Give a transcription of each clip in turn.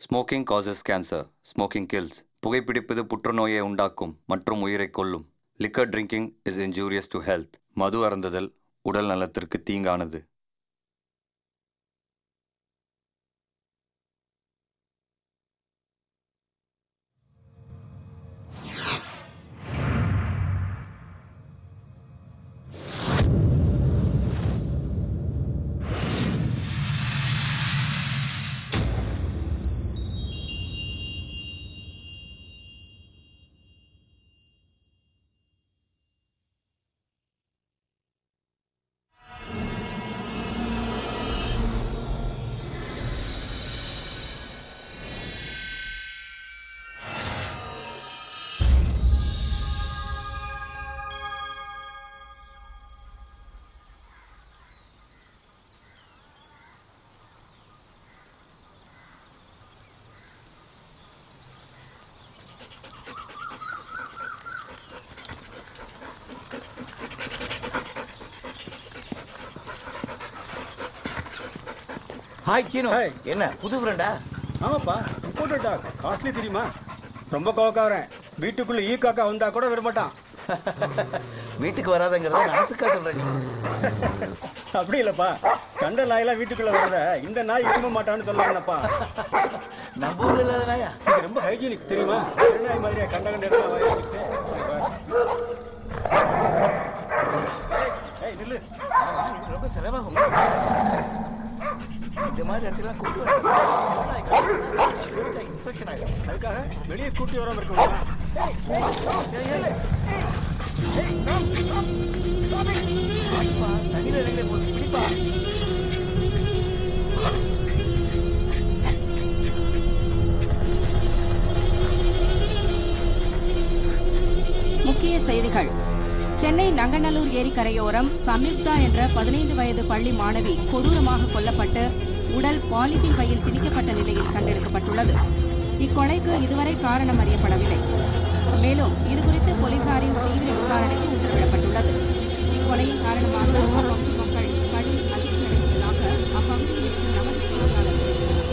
Smoking causes cancer smoking kills புகைப்பிடிப்பது புற்றுநோயை உண்டாக்கும் மற்றும் உயிரை கொல்லும் liquor drinking is injurious to health மது அருந்துதல் உடல் நலத்திற்கு தீங்கானது ஹாய் சீனு Hi. என்ன புது ஃப்ரெண்டா ஆமாப்பா இம்போர்ட்டட் டாக் காஸ்ட்லி தெரியுமா ரொம்ப கோவக்காரன் வீட்டுக்குள்ள ஈ காக்கா வந்தா கூட விட மாட்டான் வீட்டுக்கு வராதங்கிறத நாசுக்கா சொல்றேன் அப்படி இல்லப்பா கண்ட நாயெல்லாம் வீட்டுக்குள்ள வரத இந்த நாய் விரும்ப மாட்டான்னு சொன்னாங்கப்பா நம்ம ஊர்ல இல்லாத நாயா இது ரொம்ப ஹைஜீனிக் தெரியுமா தெரு நாய் மாதிரியா கண்ட கண்ட இடத்துல வாயை வச்சுட்டு. ஏய், ஏய், நில்லு இது ரொம்ப செலவாகும் இந்த மாதிரி இடத்துல கூட்டு இன்ஃபெக்ஷன் ஆயிடும் அதுக்காக வெளியே கூட்டி வராம இருக்கணும் ஆயிப்பா, தண்ணியில இறங்கிட போகுது பிடிப்பா முக்கிய செய்திகள் சென்னை நங்கநல்லூர் ஏரி கரையோரம் சம்யுக்தா என்ற பதினைந்து வயது பள்ளி மாணவி கொடூரமாக கொல்லப்பட்டு உடல் பாலித்தீன் பையில் திணிக்கப்பட்ட நிலையில் கண்டெடுக்கப்பட்டுள்ளது இக்கொலைக்கு இதுவரை காரணம் அறியப்படவில்லை மேலும் இதுகுறித்து போலீசாரின் தீவிர விசாரணைக்கு உத்தரவிடப்பட்டுள்ளது இக்கொலையின் காரணமாக அப்பகுதி மக்கள் கடும் அதிர்ச்சி அடைந்துள்ளதாக அப்பகுதியில் இருக்கும் நமது செய்தியாளர் தெரிவித்தார்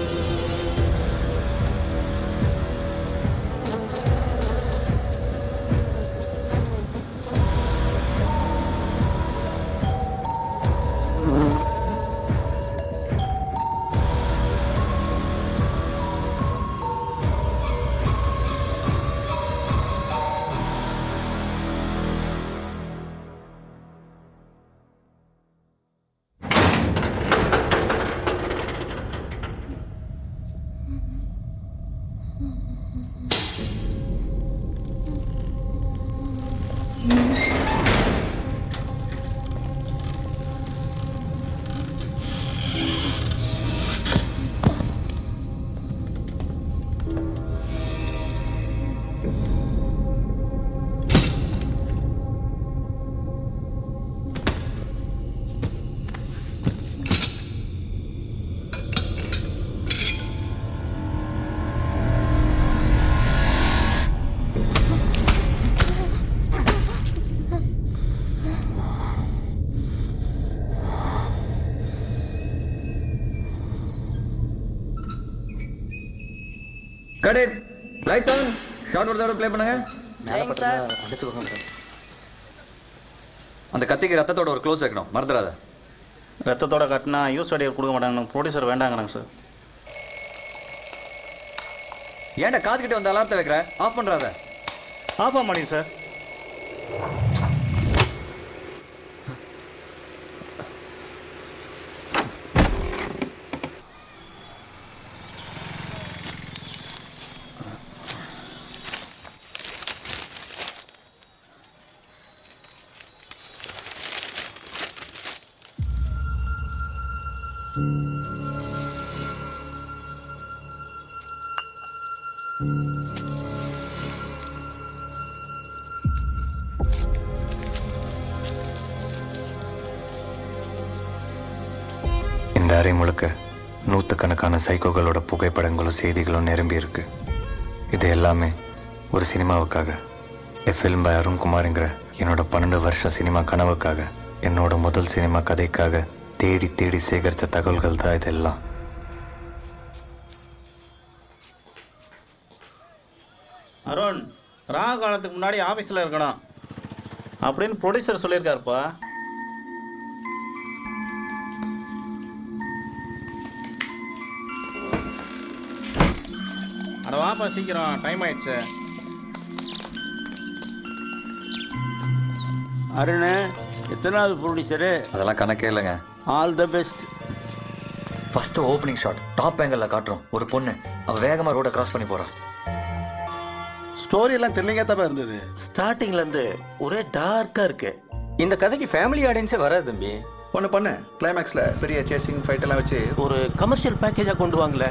கடே லைட் ஆன் ஷார்ட் ஒரு தடவை ப்ளே பண்ணுங்க அந்த கத்திக்கு ரத்தத்தோட ஒரு க்ளோஸ் வைக்கணும் மறந்துடாத ரத்தத்தோட கட்டினா யூஸ் வடிவர் கொடுக்க மாட்டாங்க ப்ரொடியூசர் வேண்டாங்கிறாங்க சார் ஏன்டா காதுகிட்ட வந்து அலாரத்தை வைக்கிற ஆஃப் பண்றாத ஆஃப் ஆக மாட்டேங்க சார் இந்த அறை முழுக்க நூற்றுக்கணக்கான சைக்கோகளோட புகைப்படங்களும் செய்திகளும் நிரம்பி இருக்கு இது எல்லாமே ஒரு சினிமாவுக்காக எ ஃபில்ம் பை அருண்குமார்ங்கிற என்னோட பன்னெண்டு வருஷ சினிமா கனவுக்காக என்னோட முதல் சினிமா கதைக்காக தேடி தேடி சேகரித்த தகவல்கள் தான் இதெல்லாம் காலத்துக்கு முன்னாடி ஆஃபீஸில் இருக்கணும் அப்படின்னு ப்ரொடியூசர் சொல்லியிருக்காருப்பா அட வாப்பா சீக்கிரம் டைம் ஆயிடுச்சு அருண் எத்தனாவது ப்ரொடியூசரு அதெல்லாம் கணக்கே இல்லைங்க all the best first opening shot top angle காட்டுறோம் ஒரு பொண்ணு அவ வேகமா ரோட கிராஸ் பண்ணி போறா ஸ்டோரி எல்லாம் தென்னைக்கா தான் இருந்தது ஸ்டார்டிங்ல இருந்து ஒரே டார்க்கா இருக்கு இந்த கதைக்கு ஃபேமிலி ஆடியன்ஸே வராது தம்பி ஒன்று பண்ணு கிளைமேக்ஸ்ல பெரிய சேசிங் ஃபைட் எல்லாம் வச்சு ஒரு கமர்ஷியல் பேக்கேஜா கொண்டு வாங்கல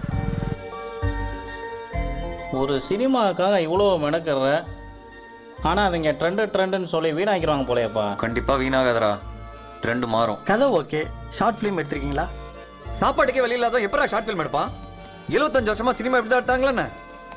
ஒரு சினிமாவுக்காக இவ்வளோ மெனக்கிற ஆனால் அவங்க ட்ரெண்டு ட்ரெண்டுன்னு சொல்லி வீணாக்கிடுவாங்க போலயேப்பா கண்டிப்பா வீணாகாதடா ட்ரெண்ட் மாறும் கதை ஓகே ஷார்ட் ஃபிலிம் எடுத்திருக்கீங்களா சாப்பாட்டுக்கே வழி இல்லாத எப்படா ஷார்ட் ஃபிலிம் எடுப்பான் இருபத்தஞ்சு வருஷமா சினிமா இப்படி தான் எடுத்தாங்களே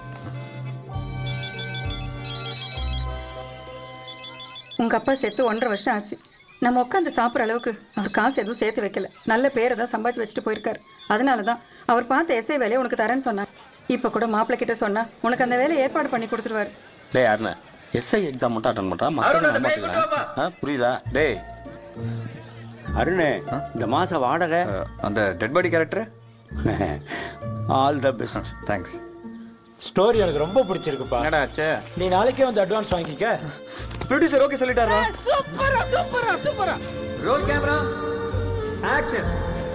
உங்க அப்பா செத்து ஒன்றரை வருஷம் ஆச்சு நம்ம உட்காந்து சாப்பிட்ற அளவுக்கு அவர் காசு எதுவும் சேர்த்து வைக்கல நல்ல பேரை தான் சம்பாதிச்சு வச்சுட்டு போயிருக்காரு அதனால தான் அவர் பார்த்த எஸ்ஐ வேலையை உனக்கு தரேன்னு சொன்னார் இப்போ கூட மாப்பிள்ளை கிட்ட சொன்னா உனக்கு அந்த வேலையை ஏற்பாடு பண்ணி கொடுத்துருவாரு டேய் அருண் எஸ்ஐ எக்ஸாம் மட்டும் அட்டன் பண்றான் மற்ற புரியுதா டேய் அருண் இந்த மாசம் வாடகை அந்த dead body character all the best thanks story எனக்கு ரொம்ப பிடிச்சிருக்குப்பா என்னடா ஆச்சு நீ நாளைக்கே வந்து அட்வான்ஸ் வாங்கிக்க ப்ரொடியூசர் ஓகே சொல்லிட்டாரா சூப்பரா சூப்பரா சூப்பரா ரோல் கேமரா ஆக்ஷன்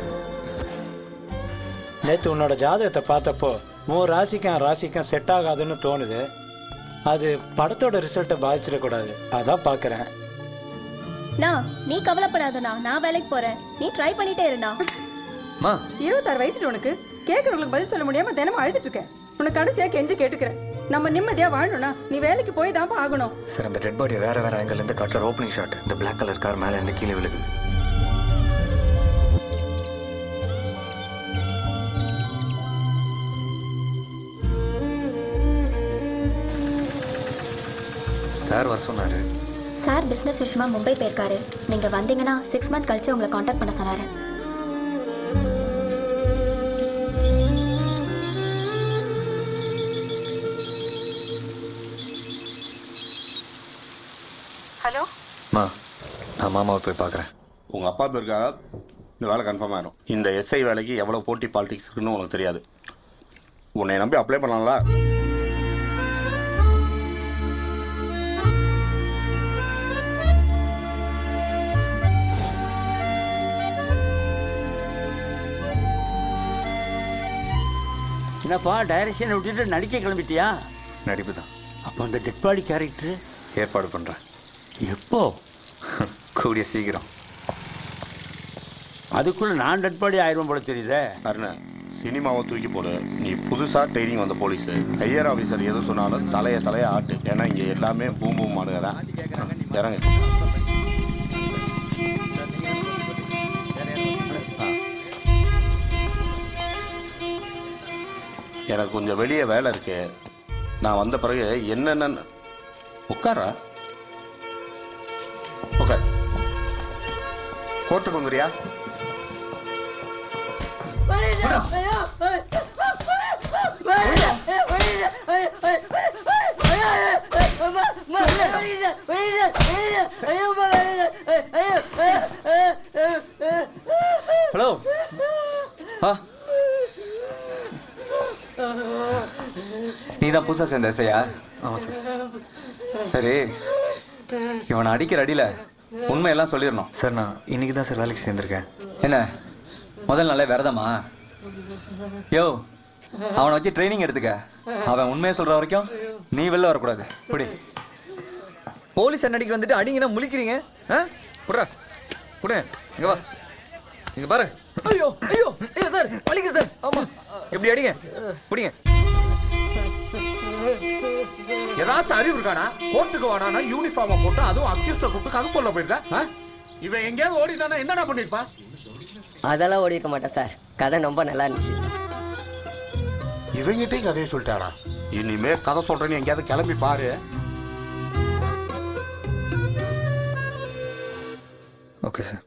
நேத்து உன்னோட ஜாதகத்தை பார்த்தப்போ உன் ராசிக்கும் என் ராசிக்கும் செட் ஆகாதுன்னு தோணுது அது படத்தோட ரிசல்ட்டை பாதிச்சிடக்கூடாது அதான் பார்க்கறேன் நான் நீ கவலைப்படாதண்ணா நான் வேலைக்கு போறேன் நீ ட்ரை பண்ணிட்டே இருண்ணா மா இருபத்தாறு வயசுல உனக்கு கேட்கறவங்களுக்கு பதில் சொல்ல முடியாம தினமும் அழுதுட்டு இருக்கேன் உனக்கு கடைசியா கெஞ்சி கேட்டுக்கிறேன் நம்ம நிம்மதியா வாழணும்னா நீ வேலைக்கு போய் தான் ஆகணும் சார் அந்த டெட் பாடியை வேற வேற ஆங்கிள் இருந்து காட்டுற ஓப்பனிங் ஷாட் இந்த பிளாக் கலர் கார் மேல இருந்து கீழே விழுகுது சார் வர சொன்னாரு சார் பிசினஸ் விஷயமா மும்பை போயிருக்காரு நீங்க வந்தீங்கன்னா சிக்ஸ் மந்த் கழிச்சு உங்களை காண்டாக்ட் பண்ண சொன்னாரு ஹலோ மா நான் மாமாவை போய் பார்க்குறேன் உங்க அப்பா பேருக்காக இந்த வேலை கன்ஃபார்ம் ஆயிரும் இந்த எஸ்ஐ வேலைக்கு எவ்வளவு போட்டி பாலிடிக்ஸ் இருக்குன்னு உனக்கு தெரியாது உன்னை நம்பி அப்ளை பண்ணலாம்ல என்னப்பா டைரக்ஷன் விட்டுட்டு நடிக்க கிளம்பிட்டியா நடிப்பு தான் அப்போ அந்த டெட் பாடி கேரக்டர் ஏற்பாடு பண்ணுறேன் எப்போ கூடிய சீக்கிரம் அதுக்குள்ள நான் டெட் பாடி ஆயிரம் போல தெரியுதே அருண் சினிமாவை தூக்கி போடு நீ புதுசா ட்ரைனிங் வந்த போலீஸ் ஹையர் ஆபீசர் எது சொன்னாலும் தலைய தலைய ஆட்டு ஏன்னா இங்க எல்லாமே பூம் பூம் மாடுங்க தான் இறங்கு ஆ. எனக்கு கொஞ்சம் வெளியே வேலை இருக்கு நான் வந்த பிறகு என்னென்ன உட்காரா உட்கார் கோர்ட்டுக்கு வந்துறியா ஹலோ ஆ நீ தான் புதுசா சேர்ந்த எஸ்ஐயா ஆமா சார் சரி இவனை அடிக்கிற அடியில உண்மையெல்லாம் சொல்லிடணும் சார் நான் இன்னைக்கு தான் சார் வேலைக்கு சேர்ந்திருக்கேன் என்ன முதல் நாளே விரதமா யோ அவனை வச்சு ட்ரைனிங் எடுத்துக்க அவன் உண்மையை சொல்ற வரைக்கும் நீ வெளில வரக்கூடாது இப்படி போலீஸ் அண்ணடிக்கு வந்துட்டு அடிங்கன்னா முழிக்கிறீங்க ஆ புடுறா புடு இங்க வா இங்க பாரு ஐயோ ஐயோ ஐயோ சார் வலிங்க சார் ஆமா எப்படி அடிங்க பிடிங்க ஏதாச்சும் அறிவு இருக்கானா கோர்ட்டுக்கு வாடானா யூனிஃபார்மை போட்டு அதுவும் அக்யூஸ்ட கூப்பிட்டு கதை சொல்ல போயிருக்க ஆ? இவன் எங்கேயாவது ஓடிட்டானா என்னடா பண்ணிருப்பா அதெல்லாம் ஓடி இருக்க மாட்டேன் சார் கதை ரொம்ப நல்லா இருந்துச்சு இவங்கிட்டையும் கதையை சொல்லிட்டாடா இனிமே கதை சொல்றேன்னு எங்கேயாவது கிளம்பி பாரு ஓகே சார்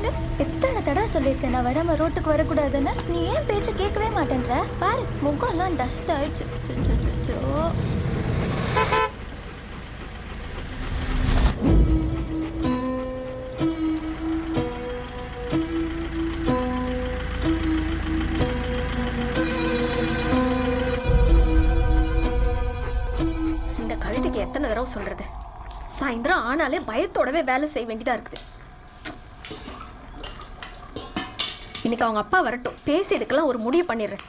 பண்ணு எத்தனை தடவை சொல்லியிருக்கேன் நான் வராம ரோட்டுக்கு வரக்கூடாதுன்னு நீ ஏன் பேச்ச கேட்கவே மாட்டேன்ற பாரு முகம்லாம் டஸ்ட் ஆயிடுச்சு சு, சு, சு, சு. இந்த கழுத்துக்கு எத்தனை தடவை சொல்றது சாயந்தரம் ஆனாலே பயத்தோடவே வேலை செய்ய வேண்டியதா இருக்குது இன்னைக்கு அவங்க அப்பா வரட்டும் பேசி இதுக்கெல்லாம் ஒரு முடிவு பண்ணிடுறேன்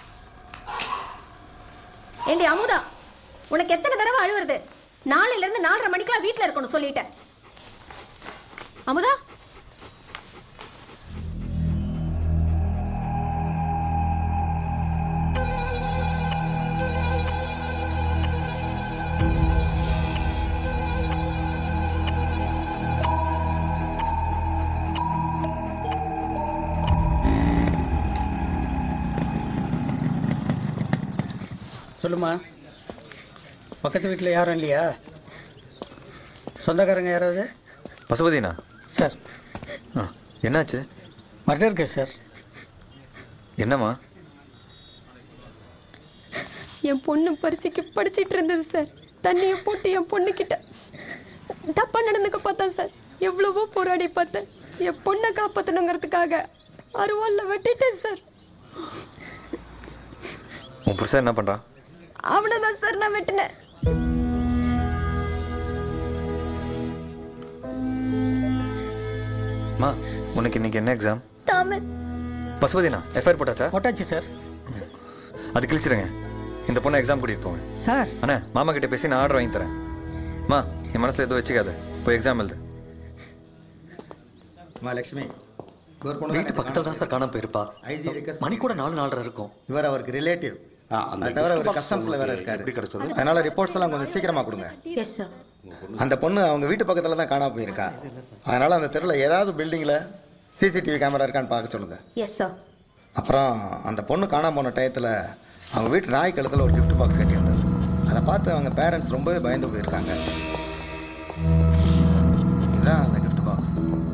ஏண்டி அமுதா உனக்கு எத்தனை தடவை அழுவுறது நாளையில இருந்து நாலரை மணிக்கெல்லாம் வீட்ல இருக்கணும் சொல்லிட்டேன் அமுதா சொல்லுமா பக்கத்து வீட்டில் யாரும் இல்லையா சொந்தக்காரங்க யாராவது பசுபதினா சார் ஆ, என்னாச்சு மர்டர் கேஸ் சார் என்னம்மா என் பொண்ணு பரீட்சைக்கு படிச்சிட்டு இருந்தது சார் தண்ணியை போட்டு என் பொண்ணுகிட்ட தப்பா நடந்துக்க பார்த்தேன் சார் எவ்வளவோ போராடி பார்த்தேன் என் பொண்ணை காப்பாத்தணுங்கிறதுக்காக அருவாள்ல வெட்டிட்டேன் சார் உன் புருஷன் என்ன பண்றான் அவனைதான் சார் நான் வெட்டினேன் மா உனக்கு இன்னைக்கு என்ன எக்ஸாம் தமிழ் பசுபதினா எஃப்ஐஆர் போட்டாச்சா போட்டாச்சு சார் அது கிழிச்சிருங்க இந்த பொண்ணை எக்ஸாம் கூட்டிட்டு போங்க சார் அண்ணா மாமா கிட்ட பேசி நான் ஆர்டர் வாங்கி தரேன் மா என் மனசுல எதுவும் வச்சுக்காத போய் எக்ஸாம் எழுது லட்சுமி வீட்டு பக்கத்துல தான் சார் காணாம போயிருப்பா மணி கூட நாலு நாலரை இருக்கும் இவர் அவருக்கு ரிலேட்டிவ் அந்த அது தவிர அவர் gift box கஸ்டம்ஸ்ல வேற உங்களுக்கு இருக்காரு எப்படி கிடைச்சது? அதனால ரிப்போர்ட்ஸ் எல்லாம் கொஞ்சம் சீக்கிரமா கொடுங்க எஸ் சார் அந்த பொண்ணு அவங்க வீட்டு பக்கத்துல தான் காணாம போயிருக்கா அதனால அந்த தெருல ஏதாவது பில்டிங்ல சிசிடிவி கேமரா இருக்கான்னு பார்க்க சொல்லுங்க எஸ் சார் அப்புறம் அந்த பொண்ணு காணாம போன டயத்துல அவங்க வீட்டு நாய் கழுத்துல ஒரு gift பாக்ஸ் கட்டியிருந்தது அதை பார்த்து அவங்க பேரண்ட்ஸ் ரொம்பவே பயந்து போயிருக்காங்க இதுதான் அந்த gift பாக்ஸ்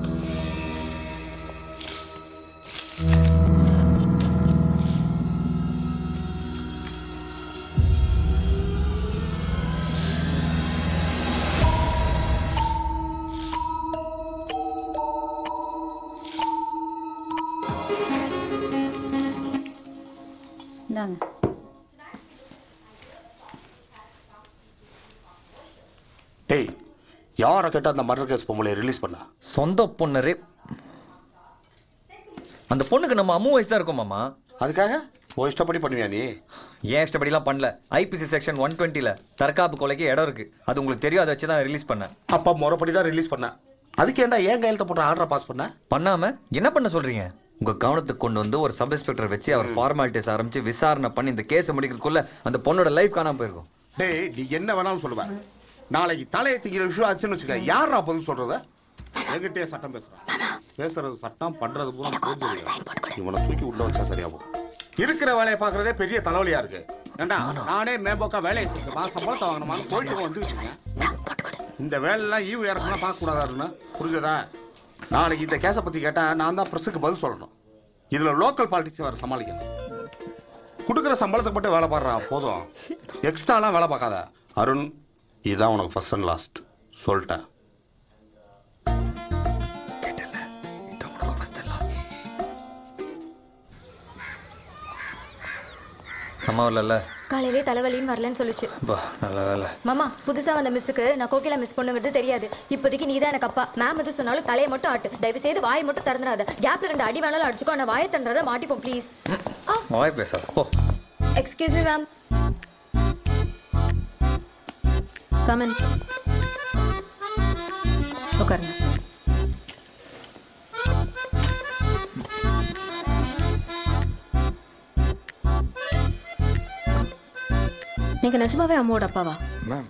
இந்தாங்க டேய் யாரை கேட்டா அந்த மர்டர் கேஸ் பொம்பளை ரிலீஸ் பண்ணா சொந்த பொண்ணு rape. அந்த பொண்ணுக்கு நம்ம அம்மு வயசு தான் இருக்கும் மாமா அதுக்காக ஓ இஷ்டப்படி பண்ணுவியா நீ ஏன் இஷ்டப்படிலாம் பண்ணல ஐபிசி செக்ஷன் ஒன் டுவெண்ட்டில தற்காப்பு கொலைக்கு இடம் இருக்கு அது உங்களுக்கு தெரியும் அதை வச்சு தான் ரிலீஸ் பண்ணேன் அப்பா முறைப்படி தான் ரிலீஸ் பண்ண அதுக்கு ஏன்டா ஏன் கையெழுத்த போட்ட ஆர்டரை பாஸ் பண்ண பண்ணாம என்ன பண்ண சொல்றீங்க உங்க கவனத்துக்கு கொண்டு வந்து ஒரு சப் இன்ஸ்பெக்டர் வச்சு அவர் ஃபார்மாலிட்டிஸ் ஆரம்பிச்சு விசாரணை பண்ணி இந்த கேஸ் முடிக்கிறதுக்குள்ள அந்த பொண்ணோட லைஃப் காணாம போயிருக்கும் டேய் நீ என்ன வேணாலும் சொல்லுவ நாளைக்கு தலையை தூக்கிற விஷயம் ஆச்சுன்னு வச்சுக்க யாரா பதில் சொல்றத என்கிட்டயே சட்டம் பேசுறான் பேசுறது சட்டம் பண்றது பூரா போகுது இவனை தூக்கி உள்ள வச்சா சரியா போகும் இருக்கிற வேலையை பாக்குறதே பெரிய தலைவலியா இருக்கு ஏண்டா நானே மேம்போக்கா வேலையை செஞ்சு மாசம் சம்பளத்தை வாங்கணுமான்னு போயிட்டு வந்துருச்சுங்க இந்த வேலையெல்லாம் ஈவு இறக்கணும் பார்க்க கூடாதாருன்னு புரிஞ்சதா நாளைக்கு இந்த கேஸை பத்தி கேட்டா நான் தான் பிரஸுக்கு பதில் சொல்லணும் இதுல லோக்கல் பாலிடிக்ஸ் வேற சமாளிக்கணும் கொடுக்குற சம்பளத்துக்கு மட்டும் வேலை பாடுறா போதும் எக்ஸ்ட்ராலாம் வேலை பார்க்காத அருண் இதுதான் உனக்கு ஃபர்ஸ்ட் அண்ட் லாஸ்ட் சொல்லிட்டேன் அம்மா இல்லைல்ல காலையிலே தலைவலின்னு வரலன்னு சொல்லுச்சு பா நல்ல வேலை மாமா புதுசா வந்த மிஸ்ஸுக்கு நான் கோகிலா மிஸ் பண்ணுங்கிறது தெரியாது இப்போதைக்கு நீ தான் எனக்கு அப்பா மேம் எது சொன்னாலும் தலையை மட்டும் ஆட்டு தயவு செய்து வாயை மட்டும் திறந்துடாத கேப்ல ரெண்டு அடி வேணாலும் அடிச்சுக்கோ ஆனா வாயை திறந்துடாத மாட்டிப்போம் ப்ளீஸ் வாய் பேசாத oh excuse me ma'am come on உட்காருங்க நீங்க நிஜமாவே அம்மாவோட அப்பாவா மேம்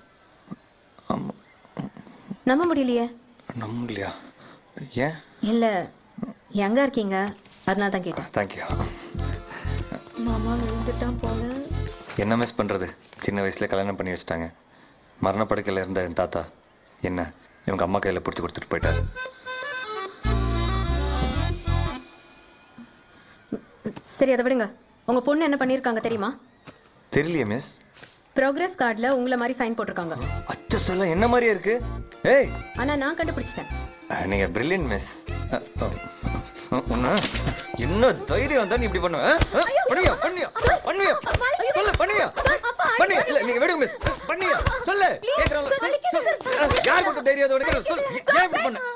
நம்ப முடியலையே நம்ப முடியலையா ஏன் இல்ல யங்கா இருக்கீங்க அதனால தான் கேட்டேன் தேங்க்யூ மாமா விழுந்துட்டான் போல என்ன மிஸ் பண்றது சின்ன வயசுல கல்யாணம் பண்ணி வச்சுட்டாங்க மரணப்படுக்கையில இருந்த என் தாத்தா என்ன இவங்க அம்மா கையில பிடிச்சி கொடுத்துட்டு போயிட்டாரு சரி அதை விடுங்க உங்க பொண்ணு என்ன பண்ணிருக்காங்க தெரியுமா தெரியலையே மிஸ் ப்ரோக்ரஸ் கார்டுல உங்களை மாதிரி சைன் போட்டிருக்காங்க அச்சோ சொல்ல என்ன மாதிரியே இருக்கு ஏய் ஆனா நான் கண்டுபிடிச்சிட்டேன் அஹ், நீங்க பிரில்லியன் மிஸ் உன்ன என்ன தைரியம் வந்தா நீ இப்படி பண்ணுவ அஹ்? அஹ்? பண்ணியா பண்ணியா பண்ணியா சொல்லு பண்ணியா பண்ணியா இல்ல நீங்க விடுங்க மிஸ் பண்ணியா சொல்லு கேக்குறாங்க சொல்லு அஹ், யார் கொடுத்த தைரியம் உனக்கு சொல்லு ஏன் இப்படி பண்ண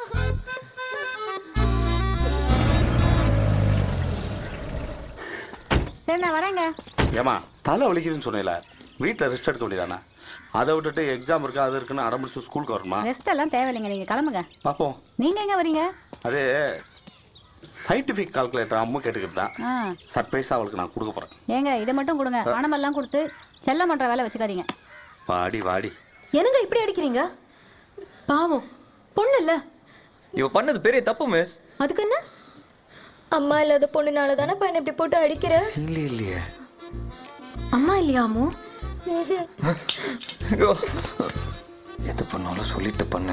சரி நான் வரேங்க ஏமா தலை வலிக்குதுன்னு சொன்னேல வீட்டுல ரெஸ்ட் எடுக்க வேண்டியதானே அதை விட்டுட்டு எக்ஸாம் இருக்கு அது இருக்குன்னு அடம்பிடிச்சு ஸ்கூலுக்கு வரணுமா ரெஸ்ட் எல்லாம் தேவையில்லைங்க நீங்க கிளம்புங்க பாப்போம் நீங்க எங்க வரீங்க அது சயின்டிபிக் கால்குலேட்டர் அம்மா கேட்டுக்கிட்டு தான் ஆ சர்ப்ரைஸா அவளுக்கு நான் கொடுக்க போறேன் ஏங்க இதை மட்டும் கொடுங்க பணமெல்லாம் கொடுத்து செல்லம் பண்ற வேலை வச்சுக்காதீங்க வாடி வாடி என்னங்க இப்படி அடிக்கிறீங்க பாவம் பொண்ணு இல்ல இவ பண்ணது பெரிய தப்பு மிஸ் அதுக்கு என்ன அம்மா இல்லாத பொண்ணுனால தானே பையனை இப்படி போட்டு அடிக்கிற இல்லையே இல்லையே அம்மா இல்லையாமோ ஐயோ எது பண்ணாலும் சொல்லிட்டு பண்ணு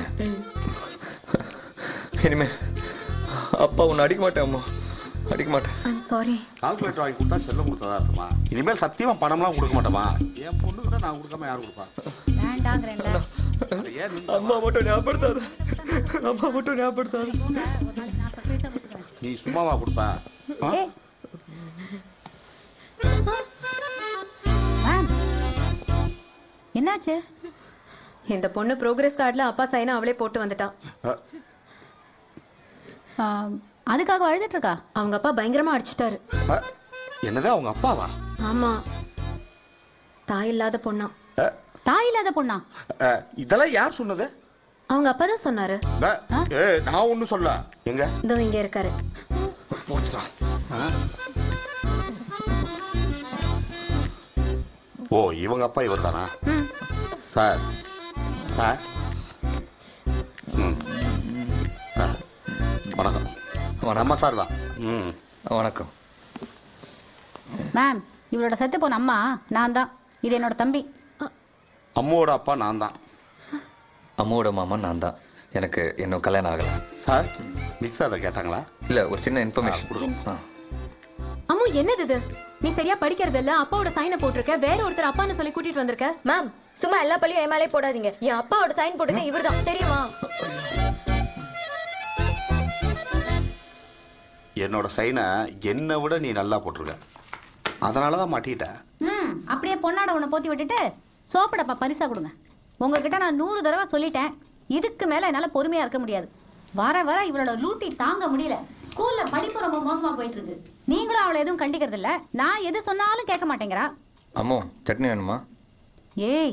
இனிமே அப்பா உன்னை அடிக்க மாட்டேன் அம்மா அடிக்க மாட்டேன் சாரி கால்குலேட்டர் வாங்கி கொடுத்தா செல்லம் கொடுத்ததா இருக்குமா இனிமேல் சத்தியமா பணம்லாம் கொடுக்க மாட்டோமா என் பொண்ணு கூட நான் கொடுக்காம யார் கொடுப்பா வேண்டாங்கிறேன்ல அது ஏன் நீ- அம்மா மட்டும் ஞாபகப்படுத்தாத அம்மா மட்டும் ஞாபகப்படுத்தாத நீ சும்மாவா கொடுப்பா ஆ? ஏய். மேம் என்னாச்சு இந்த பொண்ணு ப்ரோக்ரஸ் கார்டுல அப்பா சைனை அவளே போட்டு வந்துட்டான் அஹ், ஆம், அதுக்காக அழுதுட்டு இருக்கா அவங்க அப்பா பயங்கரமா அடிச்சிட்டாரு அஹ், என்னது அவங்க அப்பாவா ஆமா தாய் இல்லாத பொண்ணா அஹ், தாய் இல்லாத பொண்ணா அஹ், இதெல்லாம் யார் சொன்னது அவங்க அப்பா தான் சொன்னாரு அஹ், ஏய், நான் ஒண்ணும் சொல்ல எங்க இதோ இங்க இருக்காரு போச்சுடா ஆ? ஓ இவங்க அப்பா இவர் தானா சார் சார் ம் சார் வணக்கம் நம்ம சார் தான் ம் வணக்கம் மேம் இவளோட செத்து போன அம்மா நான் தான் இது என்னோட தம்பி அம்மாவோட அப்பா நான் தான் அம்மாவோட மாமா நான் தான் எனக்கு இன்னும் கல்யாணம் ஆகல சார் மிஸ் அதை கேட்டாங்களா இல்ல ஒரு சின்ன இன்ஃபர்மேஷன் அம்மு என்னது இது நீ சரியா படிக்கிறது இல்ல அப்பாவோட சைனை போட்டிருக்க வேற ஒருத்தர் அப்பான்னு சொல்லி கூட்டிட்டு வந்திருக்க மேம் சும்மா எல்லா பள்ளியும் என் மேலே போடாதீங்க என் அப்பாவோட சைன் போட்டது இவர்தான் தெரியுமா என்னோட சைனை என்னை விட நீ நல்லா போட்டிருக்க அதனால தான் மாட்டிக்கிட்ட ம் அப்படியே பொன்னாட உன்னை போத்தி விட்டுட்டு சோப்படப்பா பரிசா கொடுங்க உங்ககிட்ட நான் நூறு தடவை சொல்லிட்டேன் இதுக்கு மேல என்னால பொறுமையா இருக்க முடியாது வர வர இவளோட லூட்டி தாங்க முடியல ஸ்கூல்ல படிப்பு ரொம்ப மோசமா போயிட்டு இருக்கு நீங்களும் அவளை எதுவும் கண்டிக்கிறது இல்ல நான் எது சொன்னாலும் கேட்க மாட்டேங்கிறா அம்மோ சட்னி வேணுமா ஏய்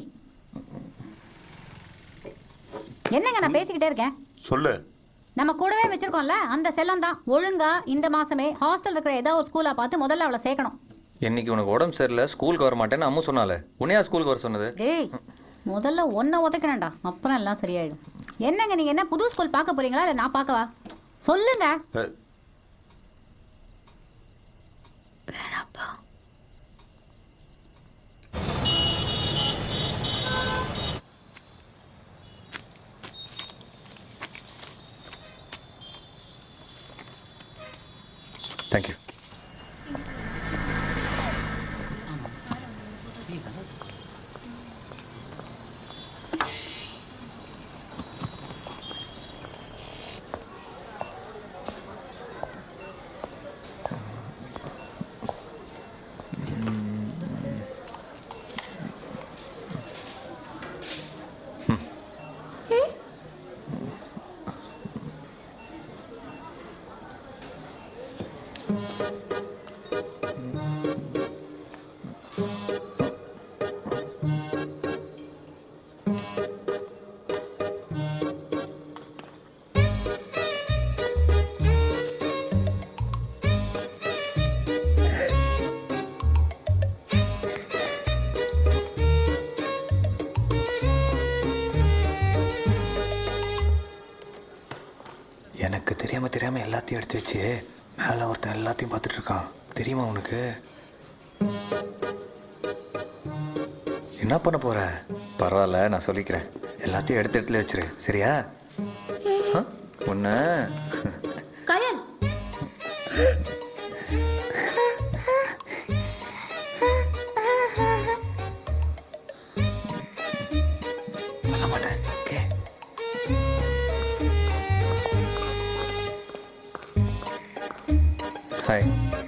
என்னங்க நான் பேசிக்கிட்டே இருக்கேன் சொல்லு நம்ம கூடவே வச்சிருக்கோம்ல அந்த செல்லம் தான் ஒழுங்கா இந்த மாசமே ஹாஸ்டல் இருக்கிற ஏதாவது ஒரு ஸ்கூலா பார்த்து முதல்ல அவளை சேர்க்கணும் இன்னைக்கு உனக்கு உடம்பு சரியில்லை ஸ்கூலுக்கு வர மாட்டேன்னு அம்மு சொன்னாலே உன்னையா ஸ்கூலுக்கு வர சொன்னது டேய் முதல்ல ஒன்ன உதைக்கணும்டா அப்புறம் எல்லாம் சரியாயிடும் என்னங்க நீங்க என்ன புது ஸ்கூல் பார்க்க போறீங்களா இல்ல நான் பார்க்கவா சொல்லுங்க அஹ், தேங்க்யூ எனக்கு தெரியாம தெரியாம எல்லாத்தையும் எடுத்து வச்சு மேல ஒருத்தன் எல்லாத்தையும் பார்த்துட்டு இருக்கான் தெரியுமா உனக்கு என்ன பண்ண போற பரவாயில்ல நான் சொல்லிக்கிறேன் எல்லாத்தையும் எடுத்து இடத்துல வச்சிரு சரியா ஆ? உன்ன கயல் ஹாய்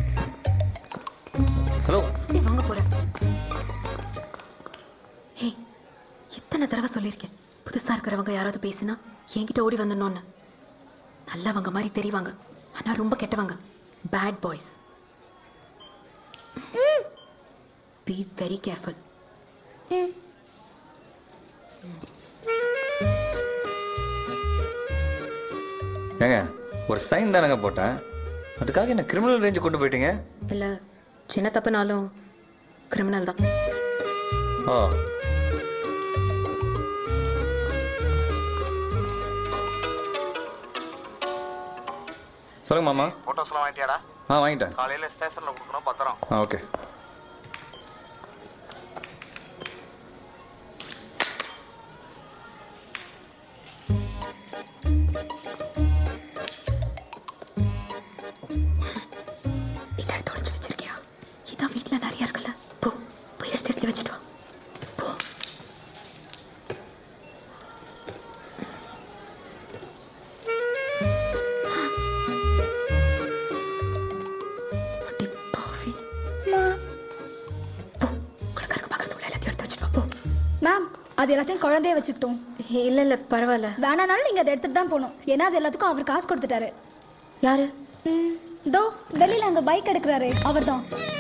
ஹலோ நீ வாங்க போற ஹே எத்தனை தடவை சொல்லியிருக்கேன் புதுசா இருக்கிறவங்க யாராவது பேசினா என்கிட்ட ஓடி வந்துடணும்னு நல்லவங்க மாதிரி தெரிவாங்க ஆனா ரொம்ப கெட்டவங்க bad boys be very careful ஏங்க ஒரு சைன் தானங்க போட்டேன் அதுக்காக என்ன கிரிமினல் ரேஞ்சு கொண்டு போயிட்டீங்க இல்ல சின்ன தப்புனாலும் கிரிமினல் தான் ஓ சொல்லுங்க மாமா போட்டோஸ்லாம் வாங்கிட்டியாடா ஆ வாங்கிட்டேன் காலையில ஸ்டேஷன்ல கொடுக்கணும் பத்திரம் ஆ ஓகே இதை எடுத்து ஒளிச்சு வச்சிருக்கியா இதான் வீட்டுல நிறைய இருக்குல்ல போ போய் எடுத்து எடுத்து வச்சுட்டு வா போ அடி பாவி. போ, குளக்கரைக்கு பக்கத்து உள்ள எல்லாத்தையும் எடுத்து வச்சுட்டு வா, போ. மேம் அது எல்லாத்தையும் குழந்தைய வச்சுக்கிட்டோம் இல்ல இல்ல பரவாயில்ல வேணானாலும் நீங்க அதை எடுத்துட்டு தான் போகணும் ஏன்னா அது எல்லாத்துக்கும் அவர் காசு கொடுத்துட்டாரு யாரு தோ டெல்லியில அங்க பைக் எடுக்கிறாரு அவர்தான்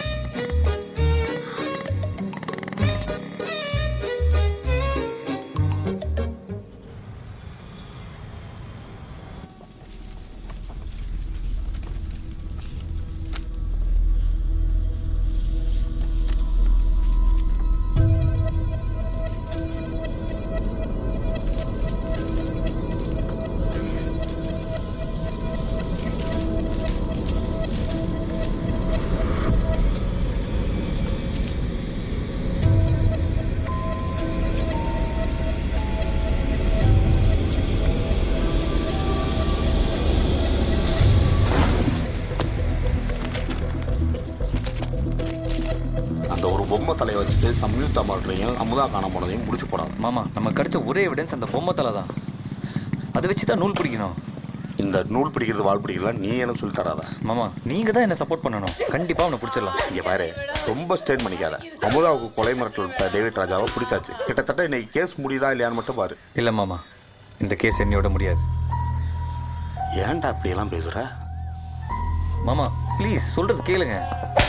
அந்த ஒரு பொம்மை தலையை வச்சுட்டு சம்யுக்தா மர்டரையும் அமுதா காண போனதையும் முடிச்சு போடாது மாமா நம்ம கிடைச்ச ஒரே எவிடன்ஸ் அந்த பொம்மை தலை தான் அதை வச்சு தான் நூல் பிடிக்கணும் இந்த நூல் பிடிக்கிறது வால் பிடிக்கலாம் நீ எனக்கு சொல்லி தராத மாமா நீங்க தான் என்ன சப்போர்ட் பண்ணணும் கண்டிப்பா அவனை பிடிச்சிடலாம் இங்க பாரு ரொம்ப ஸ்டேன் பண்ணிக்காத அமுதாவுக்கு கொலை மிரட்டல் விட்ட டேவிட் ராஜாவை பிடிச்சாச்சு கிட்டத்தட்ட இன்னைக்கு கேஸ் முடியுதா இல்லையான்னு மட்டும் பாரு இல்ல மாமா இந்த கேஸ் என்னையோட முடியாது ஏன்டா இப்படி எல்லாம் பேசுற மாமா ப்ளீஸ் சொல்றது கேளுங்க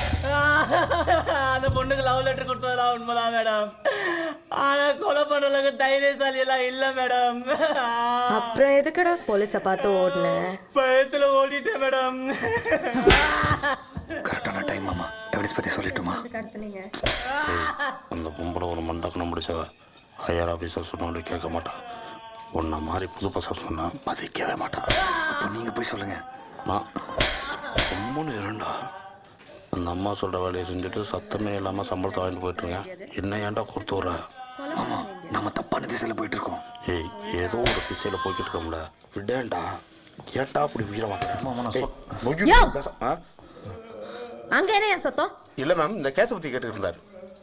அந்த பொண்ணுக்கு லவ் லெட்டர் கொடுத்ததெல்லாம் உண்மைதான் மேடம் ஆனா கொலை பண்றதுக்கு தைரியசாலி எல்லாம் இல்ல மேடம் அப்புறம் எதுக்குடா போலீஸ பார்த்து ஓடுன பயத்துல ஓடிட்டேன் மேடம் கரெக்டான டைம் மாமா எவிடன்ஸ் பத்தி சொல்லிட்டுமா ஏய், அந்த பொம்பளை ஒரு மண்டக்கணம் முடிச்சவ ஹையர் ஆபீசர் சொன்னாலும் கேட்க மாட்டா உன்ன மாதிரி புது பசங்க சொன்னா மதிக்கவே மாட்டா அப்போ நீங்க போய் சொல்லுங்க நான் ரொம்பன்னு இரண்டா அந்த அம்மா சொல்ற வேலையை செஞ்சுட்டு சத்தமே இல்லாம சம்பளத்தை வாங்கிட்டு போயிட்டுருங்க என்ன ஏன்டா கொடுத்து விட்ற மாமா நம்ம தப்பான திசையில போயிட்டு இருக்கோம் ஏய் ஏதோ ஒரு திசையில போய்கிட்டு இருக்கோம்ல விடேன்டா ஏன்டா அப்படி வீர யோ! மாட்டேன் அங்க என்ன என் சத்தம் இல்ல மேம் இந்த கேஸை பத்தி கேட்டுட்டு இருந்தாரு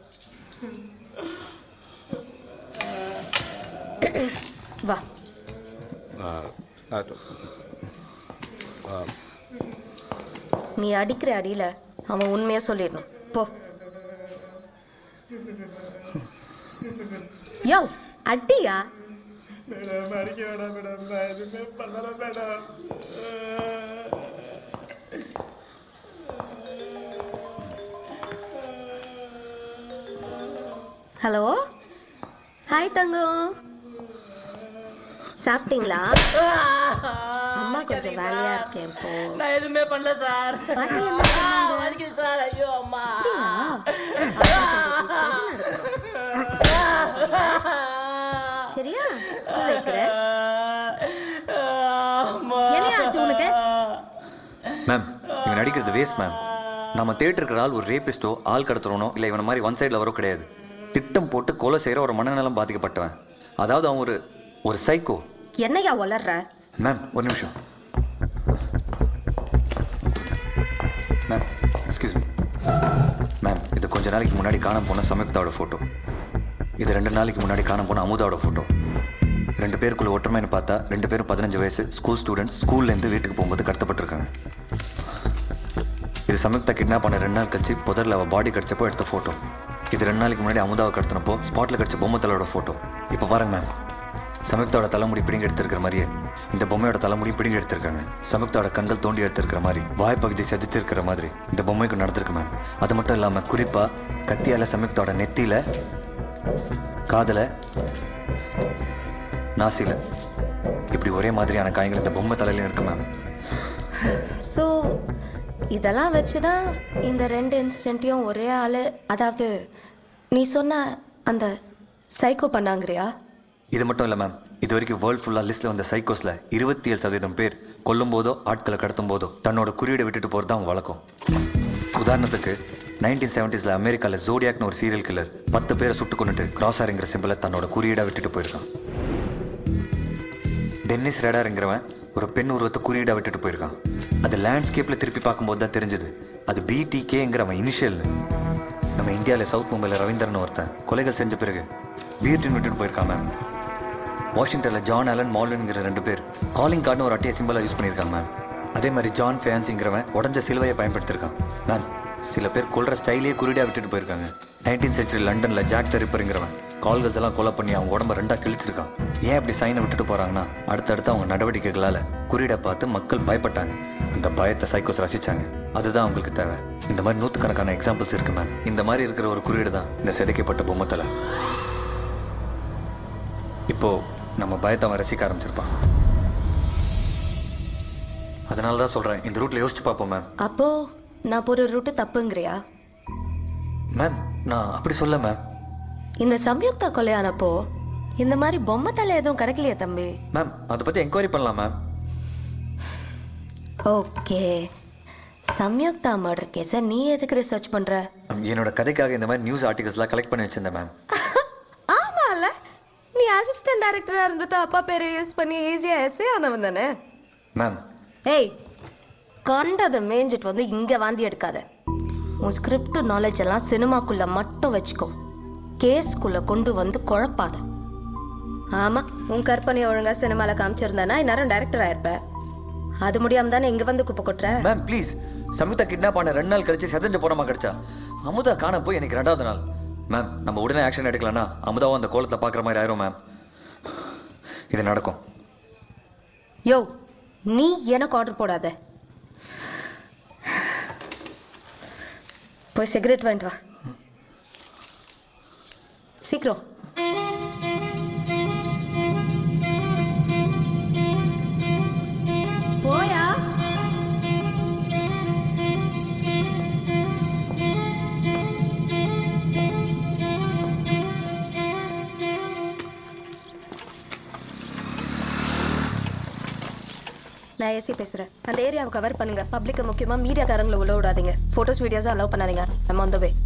வா ஆ, அது, ஆ, நீ அடிக்கிற அடியில அவன் உண்மையா சொல்லிடணும் போ யோ அடியா மேடம் அடிக்க வேணாம் மேடம் நான் எதுவுமே பண்ணல மேடம் ஹலோ ஹாய் தங்கம் சாப்பிட்டீங்களா அம்மா கொஞ்சம் வேலையா இருக்கேன் இப்போ நான் எதுவுமே பண்ணல சார் பாட்டி என்ன பண்ணாங்க? வலிக்குது சார் ஐயோ அம்மா சரியா பூ வைக்கிறேன் என்ன ஆச்சு உனக்கு மேம் இவன் நடிக்கிறது வேஸ்ட் மேம் நம்ம தேட்டர் இருக்கிற ஆள் ஒரு ரேபிஸ்டோ ஆள் கடத்துறவனோ இல்லை இவன மாதிரி ஒன் சைடில் வரோ கிடையாது திட்டம் போட்டு கொலை செய்கிற ஒரு மனநலம் பாதிக்கப்பட்டவன் அதாவது அவன் ஒரு ஒரு சைக்கோ என்னையா வளர்ற மேம் ஒரு நிமிஷம் மேம் எக்ஸ்கியூஸ் மீ மேம் இது கொஞ்ச நாளைக்கு முன்னாடி காணாம போன சமயுக்தாவோட ஃபோட்டோ இது ரெண்டு நாளைக்கு முன்னாடி காணாம போன அமுதாவோட ஃபோட்டோ ரெண்டு பேருக்குள்ள ஒற்றுமைன்னு பார்த்தா ரெண்டு பேரும் பதினஞ்சு வயசு ஸ்கூல் ஸ்டூடெண்ட்ஸ் ஸ்கூல்லேருந்து வீட்டுக்கு போகும்போது கடத்தப்பட்டிருக்காங்க சமயுக்தா கிட்னாப் பண்ண ரெண்டு நாள் கழிச்சு புதர்ல அவ பாடி கடிச்சப்போ எடுத்த போட்டோ இது ரெண்டு நாளைக்கு முன்னாடி அமுதாவை கடத்தினப்போ ஸ்பாட்ல கடிச்ச பொம்மை தலையோட போட்டோ இப்போ பாருங்க மேம் சமயுக்தாவோட தலைமுடி பிடிங்கி எடுத்திருக்கிற மாதிரியே இந்த பொம்மையோட தலைமுடி பிடிங்கி எடுத்திருக்காங்க சமயுக்தாவோட கண்கள் தோண்டி எடுத்திருக்கிற மாதிரி வாய்ப்பகுதி செதுச்சிருக்கிற மாதிரி இந்த பொம்மைக்கு நடந்திருக்கு மேம் அது மட்டும் இல்லாம குறிப்பா கத்தியால சமயுக்தாவோட நெத்தியில காதுல நாசில இப்படி ஒரே மாதிரியான காயங்கள் இந்த பொம்மை தலையில இருக்கு மேம் ஸோ இதெல்லாம் வச்சுதான் இந்த ரெண்டு இன்சிடென்ட்டையும் ஒரே ஆளு அதாவது நீ சொன்ன அந்த சைக்கோ பண்ணாங்கறியா இது மட்டும் இல்ல மேம் இது வரைக்கும் வேர்ல்ட் ஃபுல்லா லிஸ்ட்ல வந்த சைக்கோஸ்ல இருபத்தி ஏழு சதவீதம் பேர் கொல்லும் போதோ ஆட்களை கடத்தும் போதோ தன்னோட குறியீடை விட்டுட்டு போறது தான் வழக்கம் உதாரணத்துக்கு நைன்டீன் செவன்டிஸ்ல அமெரிக்கால ஜோடியாக்னு ஒரு சீரியல் கில்லர் பத்து பேரை சுட்டு கொண்டுட்டு கிராஸ் ஆருங்கிற சிம்பிளை தன்னோட குறியீடா விட்டுட்டு போயிருக்கான் டென்னிஸ் ரேடாருங்கிறவன் ஒரு பெண் உருவத்தை குறியீடா விட்டுட்டு போயிருக்கான் அது லேண்ட்ஸ்கேப்ல திருப்பி பார்க்கும்போது தான் தெரிஞ்சது அது பிடிகேங்கிறவன் இனிஷியல் நம்ம இந்தியாவில் சவுத் மும்பைல ரவீந்திரன் ஒருத்தன் கொலைகள் செஞ்ச பிறகு பீர்டின் விட்டுட்டு போயிருக்கான் மேம் வாஷிங்டன்ல ஜான் அலன் மார்லன்ங்கிற ரெண்டு பேர் காலிங் கார்டுன்னு ஒரு அட்டையை சிம்பிளா யூஸ் பண்ணியிருக்காங்க மேம் அதே மாதிரி ஜான் ஃபேன்சிங்கிறவன் உடஞ்ச சிலுவையை பயன்படுத்தியிருக்கான் மேம் சில பேர் கொல்ற ஸ்டைலே குறியீடா விட்டுட்டு போயிருக்காங்க நைன்டீன் சென்ச்சுரி லண்டன்ல ஜாக் த ரிப்பருங்கிறவன் கால்கள்ஸ் எல்லாம் கொலை பண்ணி அவங்க உடம்ப ரெண்டா கிழிச்சிருக்கான் ஏன் அப்படி சைனை விட்டுட்டு போறாங்கன்னா அடுத்தடுத்து அவங்க நடவடிக்கைகளால குறியீடை பார்த்து மக்கள் பயப்பட்டாங்க அந்த பயத்தை சைக்கோஸ் ரசிச்சாங்க அதுதான் அவங்களுக்கு தேவை இந்த மாதிரி நூத்துக்கணக்கான எக்ஸாம்பிள்ஸ் இருக்கு மேம் இந்த மாதிரி இருக்கிற ஒரு குறியீடு தான் இந்த சிதைக்கப்பட்ட பொம்மத்தலை இப்போ நம்ம பயத்தை அவன் ரசிக்க ஆரம்பிச்சிருப்பான் அதனால தான் சொல்றேன் இந்த ரூட்ல யோசிச்சு பார்ப்போம் மேம் அப்போ நான் போற ரூட்டு தப்புங்கிறியா மேம் நான் அப்படி சொல்ல மேம் இந்த சம்யுக்தா கொலையானப்போ இந்த மாதிரி பொம்மை தலை எதுவும் கிடைக்கலையே தம்பி மேம் அதை பத்தி என்கொயரி பண்ணலாம் மேம் ஓகே சம்யுக்தா மர்டர் கேஸை நீ எதுக்கு ரிசர்ச் பண்ற மேம், என்னோட கதைக்காக இந்த மாதிரி நியூஸ் ஆர்டிகல்ஸ்லாம் கலெக்ட் பண்ணி வச்சிருந்தேன் மேம் ஆமால நீ அசிஸ்டன்ட் டைரக்டரா இருந்துட்டு அப்பா பேரை யூஸ் பண்ணி ஈஸியா எஸ்ஏ ஆனவன் தானே மேம் ஏய் கண்டதை மேய்ஞ்சிட்டு வந்து இங்க வாந்தி எடுக்காத உன் ஸ்கிரிப்ட் நாலேஜ் எல்லாம் சினிமாக்குள்ள மட்டும் வச்சுக்கோ கேஸ்க்குள்ள கொண்டு வந்து குழப்பாத ஆமா உன் கற்பனையை ஒழுங்கா சினிமால காமிச்சிருந்தானா இந்நேரம் டைரக்டர் ஆயிருப்ப அது முடியாம தானே இங்க வந்து குப்பை கொட்டுற மேம் ப்ளீஸ் சமிதா கிட்னாப் ஆன ரெண்டு நாள் கழிச்சு செதஞ்சு போனமா கிடைச்சா அமுதா காண போய் எனக்கு ரெண்டாவது நாள் மேம் நம்ம உடனே ஆக்ஷன் எடுக்கலன்னா அமுதாவும் அந்த கோலத்தை பார்க்குற மாதிரி ஆயிரும் மேம் இது நடக்கும் யோ நீ எனக்கு ஆர்டர் போடாத போய் சிகரெட் வாங்கிட்டு வா சீக்கிரம் போயா நான் ஏசி பேசுறேன் அந்த ஏரியாவை கவர் பண்ணுங்க பப்ளிக்க முக்கியமா மீடியாக்காரங்களை உள்ள விடாதீங்க போட்டோஸ் வீடியோஸும் அலோவ் பண்ணாதீங்க நம்ம அந்த வே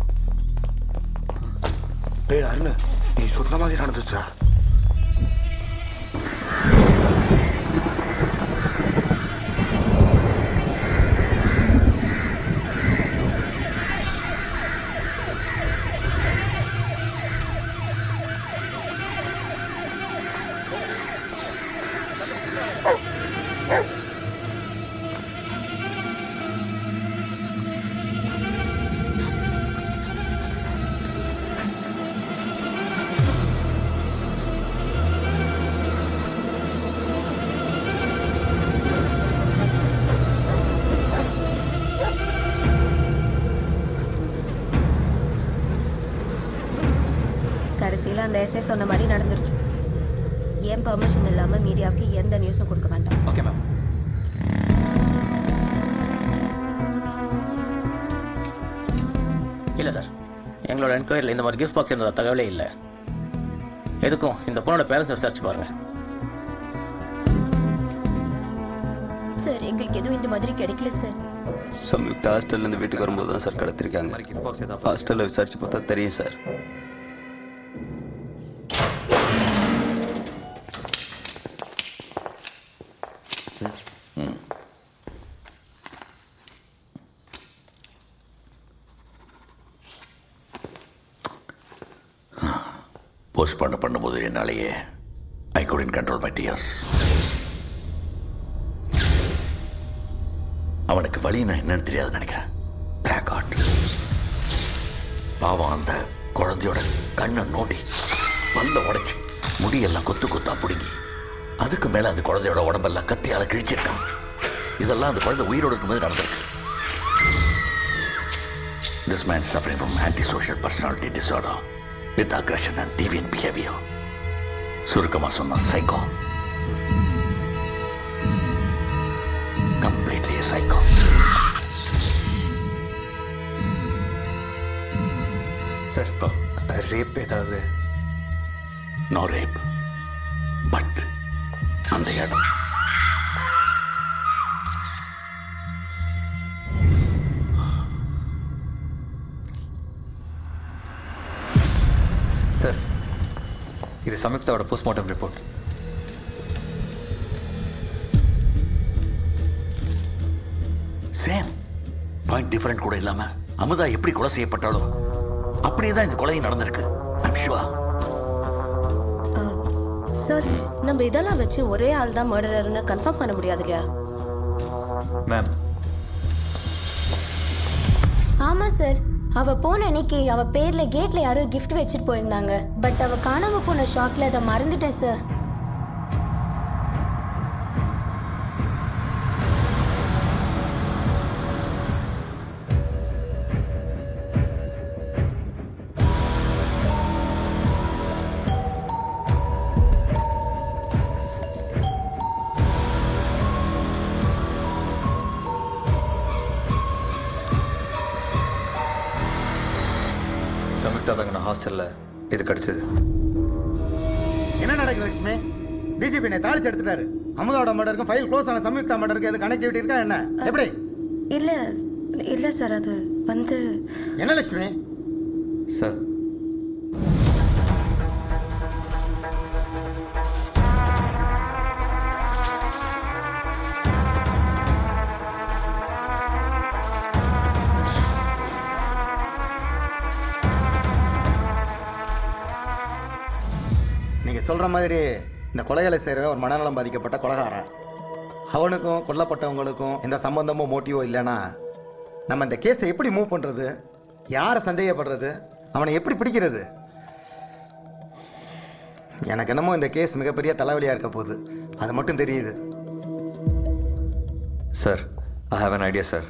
டேய் அருண் நீ சொன்ன மாதிரி நடந்துச்சா கடைசியில அந்த எஸ்ஐ சொன்ன மாதிரி நடந்துருச்சு ஏன் பெர்மிஷன் இல்லாம மீடியாவுக்கு எந்த நியூஸும் கொடுக்க வேண்டாம் ஓகே மேம் இல்லை சார் எங்களோட என்கொயரியில் இந்த மாதிரி கிஃப்ட் பாக்ஸ் இருந்த தகவலே இல்லை எதுக்கும் இந்த பொண்ணோட பேரண்ட்ஸ் விசாரிச்சு பாருங்க சார் எங்களுக்கு எதுவும் இந்த மாதிரி கிடைக்கல சார் சம்யுக்தா ஹாஸ்டல்ல இருந்து வீட்டுக்கு வரும்போது தான் சார் கடத்திருக்காங்க ஹாஸ்டல்ல விசாரிச்சு பார்த்தா தெரியும் சார் சார் ம் போஸ்ட்மார்ட்டம் பண்ணும்போது என்னாலேயே ஐ couldn't கண்ட்ரோல் மை tears அவனுக்கு வழி நான் என்னன்னு தெரியாது நினைக்கிறேன் பாவம் அந்த குழந்தையோட கண்ணை நோண்டி பல்ல உடைச்சு முடியெல்லாம் கொத்து கொத்தா பிடுங்கி அதுக்கு மேல அந்த குழந்தையோட உடம்பெல்லாம் கத்தியால கிழிச்சிருக்கான் இதெல்லாம் அந்த குழந்தை உயிரோடு இருக்கும்போது நடந்திருக்கு This man is suffering from antisocial personality disorder with aggression and deviant behavior. சுருக்கமா சொன்னா psycho completely psycho sir rape ஏதாவது நோ ரேப் பட் அந்த இடம் சார் இது சம்யுக்தாவோட postmortem report same point different கூட இல்லாம அமுதா எப்படி கொலை செய்யப்பட்டாலோ அப்படியே தான் இந்த கொலையும் நடந்திருக்கு ஐம் ஷுவா சார் நம்ம இதெல்லாம் வச்சு ஒரே ஆள் தான் மர்டரர்னு கன்ஃபார்ம் பண்ண முடியாது இல்லையா மேம் ஆமா சார் அவ போன அன்னைக்கு அவ பேர்ல கேட்ல யாரோ gift வச்சுட்டு போயிருந்தாங்க பட் அவ காணாம போன ஷாக்ல அதை மறந்துட்டேன் சார் சம்யுக்தா தங்கின ஹாஸ்டல்ல இது கிடைச்சது என்ன நடக்குது லட்சுமி டிஜிபி என்னை தாளிச்சு எடுத்துட்டாரு அமுதாவோட மர்டருக்கும் ஃபைல் க்ளோஸ் ஆன சம்யுக்தா மர்டருக்கு எது கனெக்டிவிட்டி இருக்கா என்ன எப்படி இல்ல இல்ல சார் அது வந்து என்ன லட்சுமி சார் நீங்க சொல்ற மாதிரி இந்த கொலைகளை செய்யற ஒரு மனநலம் பாதிக்கப்பட்ட கொலகாரன் அவனுக்கும் கொல்லப்பட்டவங்களுக்கும் எந்த சம்பந்தமோ மோட்டிவோ இல்லைன்னா நம்ம இந்த கேஸை எப்படி மூவ் பண்றது யாரை சந்தேகப்படுறது அவனை எப்படி பிடிக்கிறது எனக்கு என்னமோ இந்த கேஸ் மிகப்பெரிய தலைவலியா இருக்க போகுது அது மட்டும் தெரியுது sir I have an idea sir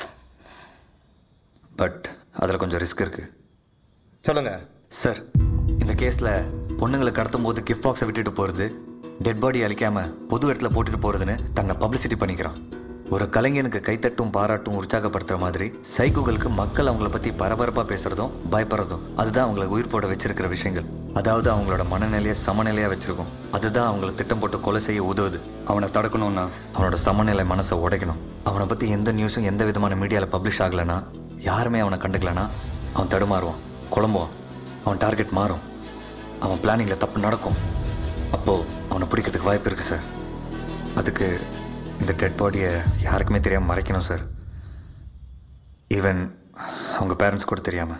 but அதில் கொஞ்சம் ரிஸ்க் இருக்கு சொல்லுங்க சார் இந்த கேஸில் பொண்ணுங்களை கடத்தும் போது கிஃப்ட் பாக்ஸை விட்டுட்டு போகிறது டெட் பாடி அழிக்காம பொது இடத்துல போட்டுட்டு போறதுன்னு தன்னை பப்ளிசிட்டி பண்ணிக்கிறான் ஒரு கலைஞனுக்கு கைத்தட்டும் பாராட்டும் உற்சாகப்படுத்துற மாதிரி சைக்கோகளுக்கு மக்கள் அவங்கள பத்தி பரபரப்பா பேசுறதும் பயப்படுறதும் அதுதான் அவங்களை உயிர் போட வச்சிருக்கிற விஷயங்கள் அதாவது அவங்களோட மனநிலையை சமநிலையா வச்சிருக்கும் அதுதான் அவங்கள திட்டம் போட்டு கொலை செய்ய உதவுது அவனை தடுக்கணும்னா அவனோட சமநிலை மனசை உடைக்கணும் அவனை பத்தி எந்த நியூஸும் எந்த விதமான மீடியால பப்ளிஷ் ஆகலைன்னா யாருமே அவனை கண்டுக்கலனா அவன் தடுமாறுவான் குழம்புவான் அவன் டார்கெட் மாறும் அவன் பிளானிங்ல தப்பு நடக்கும் அப்போ அவனை பிடிக்கிறதுக்கு வாய்ப்பு இருக்கு சார் அதுக்கு இந்த டெட் பாடியை யாருக்குமே தெரியாம மறைக்கணும் சார் ஈவன் அவங்க பேரண்ட்ஸ் கூட தெரியாம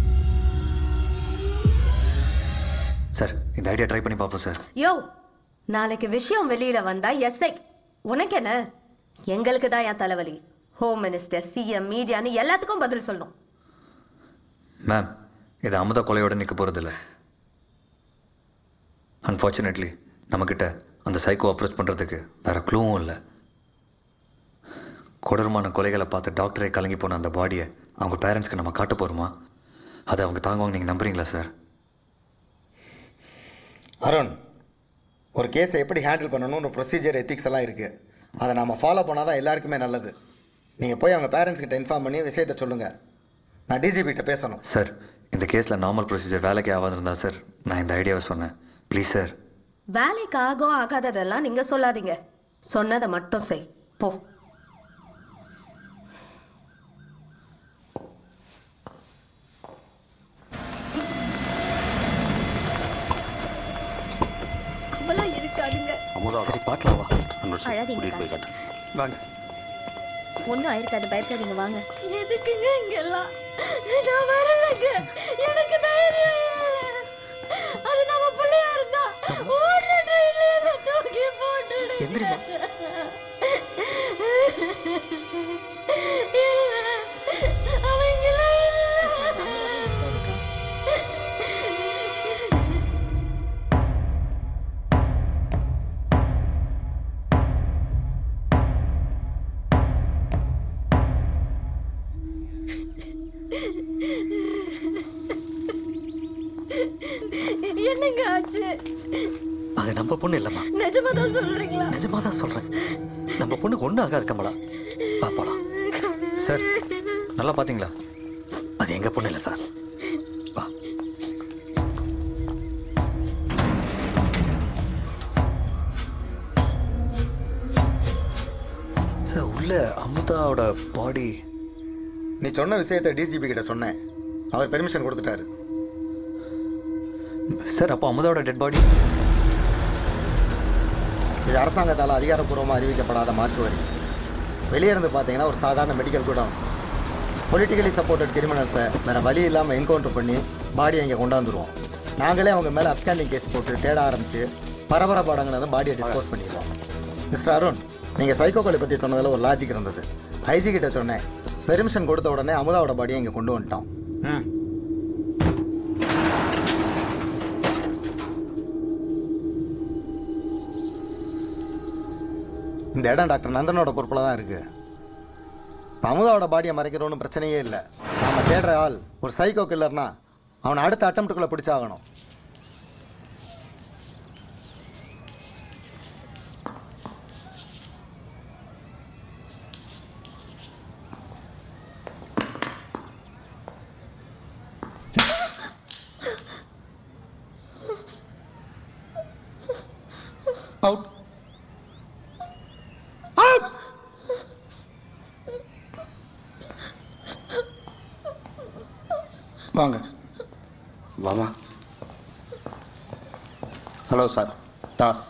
சார் இந்த ஐடியா ட்ரை பண்ணி பார்ப்போம் சார் யோ நாளைக்கு விஷயம் வெளியில வந்தா எஸ்ஐ உனக்கு என்ன எங்களுக்கு தான் என் தலைவலி ஹோம் மினிஸ்டர் சிஎம் மீடியான்னு எல்லாத்துக்கும் பதில் சொல்லணும் மேம் இது அமுதா கொலையோட நிற்க போறதில்ல அன்ஃபார்ச்சுனேட்லி நம்மக்கிட்ட அந்த சைக்கோ அப்ரோச் பண்றதுக்கு வேற க்ளூவும் இல்லை கொடூரமான கொலைகளை பார்த்து டாக்டரே கலங்கி போன அந்த பாடியை அவங்க பேரண்ட்ஸ்க்கு நம்ம காட்ட போறோமா அதை அவங்க தாங்குவாங்க நீங்க நம்புறீங்களா சார் அருண் ஒரு கேஸை எப்படி ஹேண்டில் பண்ணணும்னு ப்ரொசீஜர் எத்திக்ஸ் எல்லாம் இருக்கு அதை நாம ஃபாலோ பண்ணாதான் எல்லாருக்குமே நல்லது நீங்க போய் அவங்க பேரண்ட்ஸ் கிட்ட இன்ஃபார்ம் பண்ணி விஷயத்த சொல்லுங்க நான் டிஜிபி கிட்ட பேசணும் சார் இந்த கேஸில் நார்மல் ப்ரொசீஜர் வேலைக்கு ஆகாதிருந்தா சார் நான் இந்த ஐடியாவை சொன்னேன் ப்ளீஸ் சார் வேலைக்கு ஆகும் ஆகாததெல்லாம் நீங்க சொல்லாதீங்க சொன்னதை மட்டும் செய் போ அவெல்லாம் இருக்காதுங்க அமுதா சரி பார்க்கலாம் வா அழாதீங்க. கூட்டிட்டு போய் காட்டு வாங்க ஒன்றும் ஆயிருக்காது பயப்படாதீங்க வாங்க எதுக்குங்க இங்கெல்லாம் நான் வரலங்க எனக்கு தைரியம் இல்ல. அது நம்ம பிள்ளையா இருந்தா ஓடுற ட்ரெயின்ல என்ன தூக்கி போட்டுடுங்க எந்திரிம்மா. இல்ல அவங்க இல்ல நம்ம பொண்ணு இல்லம்மா நிஜமா தான் சொல்றீங்களா நிஜமா தான் சொல்றேன் நம்ம பொண்ணுக்கு ஒண்ணும் ஆகாது கமலா வா போலாம் சார் நல்லா பாத்தீங்களா அது எங்க பொண்ணு இல்ல சார் சார் உள்ள அமுதாவோட பாடி நீ சொன்ன விஷயத்தை டிஜிபி கிட்ட சொன்னேன் அவர் பெர்மிஷன் கொடுத்துட்டாரு சார் அப்போ அமுதாவோட டெட் பாடி இது அரசாங்கத்தால் அதிகாரப்பூர்வமாக அறிவிக்கப்படாத மாற்று வரி வெளியே இருந்து பார்த்தீங்கன்னா ஒரு சாதாரண மெடிக்கல் கூட பொலிட்டிக்கலி சப்போர்ட்டட் கிரிமினல்ஸை வேற வழி இல்லாமல் என்கவுண்டர் பண்ணி பாடியை இங்கே கொண்டாந்துருவோம் நாங்களே அவங்க மேலே அப்ஸ்காண்டிங் கேஸ் போட்டு தேட ஆரம்பிச்சு பரபர பாடங்களை பாடியை டிஸ்போஸ் பண்ணிடுவோம் மிஸ்டர் அருண் நீங்கள் சைக்கோ கொலை பற்றி சொன்னதில் ஒரு லாஜிக் இருந்தது ஐஜி கிட்ட சொன்னேன் பெர்மிஷன் கொடுத்த உடனே அமுதாவோட பாடியை இங்கே கொண்டு வந்துட்டோம் ம் இந்த இடம் டாக்டர் நந்தனோட பொறுப்பில் தான் இருக்கு இப்ப அமுதாவோட பாடியை மறைக்கிறோன்னு பிரச்சனையே இல்லை நாம தேடுற ஆள் ஒரு சைக்கோ கில்லர்னா அவனை அடுத்த அட்டம்ப்டுக்குள்ள பிடிச்சாகணும் அவுட் வாங்க வாமா ஹலோ சார் தாஸ்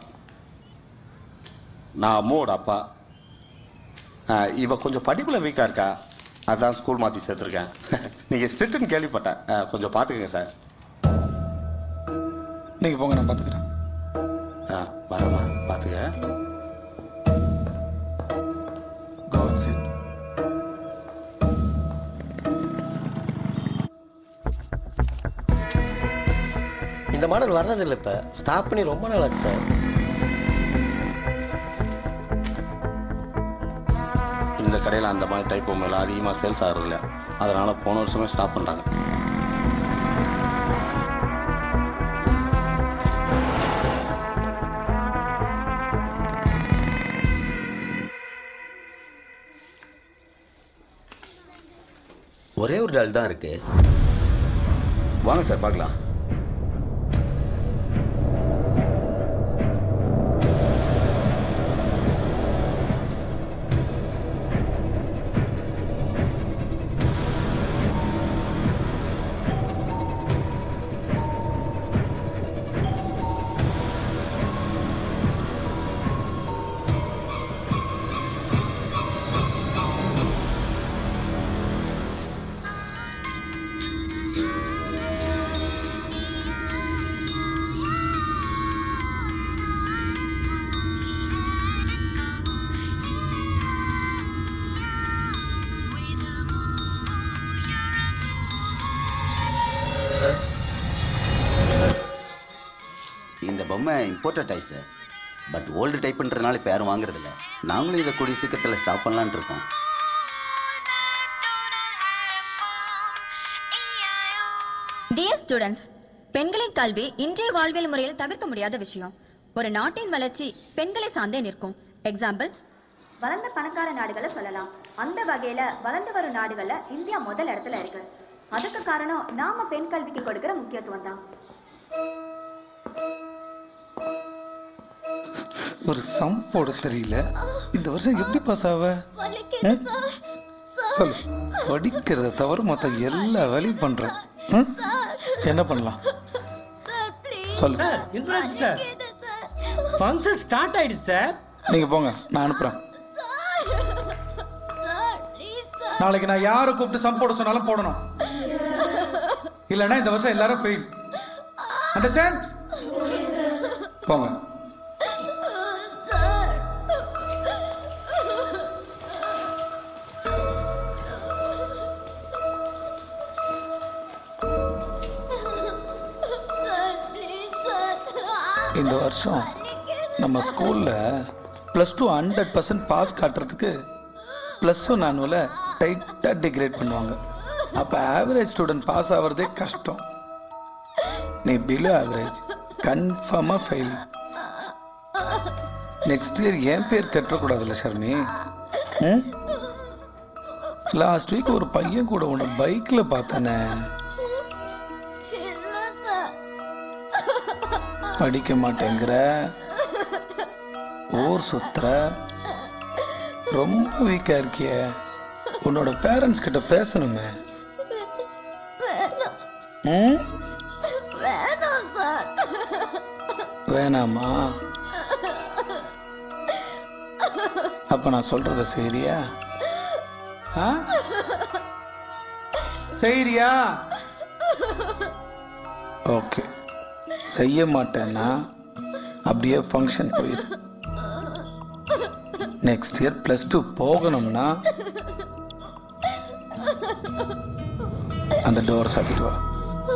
நான் அம்மோட அப்பா ஆ, இவ கொஞ்சம் படிப்புல வீக்கா இருக்கா அதான் ஸ்கூல் மாத்தி சேர்த்துருக்கேன் நீங்க ஸ்ட்ரிக்ட்னு கேள்விப்பட்டேன் ஆ, கொஞ்சம் பாத்துக்கங்க சார் நீங்க போங்க நான் பாத்துக்கிறேன் ஆ, வரேம்மா பாத்துக்க இந்த மாடல் வர்றதில்லை இப்ப ஸ்டாப் பண்ணி ரொம்ப நாள் ஆச்சு சார் இந்த கடையில அந்த மாதிரி டைப் பொம்மையில அதிகமா சேல்ஸ் ஆகுறது இல்ல அதனால போன வருஷமே ஸ்டாப் பண்றாங்க ஒரே ஒரு டால் தான் இருக்கு வாங்க சார் பார்க்கலாம் இந்த பொம்மை imported type sir but old டைப்ன்றதுனால இப்போ யாரும் வாங்குறது இல்ல நாங்களும் இதை கூடிய சீக்கிரத்தில் ஸ்டாப் பண்ணலாம்னு இருக்கோம் டியர் ஸ்டூடெண்ட்ஸ் பெண்களின் கல்வி இன்றைய வாழ்வியல் முறையில் தவிர்க்க முடியாத விஷயம் ஒரு நாட்டின் வளர்ச்சி பெண்களை சார்ந்தே நிற்கும் எக்ஸாம்பிள் வளர்ந்த பணக்கார நாடுகளை சொல்லலாம் அந்த வகையில வளர்ந்து வரும் நாடுகள்ல இந்தியா முதல் இடத்துல இருக்கு அதுக்கு காரணம் நாம பெண் கல்விக்கு கொடுக்கிற முக்கியத்துவம் தான் ஒரு சம் போட தெரியல இந்த வருஷம் எப்படி பாஸ் ஆவ ம்? சொல்லு படிக்கிறத தவிர மொத்த எல்லா வேலையும் பண்ற ம்? என்ன பண்ணலாம் சொல்லு sir influence sir function start ஆயிடுச்சு சார் நீங்க போங்க நான் அனுப்புறேன் நாளைக்கு நான் யாரை கூப்பிட்டு சம் போட சொன்னாலும் போடணும் இல்லைன்னா இந்த வருஷம் எல்லாரும் ஃபெயில் அண்டர்ஸ்டாண்ட் போங்க இந்த வருஷம் நம்ம ஸ்கூல்ல plus two hundred percent pass காட்டுறதுக்கு பிளஸ் ஒன் ஆனுவல டைட்டா டிகிரேட் பண்ணுவாங்க அப்ப ஆவரேஜ் ஸ்டூடெண்ட் பாஸ் ஆவறதே கஷ்டம் நீ பிலோ ஆவரேஜ் கன்ஃபார்மா ஃபெயில் நெக்ஸ்ட் இயர் என் பேர் கட்டக்கூடாதுல்ல ஷர்மி லாஸ்ட் வீக் ஒரு பையன் கூட உன்னை பைக்ல பார்த்தனே படிக்க மாட்டேங்கிற ஊர் சுத்துற ரொம்ப வீக்கா இருக்கிய உன்னோட பேரண்ட்ஸ் கிட்ட பேசணுமே ம்? வேணாம் சார் வேணாமா அப்ப நான் சொல்றத செய்றியா ஆ? செய்றியா ஓகே செய்ய மாட்டேன்னா அப்படியே ஃபங்க்ஷன் போயிரு நெக்ஸ்ட் இயர் பிளஸ் டூ போகணும்னா அந்த டோர் சாத்திட்டு வா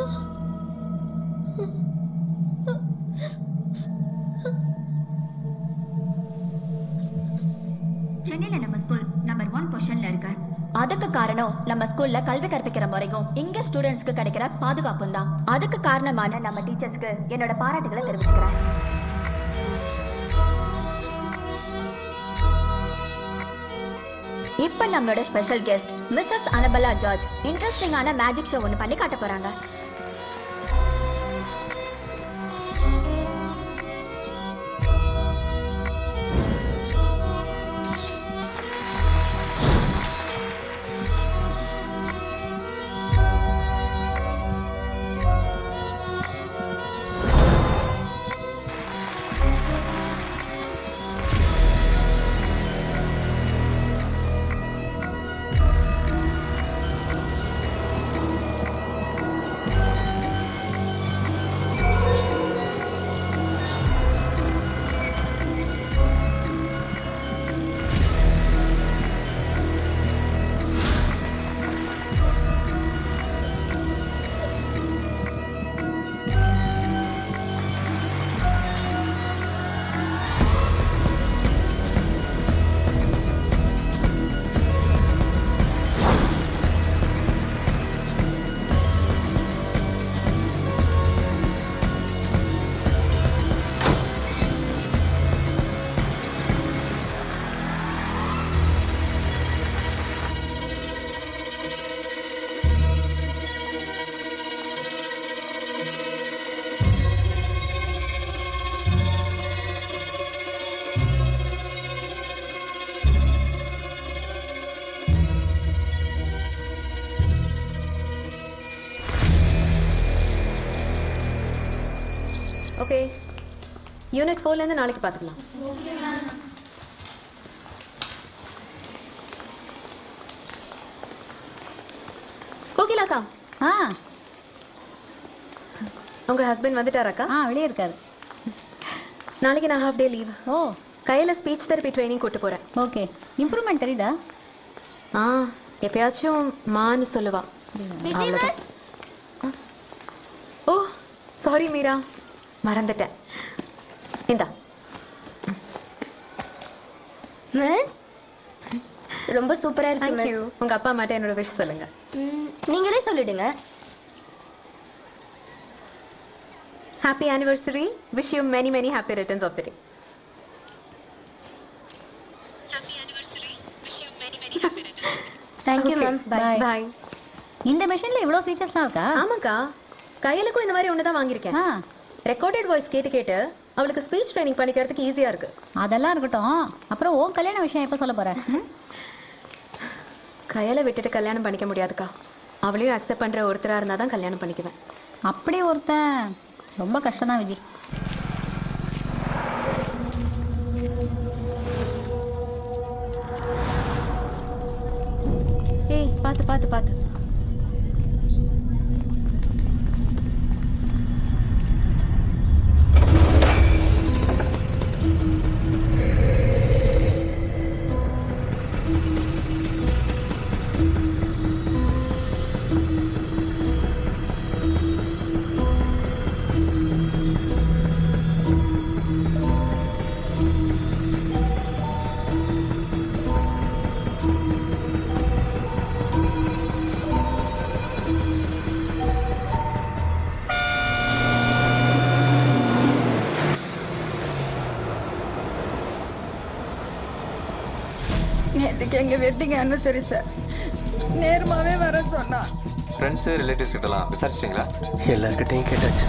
சென்னையில நம்ம ஸ்கூல் நம்பர் ஒன் பொசிஷன்ல இருக்கு அதுக்கு காரணம் நம்ம ஸ்கூல்ல கல்வி கற்பிக்கிற முறையும் இங்க ஸ்டூடெண்ட்ஸ்க்கு கிடைக்கிற பாதுகாப்பும் தான் அதுக்கு காரணமான நம்ம டீச்சர்ஸ்க்கு என்னோட பாராட்டுகளை தெரிவிச்சுக்கிறேன் இப்ப நம்மளோட special guest Mrs Annabella George இன்ட்ரெஸ்டிங்கான மேஜிக் ஷோ ஒன்று பண்ணி காட்ட போறாங்க ஓகே யூனிட் ஃபோர்லேருந்து நாளைக்கு பார்த்துக்கலாம் கோகிலாக்கா ஆ உங்க ஹஸ்பண்ட் வந்துட்டாராக்கா ஆ வெளியே இருக்காரு நாளைக்கு நான் ஹாஃப் டே லீவ் ஓ கையில ஸ்பீச் தெரப்பி ட்ரைனிங் கூட்டு போறேன் ஓகே இம்ப்ரூவ்மெண்ட் தெரியுதா ஆ எப்பயாச்சும் மான்னு சொல்லுவா அவ்வளவுதான். ஆ. ஓ சாரி மீரா மறந்துட்டேன் இந்தா மிஸ் ரொம்ப சூப்பரா இருக்கு தேங்க்யூ உங்க அப்பா அம்மாட்ட என்னோட விஷ் சொல்லுங்க ம், நீங்களே சொல்லிடுங்க happy anniversary wish you many many happy returns of the day thank you ma'am bye bye இந்த மெஷின்ல இவ்வளோ ஃபீச்சர்ஸ்லாம் இருக்கா ஆமாக்கா கையலுக்கும் இந்த மாதிரி ஒன்று தான் வாங்கியிருக்கேன் ரெக்கார்டட் வாய்ஸ் கேட்டு கேட்டு அவளுக்கு ஸ்பீச் ட்ரைனிங் பண்ணிக்கிறதுக்கு ஈஸியா இருக்கு அதெல்லாம் இருக்கட்டும் அப்புறம் ஓ கல்யாண விஷயம் எப்போ சொல்ல போற ம்? கையில விட்டுட்டு கல்யாணம் பண்ணிக்க முடியாதுக்கா அவளையும் அக்செப்ட் பண்ற ஒருத்தரா இருந்தா தான் கல்யாணம் பண்ணிக்குவேன் அப்படி ஒருத்தன் ரொம்ப கஷ்டம் தான் விஜி ஏய் பாத்து பாத்து பாத்து எங்க வெட்டிங் anniversary சார் நேர்மாவே வர சொன்னா ஃப்ரெண்ட்ஸ் ரிலேட்டிவ்ஸ் கிட்டலாம் விசாரிச்சிட்டீங்களா எல்லார்கிட்டையும் கேட்டாச்சு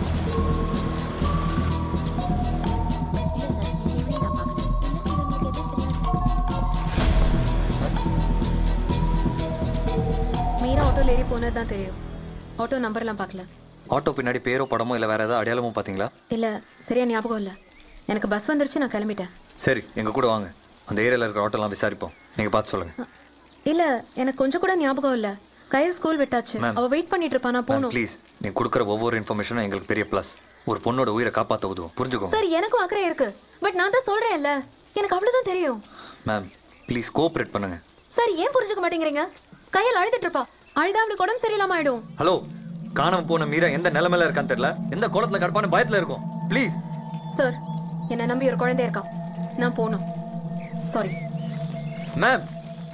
மீரா ஆட்டோல ஏறி போனது தான் தெரியும் ஆட்டோ நம்பர்லாம் பார்க்கல ஆட்டோ பின்னாடி பேரோ படமோ இல்லை வேற ஏதாவது அடையாளமும் பார்த்தீங்களா இல்ல சரியா ஞாபகம் இல்ல எனக்கு பஸ் வந்துருச்சு நான் கிளம்பிட்டேன் சரி எங்க கூட வாங்க அந்த ஏரியால இருக்கிற ஆட்டோலாம் விசாரிப்போம் நீங்க பார்த்து சொல்லுங்க இல்ல எனக்கு கொஞ்சம் கூட ஞாபகம் இல்ல கையில் ஸ்கூல் விட்டாச்சு Ma'am. அவ வெயிட் பண்ணிட்டு இருப்பா நான் போகணும் ப்ளீஸ் நீங்க கொடுக்குற ஒவ்வொரு இன்ஃபர்மேஷனும் எங்களுக்கு பெரிய ப்ளஸ் ஒரு பொண்ணோட உயிரை காப்பாற்ற உதவும் புரிஞ்சுக்கோங்க சார் எனக்கும் அக்கறை இருக்கு பட் நான் தான் சொல்றேன்ல எனக்கு அவ்வளவுதான் தெரியும் மேம் ப்ளீஸ் கோஆப்ரேட் பண்ணுங்க சார் ஏன் புரிஞ்சுக்க மாட்டேங்கிறீங்க கையில் அழுதுட்டு இருப்பா அழுதா அவளுக்கு உடம்பு சரியில்லாம ஆயிடும் ஹலோ காணாம போன மீரா எந்த நிலைமையில இருக்கான்னு தெரியல எந்த குளத்துல கடப்பான பயத்துல இருக்கும் ப்ளீஸ் சார் என்ன நம்பி ஒரு குழந்தை இருக்கா நான் போகணும் சாரி மேம்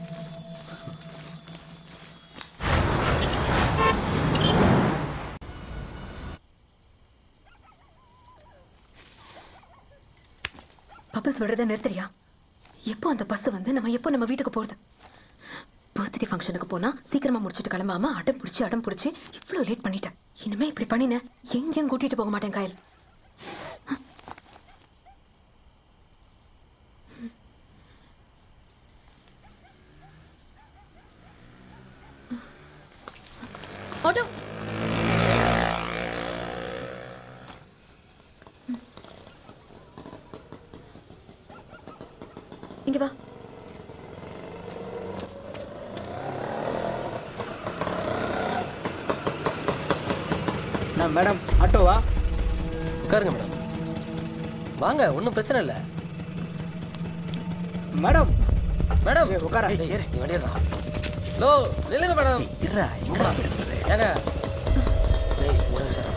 பப்பஸ் விடுறத நிறுத்துறியா எப்போ அந்த பஸ் வந்து நம்ம எப்போ நம்ம வீட்டுக்கு போறது பர்த்டே ஃபங்க்ஷனுக்கு போனா சீக்கிரமா முடிச்சிட்டு கிளம்பாம அடம் பிடிச்சி அடம் பிடிச்சி இவ்வளவு லேட் பண்ணிட்டேன் இனிமே இப்படி பண்ணின எங்கேயும் கூட்டிட்டு போக மாட்டேன் காயல் ஆட்டோ இங்க வா நான் மேடம் ஆட்டோவா உட்காருங்க மேடம் வாங்க ஒன்றும் பிரச்சனை இல்லை மேடம் மேடம் உட்கார நீ வண்டியா ஹலோ நில்லுங்க மேடம் இருடா அம்மா, ஏங்க டேய் ஒரு நிமிஷம்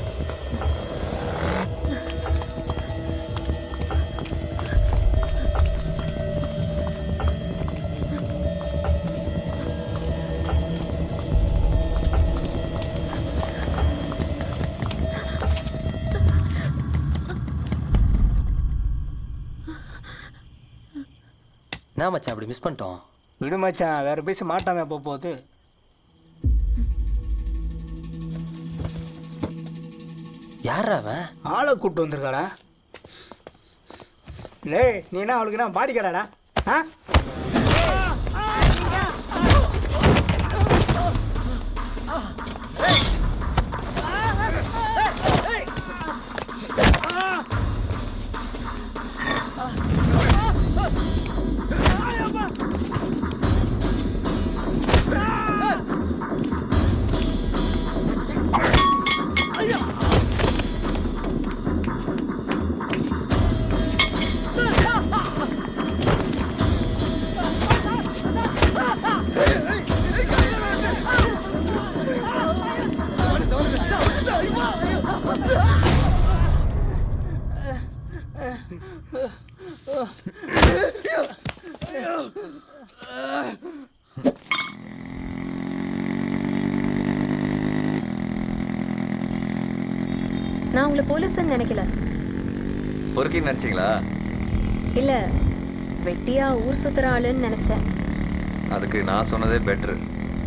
என்ன மச்சான் அப்படி மிஸ் பண்ணிட்டோம் விடு மச்சான் வேற பேசி மாட்டாம போக போகுது யாரா அவன் ஆளை கூட்டு வந்திருக்காடா டேய் நீ என்ன அவளுக்கு என்ன பாடிக்கிறாடா ஆ நான் உங்களை போலீஸ்ன்னு நினைக்கல பொறுக்கின்னு நினைச்சீங்களா இல்ல வெட்டியா ஊர் சுத்துற ஆளுன்னு நினைச்சேன் அதுக்கு நான் சொன்னதே பெட்ரு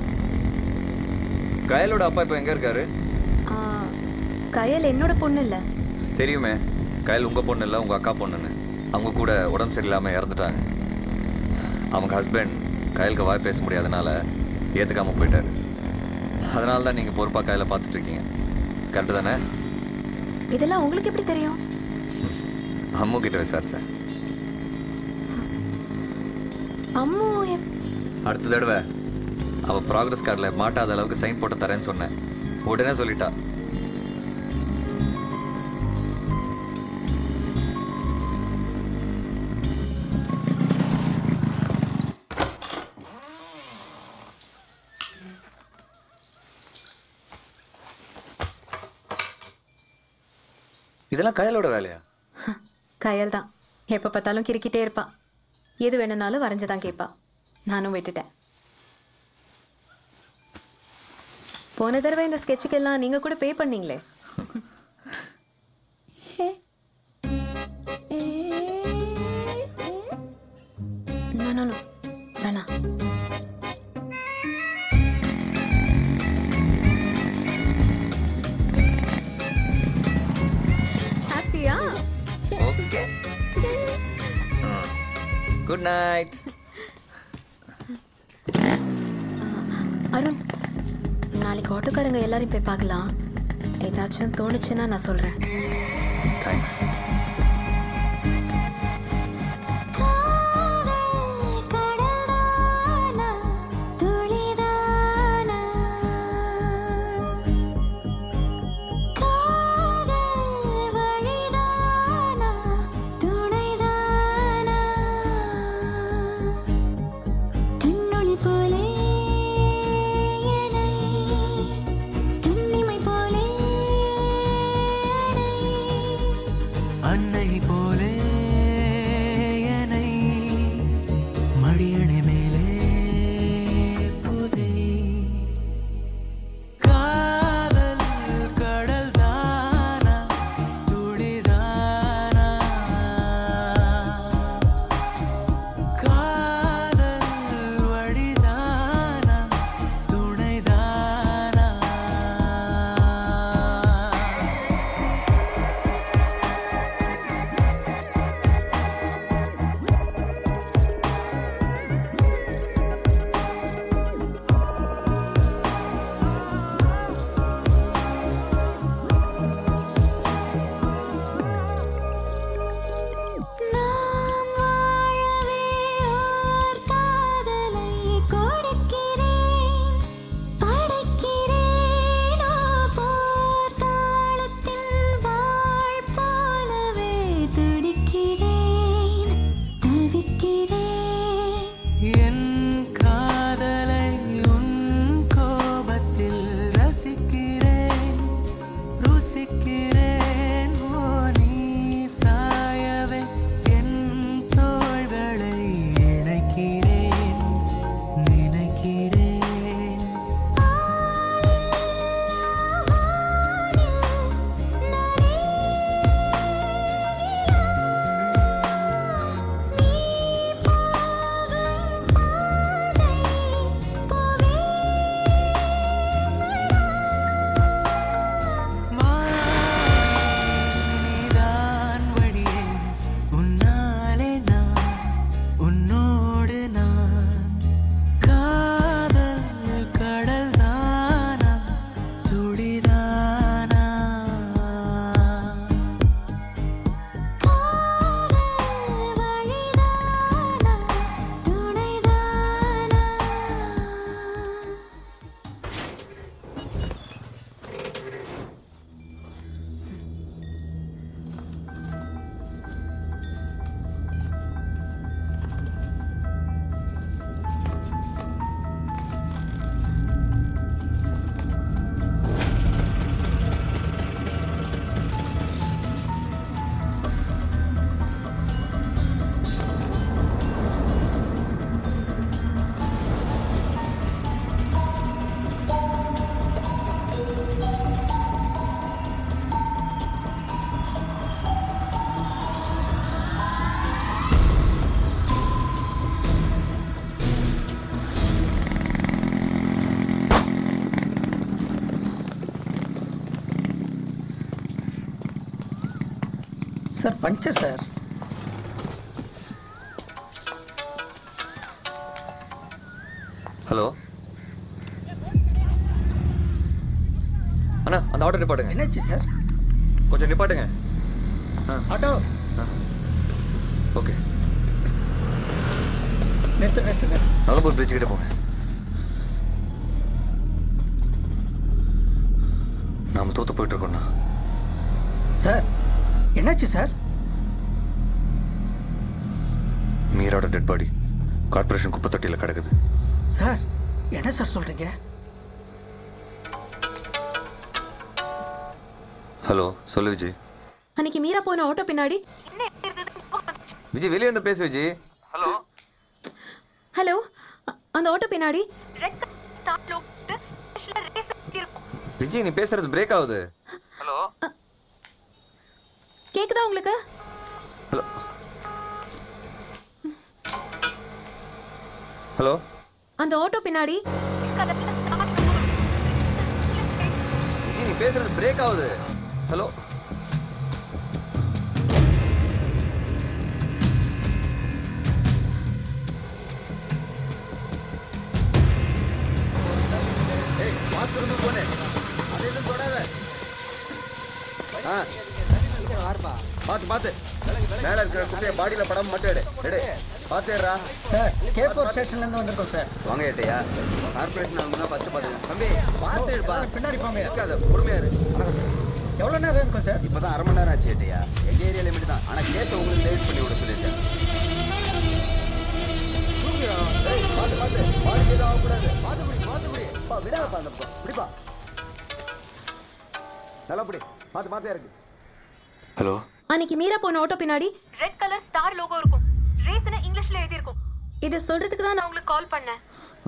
கயலோட அப்பா இப்போ எங்க இருக்காரு ஆ, கயல் என்னோட பொண்ணு இல்ல தெரியுமே கயல் உங்க பொண்ணு இல்ல உங்க அக்கா பொண்ணுன்னு அவங்க கூட உடம்பு சரியில்லாம இறந்துட்டாங்க அவங்க ஹஸ்பண்ட் கயலுக்கு வாய் பேச முடியாதனால ஏத்துக்காம போயிட்டாரு அதனால தான் நீங்க பொறுப்பா கையில பார்த்துட்டு இருக்கீங்க கரெக்டு தானே இதெல்லாம் உங்களுக்கு எப்படி தெரியும் அம்மு கிட்ட விசாரிச்சேன் அம்மு எப்- அடுத்த தடவை அவ ப்ராக்ரஸ் கார்டில் மாட்டாத அளவுக்கு சைன் போட்டு தரேன்னு சொன்னேன் உடனே சொல்லிட்டா இதெல்லாம் கயலோட வேலையா கயல் தான் எப்ப பார்த்தாலும் கிறுக்கிட்டே இருப்பா எது வேணும்னாலும் வரைஞ்சுதான் கேட்பா நானும் விட்டுட்டேன் போன தடவை இந்த ஸ்கெட்சுக்கு எல்லாம் நீங்க கூட பே பண்ணீங்களே No, no, no. வேணாம் குட் நைட் அருண் நாளைக்கு ஆட்டோக்காரங்க எல்லாரையும் போய் பார்க்கலாம் ஏதாச்சும் தோணுச்சுன்னா நான் சொல்றேன் தேங்க்ஸ் கண்ணொளி போலே என்னை, கண்ணிமை போலே அன்னை போலே என்னை மடியணை மேலே புதை காதல் கடல் தானா துளிதானா காதல் வழிதானா துணைதானா நாம் வாழவே ஓர் காதலை கொடுக்கிறேன் படைக்கிறேனோ போர்க்காலத்தின் வாழ் போலவே துடிக்கிறேன் தவிக்கிறேன் என் காதலை உன் கோபத்தில் ரசிக்கிறேன் ருசிக்கிறேன் ஓ நீ சாயவே என் தோள்களை இணைக்கிறேன் நினைக்கிறேன் நீதான் வழியே உன்னாலே நான் உன்னோடு நான் காதல் கடல் தானா துளிதானா சார் பஞ்சர் சார் ஹலோ அண்ணா அந்த ஆட்டோ நிப்பாட்டுங்க என்னாச்சு சார் கொஞ்சம் நிப்பாட்டுங்க ஆட்டோ ஓகே நிறுத்து நிறுத்து நிறுத்து நலம்பூர் பிரிட்ஜ் கிட்ட போங்க நாம தோத்து போயிட்டு இருக்கோம்ண்ணா சார் என்னாச்சு சார் மீராவோட டெட் பாடி கார்பரேஷன் குப்பை தொட்டியில் கிடக்குது சார் என்ன சார் சொல்றீங்க ஹலோ சொல்லு விஜய் அன்னைக்கு மீரா போன ஆட்டோ பின்னாடி விஜய் வெளியே வந்து பேசு விஜய் ஹலோ ஹலோ அந்த ஆட்டோ பின்னாடி விஜய் நீ பேசுறது பிரேக் ஆகுது ஹலோ கேக்குதா உங்களுக்கு ஹலோ ஹலோ அந்த ஆட்டோ பின்னாடி விஜய் நீ பேசுறது பிரேக் ஆகுது ஹலோ பாத்து மேல இருக்கிற குப்பைய பாடியில படம் மட்டும் எடு எடு பாத்துடுறா சார் கே ஃபோர் ஸ்டேஷன்ல இருந்து வந்திருக்கோம் சார் வாங்க ஏட்டையா கார்பரேஷன் அவங்க ஃபர்ஸ்ட் பாத்துங்க தம்பி பாத்து எடுப்பா பின்னாடி போங்க இருக்காத பொறுமையா இரு எவ்வளவு நேரம் இருக்கும் சார் இப்பதான் அரை மணி நேரம் ஆச்சு ஏட்டையா எங்க ஏரியா லிமிட் தான் ஆனா கேட்ட உங்களுக்கு டேட் பண்ணி விட சொல்லிருக்கேன் ஏய், பாத்து பாத்து பாடி எதுவும் ஆகக்கூடாது பாத்து பிடி பாத்து பிடி பா விடாதப்பா அந்த பக்கம். பிடிப்பா நல்லா பிடி பாத்து பாத்தே இருக்கு ஹலோ அன்னைக்கு மீரா போன ஆட்டோ பின்னாடி ரெட் கலர் ஸ்டார் லோகோ இருக்கும் ரீசன் இங்கிலீஷ்ல எழுதி இருக்கும் இத சொல்றதுக்கு தான் நான் உங்களுக்கு கால் பண்ணேன்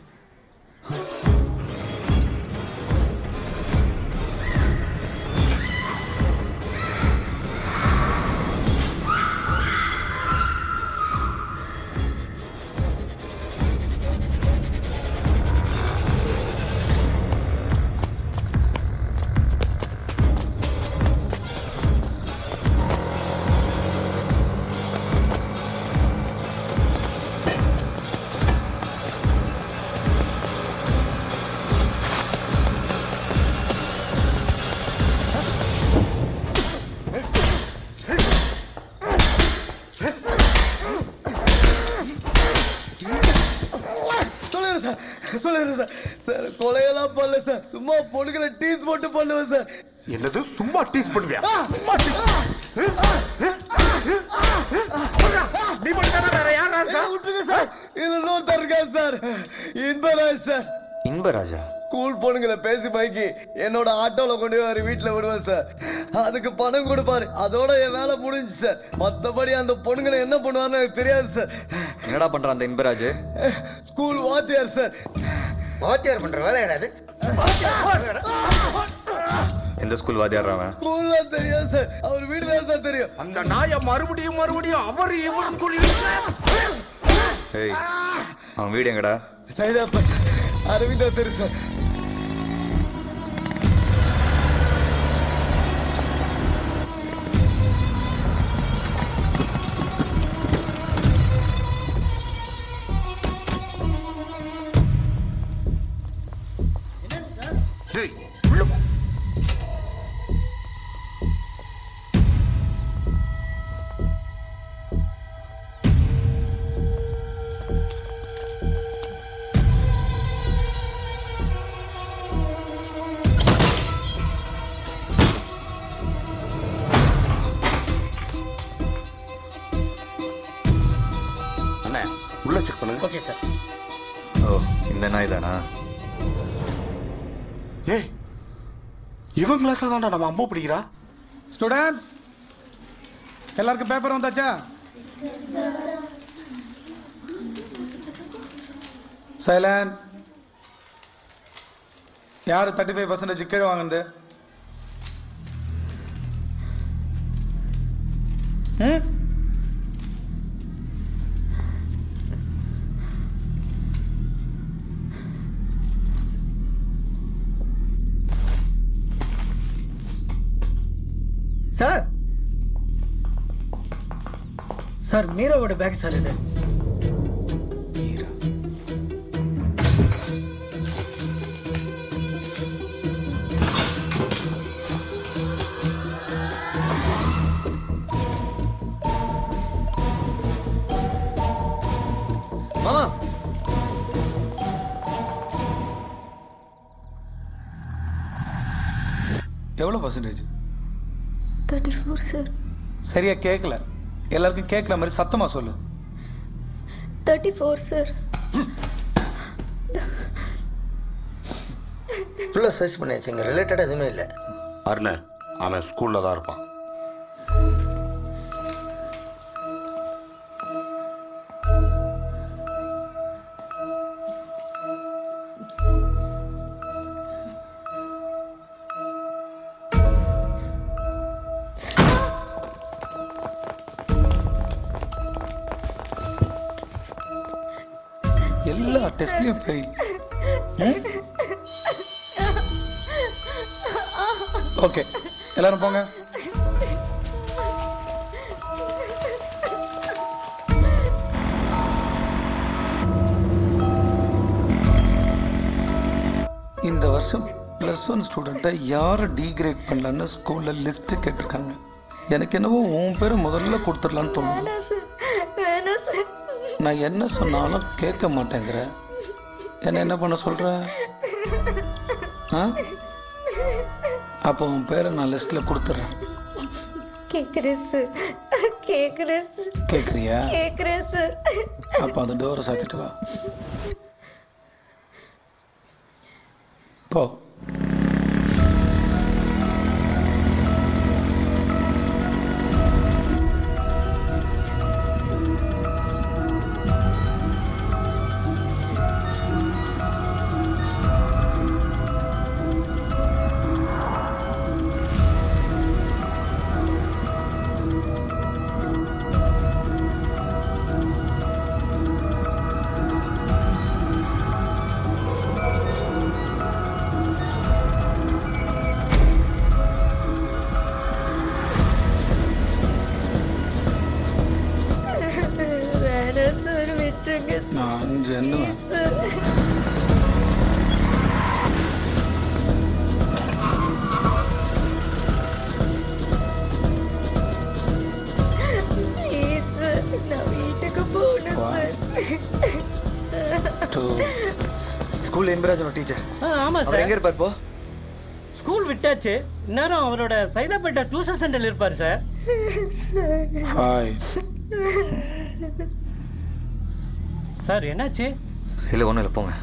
சொல்லுங்க சார் சொல்லுங்க சார் சார் கொலையெல்லாம் பண்ணல சார் சும்மா பொண்ணுங்களை டீஸ் போட்டு பண்ணுவேன் சார் என்னது சும்மா டீஸ் பண்ணுவியா நீ மட்டும் வேற யாரா இருக்கா விட்டுருங்க சார் இதுல இன்னொருத்தர் இருக்காரு சார் இன்பராஜ் சார் இன்பராஜா ஸ்கூல் பொண்ணுங்களை பேசி பைக்கி என்னோட ஆட்டோல கொண்டு போய் அவர் வீட்டுல விடுவேன் சார் அதுக்கு பணம் கொடுப்பாரு அதோட என் வேலை முடிஞ்சு சார் மத்தபடி அந்த பொண்ணுங்களை என்ன பண்ணுவாருன்னு எனக்கு தெரியாது சார் என்னடா பண்றான் அந்த இன்பராஜ் ஸ்கூல் வாத்தியார் சார் வாத்தியார் பண்ற வேலை என்னது எந்த ஸ்கூல் வாத்தியார் அவன் ஸ்கூல்ல தெரியாது சார் அவர் வீடு தான் சார் தெரியும் அந்த நாயை மறுபடியும் மறுபடியும் அவர் இவர் சொல்லி ஏய் அவன் வீடு எங்கடா சைதாப்பா அரவிந்தா தெரு சார் டேய், உள்ள போ. அண்ணே உள்ள செக் பண்ணுங்க ஓகே சார் ஓ இந்த நாய் தானா ஏய் இவன் கிளாஸ்ல தான்டா நம்ம அம்மா பிடிக்கிறா ஸ்டூடெண்ட்ஸ் எல்லாருக்கும் பேப்பர் வந்தாச்சா சைலண்ட் யாரு தேர்ட்டி ஃபைவ் பர்சன்டேஜ் கீழே வாங்குனது ம்? சார் சார் மீராவோட பேக் சார் இது மாமா எவ்வளவு பர்சன்டேஜ் தேர்ட்டி ஃபோர் சார் சரியா கேட்கல எல்லாருக்கும் கேட்கல மாதிரி சத்தமா சொல்லு தேர்ட்டி ஃபோர் சார் ஃபுல்லாக சர்ச் பண்ணியாச்சு இங்கே ரிலேட்டடாக எதுவுமே இல்லை அருண் அவன் ஸ்கூல்ல தான் இருப்பான் எல்லா டெஸ்ட்லயும் ஃபெயில் ஓகே எல்லாரும் போங்க இந்த வருஷம் பிளஸ் ஒன் ஸ்டூடெண்ட்டை யாரை டீக்ரேட் பண்ணலன்னு ஸ்கூல்ல லிஸ்ட் கேட்டிருக்காங்க எனக்கு என்னவோ உன் பேரை முதல்ல கொடுத்துடலான்னு தோணுது வேணாம் சார் வேணாம் சார் நான் என்ன சொன்னாலும் கேட்க மாட்டேங்கிற என்ன என்ன பண்ண சொல்ற ஆ அப்போ உன் பேரை நான் லிஸ்ட்ல கொடுத்துட்றேன் கேக்குறேன் சார் கேக்குறேன் சார் கேட்குறியா கேக்குறேன் சார் அப்போ அந்த டோரை சாத்திட்டு வா போ வேணாம் சார் விட்டுருங்க நான் அஞ்சு எண்ணுவேன் சார் Please சார் நான் வீட்டுக்கு போகணும் சார் டூ ஸ்கூல் என்பராஜனோட டீச்சர் ஆ, ஆமா அவர் சார் எங்க இருப்பார் இப்போ ஸ்கூல் விட்டாச்சு இந்நேரம் அவரோட சைதாப்பேட்டை டியூஷன் சென்டர்ல இருப்பாரு சார் ஃபைவ் சார் என்னாச்சு இல்ல ஒண்ணும் இல்ல போங்க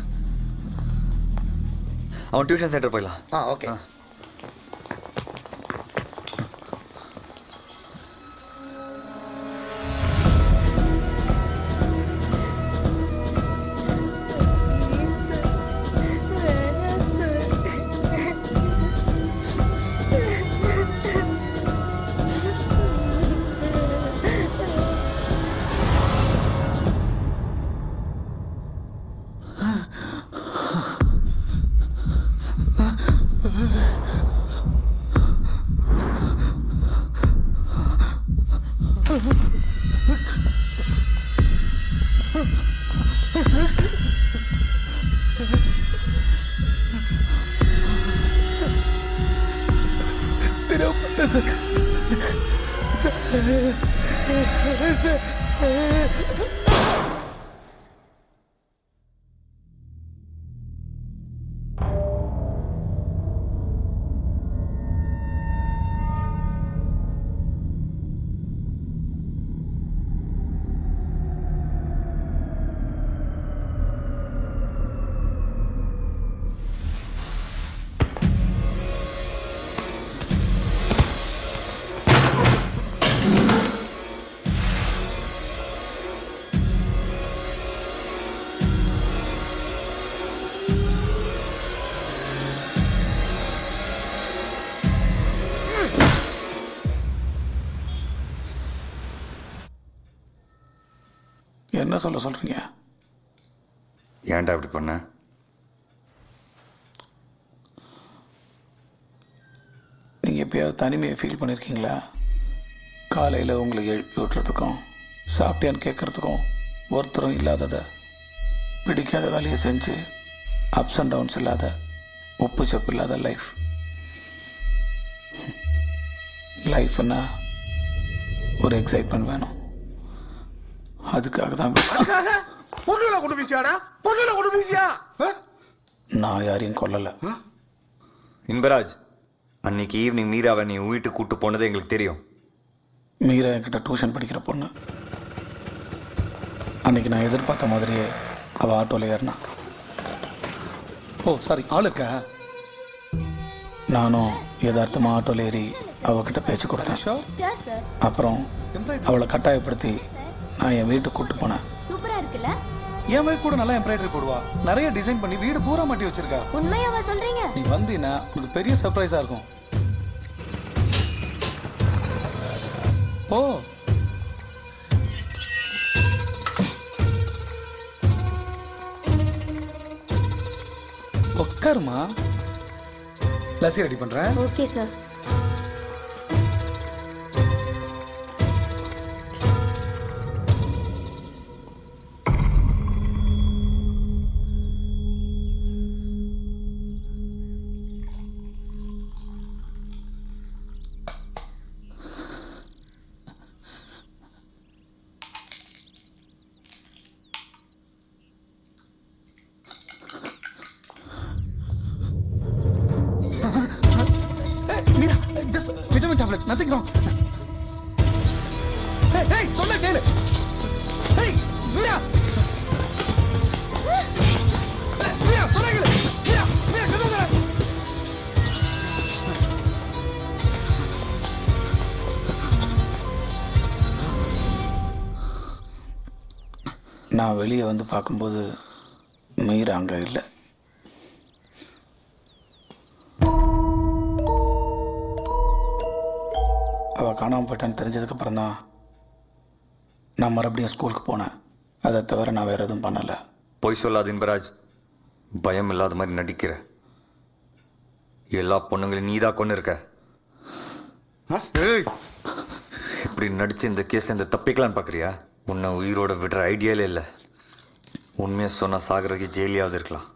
அவன் டியூஷன் சென்டர் போயிடலாம் ஆ ஓகே என்ன சொல்ல சொல்றீங்க ஏன்டா இப்படி பண்ண நீங்க எப்பயாவது தனிமையை ஃபீல் பண்ணிருக்கீங்களா காலையில உங்களை எழுப்பி விட்டுறதுக்கும் சாப்பிட்டியான்னு கேட்கறதுக்கும் ஒருத்தரும் இல்லாதத பிடிக்காத வேலையை செஞ்சு அப்ஸ் அண்ட் டவுன்ஸ் இல்லாத உப்பு சப்பு இல்லாத லைஃப் லைஃப்னா ஒரு எக்ஸைட்மெண்ட் வேணும் அதுக்காக தான் பொண்ணுல கொண்டு வீசியாடா பொண்ணுல கொண்டு வீசியா நான் யாரையும் கொல்லல இன்பராஜ் அன்னைக்கு ஈவினிங் மீராவை நீ உன் வீட்டுக்கு கூட்டு போனது எங்களுக்கு தெரியும் மீரா என்கிட்ட டியூஷன் படிக்கிற பொண்ணு அன்னைக்கு நான் எதிர்பார்த்த மாதிரியே அவ ஆட்டோல ஏறினா ஓ சாரி ஆளுக்கா நானும் யதார்த்தமா ஆட்டோல ஏறி அவகிட்ட பேச்சு கொடுத்தேன் ஷோர் சார் அப்புறம் அவளை கட்டாயப்படுத்தி நான் என் வீட்டுக்கு கூட்டு போனேன் சூப்பரா இருக்குல்ல என் வைஃப் கூட நல்லா எம்ப்ராய்டரி போடுவா நிறைய டிசைன் பண்ணி வீடு பூரா மாட்டி வச்சிருக்கா உண்மையாவா சொல்றீங்க நீ வந்தீன்னா உனக்கு பெரிய சர்ப்ரைஸா இருக்கும் ஓ உட்காருமா லஸ்ஸி ரெடி பண்றேன் okay sir tablet nothing wrong ஏய் சொல்ல கேளு ஏய் மீரா மீரா சொல்ல கேளு மீரா மீரா கதவு தர நான் வெளியே வந்து பார்க்கும்போது மீரா அங்கே இல்லை அவ காணாம போயிட்டான்னு தெரிஞ்சதுக்கு அப்புறம் தான் நான் மறுபடியும் ஸ்கூலுக்கு போனேன் அதை தவிர நான் வேற எதுவும் பண்ணல பொய் சொல்லாத இன்பராஜ் பயம் இல்லாத மாதிரி நடிக்கிற எல்லா பொண்ணுங்களையும் நீதான் கொண்டு இருக்க இப்படி நடிச்சு இந்த கேஸ்ல இந்த தப்பிக்கலான்னு பாக்குறியா உன்னை உயிரோட விடுற ஐடியாலே இல்ல உண்மையை சொன்னா சாகரக்கு ஜெயிலியாவது இருக்கலாம்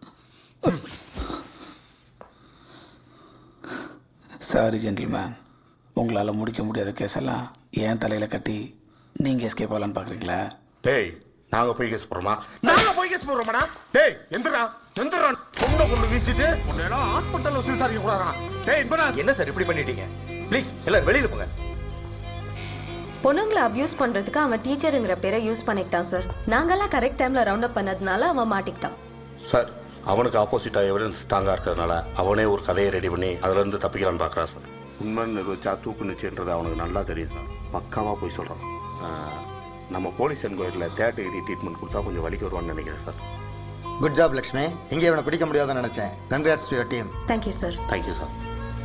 சாரி ஜென்டில்மேன் உங்களால் முடிக்க முடியாத கேஸ் எல்லாம் ஏன் தலையில கட்டி நீங்க எஸ்கேப் ஆகலான்னு பார்க்குறீங்களா டேய் நாங்க போய் கேஸ் போறோமா நாங்க போய் கேஸ் போறோமாடா டேய் எந்திரா எந்திரா பொண்ணை கொண்டு வீசிட்டு உன்னை எல்லாம் ஹாஸ்பிட்டல்ல வச்சு விசாரிக்க கூடாதா டேய் இப்ப என்ன சார் இப்படி பண்ணிட்டீங்க ப்ளீஸ் எல்லாம் வெளியில போங்க பொண்ணுங்களை அபியூஸ் பண்றதுக்கு அவன் டீச்சருங்கிற பேரை யூஸ் பண்ணிக்கிட்டான் சார் நாங்கெல்லாம் கரெக்ட் டைம்ல ரவுண்ட் அப் பண்ணதுனால அவன் மாட்டிக்கிட்டான் சார் அவனுக்கு ஆப்போசிட்டா எவிடன்ஸ் ஸ்ட்ராங்கா இருக்கிறதுனால அவனே ஒரு கதையை ரெடி பண்ணி அதுல இருந்து தப்பிக்கலாம்னு பாக்குறான் சார் உண்மை நிரூபிச்சா தூக்கு நிச்சயன்றது அவனுக்கு நல்லா தெரியும் சார் பக்காவா போய் சொல்றான் ஆஹ், நம்ம போலீஸ் என்கொயரியில் தேர்ட் டிகிரி ட்ரீட்மெண்ட் கொடுத்தா கொஞ்சம் வலிக்கு வருவான்னு நினைக்கிறேன் சார் குட் ஜாப் லக்ஷ்மி இங்கே இவனை பிடிக்க முடியாதுன்னு நினைச்சேன் congrats to your team thank you sir thank you sir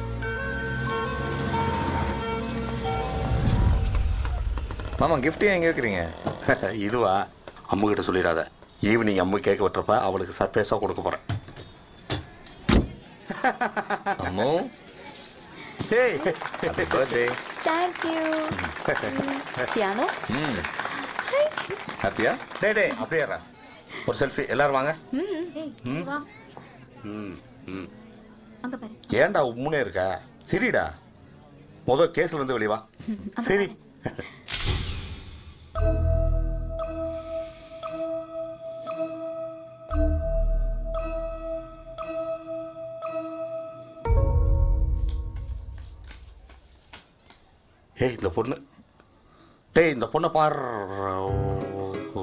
மாமா gift ஏன் எங்க வைக்கிறீங்க இதுவா அம்மு கிட்ட சொல்லிடாத ஈவினிங் அம்மு கேக் வெட்டுறப்ப அவளுக்கு சர்ப்ரைஸா கொடுக்க போறேன் அம்மோ hey happy birthday thank you piano ம் ஹாப்பியா டேய் டேய் அப்படியே இருடா. ஒரு செல்ஃபி எல்லாரும் வாங்க ம். வா ம் ம் அங்க பாரு ஏன்டா உம்முனே இருக்க சரிடா முத கேஸ்ல இருந்து வெளிய வா சரி ஏய் இந்த பொண்ணு டேய் இந்த பொண்ணை பார் ஓ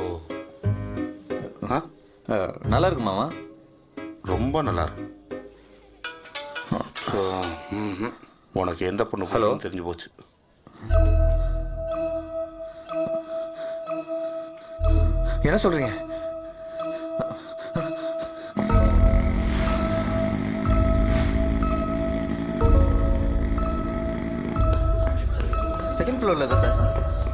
ஆ? நல்லா இருக்கு மாமா ரொம்ப நல்லா இருக்கு ஆ, ம்ஹும். உனக்கு எந்த பொண்ணு ஹலோ தெரிஞ்சு போச்சு என்ன சொல்றீங்க செகண்ட் ஃப்ளோர்ல தான் சார்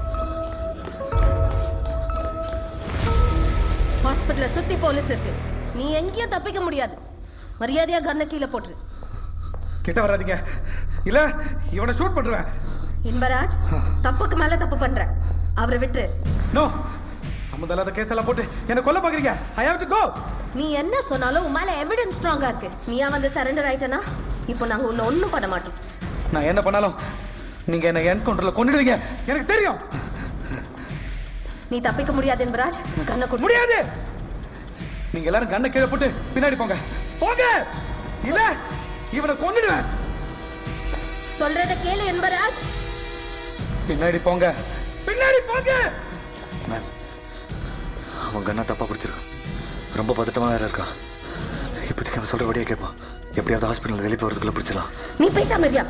ஹாஸ்பிடல்ல சுத்தி போலீஸ் இருக்கு நீ எங்கேயும் தப்பிக்க முடியாது மரியாதையா கண்ண கீழே போட்டுரு கிட்ட வராதீங்க இல்ல இவனை ஷூட் பண்ணுவேன் இன்பராஜ் தப்புக்கு மேல தப்பு பண்ற அவரை விட்டு நோ சம்மந்தம் இல்லாத கேஸ் எல்லாம் போட்டு என்ன கொல்ல பாக்குறீங்க ஐ ஹேவ் டு கோ நீ என்ன சொன்னாலும் உன் மேல எவிடன்ஸ் ஸ்ட்ராங்கா இருக்கு நீயா வந்து சரண்டர் ஆயிட்டனா இப்போ நாங்க உன்னை ஒண்ணும் பண்ண மாட்டோம் நான் என்ன பண்ணாலும் நீங்க என்ன என்கவுண்டர்ல கொன்னுடுவீங்க எனக்கு தெரியும் நீ தப்பிக்க முடியாது இன்பராஜ் கண்ணை கொடு முடியாது நீங்க எல்லாரும் கண்ணை கீழே போட்டு பின்னாடி போங்க போங்க இல்ல இவனை கொன்னுடுவேன் சொல்றத கேளு இன்பராஜ் பின்னாடி போங்க பின்னாடி போங்க மேம் அவன் கண்ணா தப்பா பிடிச்சிருக்கான் ரொம்ப பதட்டமா வேற இருக்கான் இப்போதைக்கு அவன் சொல்றபடியே கேட்பான் எப்படியாவது ஹாஸ்பிட்டல் வெளியே போறதுக்குள்ள பிடிச்சலாம் நீ பேசாம இருயா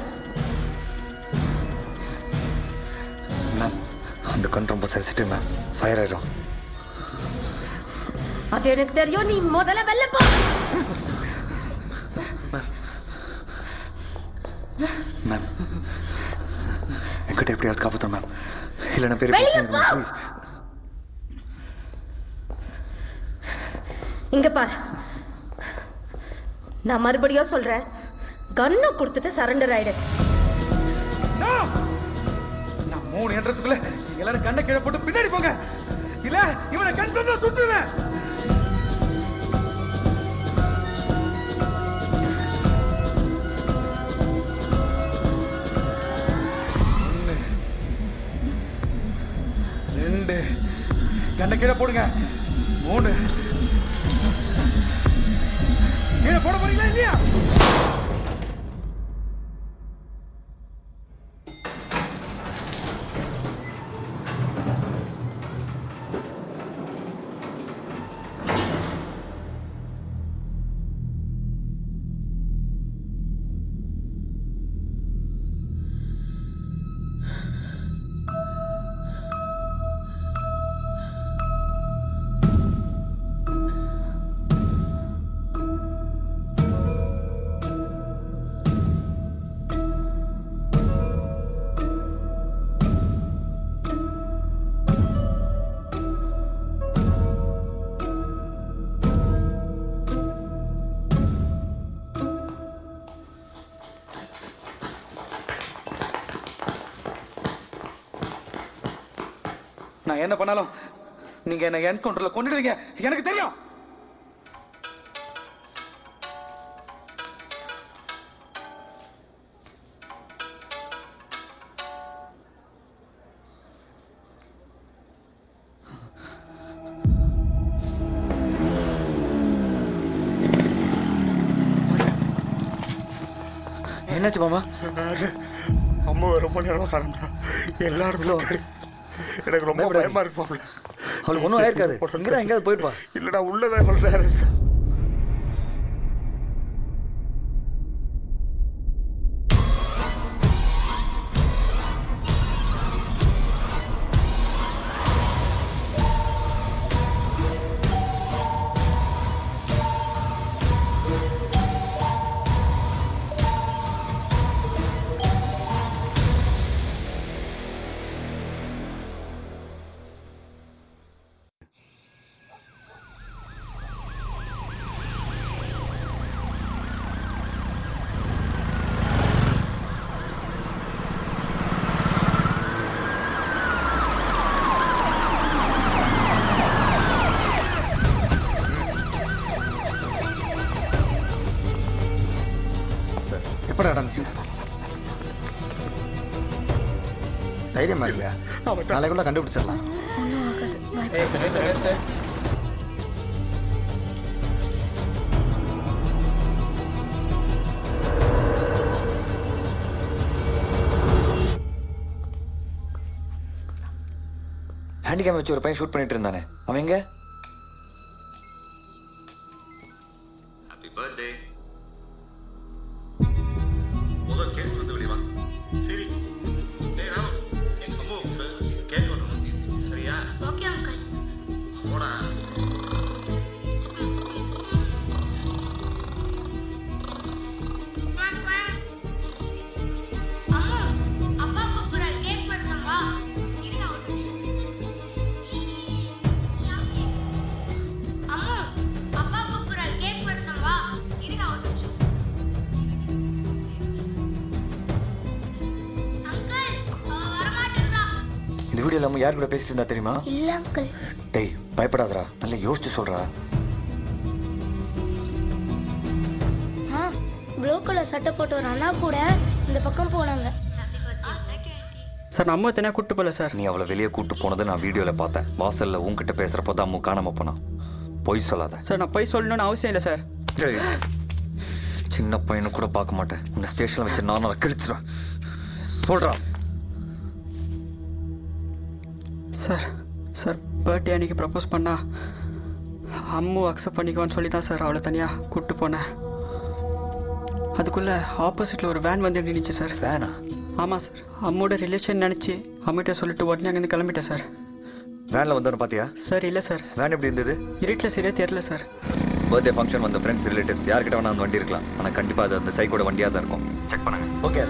மேம் அந்த கண் ரொம்ப சென்சிட்டிவ் மேம் ஃபயர் ஆயிடும் அது எனக்கு தெரியும் நீ முதல்ல வெளில போ மேம் என்கிட்ட எப்படியாவது காப்பாத்தோம் மேம் இல்லைன்னா பெரிய வெளியே பிரச்சனை போ. ப்ளீஸ் இங்க பாரு நான் மறுபடியும் சொல்றேன் கண்ணை கொடுத்துட்டு சரண்டர் ஆயிடு நான் மூணு என்றதுக்குள்ள நீங்க எல்லாரும் கண்ணை கீழே போட்டு பின்னாடி போங்க இல்ல இவனை கன்ஃபார்மா சுட்டுருவேன் ஒண்ணு, ரெண்டு கண்ணை கீழே போடுங்க மூணு கீழே போட போறீங்களா இல்லையா நான் என்ன பண்ணாலும் நீங்க என்ன என்கவுண்டர்ல கொண்டுடுவீங்க எனக்கு தெரியும் என்னாச்சு மாமா அம்மா ரொம்ப நேரமா காணும்டா எல்லா இடத்துலயும் தேடி. எனக்கு ரொம்ப பயமா இருக்கு மாப்பிள்ள அவளுக்கு ஒண்ணும் ஆயிருக்காது இங்கதான் எங்கேயாவது போயிருப்பா இல்லடா உள்ளதான் இவ்வளவு நேரம் இருக்கு. எப்ப நடந்துச்சு தைரியமா இல்லையா நாளைக்குள்ள கண்டுபிடிச்சிடலாம் ஹேண்டிகேம் வச்சு ஒரு பையன் ஷூட் பண்ணிட்டு இருந்தானே அவன் எங்க ஹாப்பி பர்த்டே முதல் கேஸ் வந்து வெளியே வா சரி டேய் ராம் எங்க அம்மா கூப்பிடு கேக் வெட்டணும் சரியா ஓகே அங்கிள் போடா அம்மா அப்பா கூப்பிடுறாரு கேக் வெட்டணும் வா இருங்க ஒரு நிமிஷம் அம்மா அப்பா கூப்பிடுறாரு கேக் வெட்டணும் வா இருங்க ஒரு நிமிஷம் அங்கிள் அவ வரமாட்டேங்கிறா இந்த வீடியோ இல்லாம யார் கூட பேசிட்டு இருந்தா தெரியுமா இல்ல அங்கிள் டேய் பயப்படாதடா நல்லா யோசிச்சு சொல்றா ஆ ப்ளூ கலர் சட்டை போட்டு ஒரு அண்ணா கூட இந்த பக்கம் போனாங்க சார் நம்ம அம்மா தனியா கூட்டு போல சார் நீ அவளை வெளியே கூட்டு போனதை நான் வீடியோல பார்த்தேன் வாசல்ல உன்கிட்ட பேசுறப்போ தான் அம்மு காணாம போனான் பொய் சொல்லாத சார் நான் போய் சொல்லணும்னு அவசியம் இல்லை சார் டேய், சின்ன பையனு கூட பார்க்க மாட்டேன் இந்த ஸ்டேஷன்ல வச்சு நான் கிழிச்சிருவேன் சொல்றா சார் சார் பர்த்டே அன்னைக்கு ப்ரப்போஸ் பண்ணா அம்மு அக்செப்ட் பண்ணிக்குவான்னு சொல்லி தான் சார் அவளை தனியாக கூப்பிட்டு போனேன் அதுக்குள்ள ஆப்போசிட்ல ஒரு வேன் வந்து நின்றுச்சு சார் வேனா ஆமாம் சார் அம்மோட ரிலேஷன் நினச்சி அம்மிட்ட சொல்லிட்டு உடனே அங்கேருந்து கிளம்பிட்டேன் சார் வேன்ல வந்தவன பாத்தியா சார் இல்லை சார் வேன் எப்படி இருந்தது இருட்டில் சரியா தெரியல சார் பர்த்டே ஃபங்க்ஷன் வந்த ஃப்ரெண்ட்ஸ் ரிலேட்டிவ்ஸ் யார்கிட்ட வேணா அந்த வண்டி இருக்கலாம் ஆனா கண்டிப்பா அது அந்த சைக்கோட வண்டியா தான் இருக்கும் செக் பண்ணுங்க ஓகே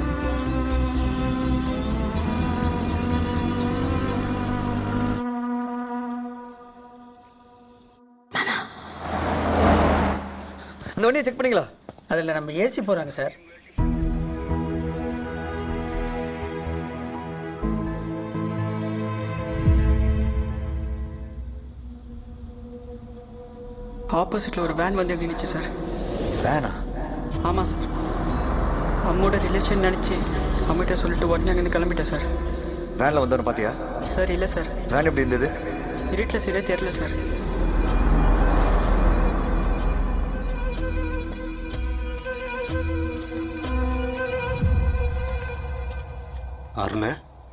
இந்த வண்டியை செக் பண்ணீங்களா அதில் நம்ம ஏசி போகிறாங்க சார் ஆப்போசிட்ல ஒரு வேன் வந்து நின்றுச்சு சார் வேனா ஆமாம் சார் அம்மோட ரிலேஷன் நினச்சி அம்மிட்ட சொல்லிட்டு உடனே அங்கேருந்து கிளம்பிட்டேன் சார் வேன்ல வந்தவன பாத்தியா சார் இல்லை சார் வேன் எப்படி இருந்தது இருட்டில் சரியா தெரியல சார் அருணே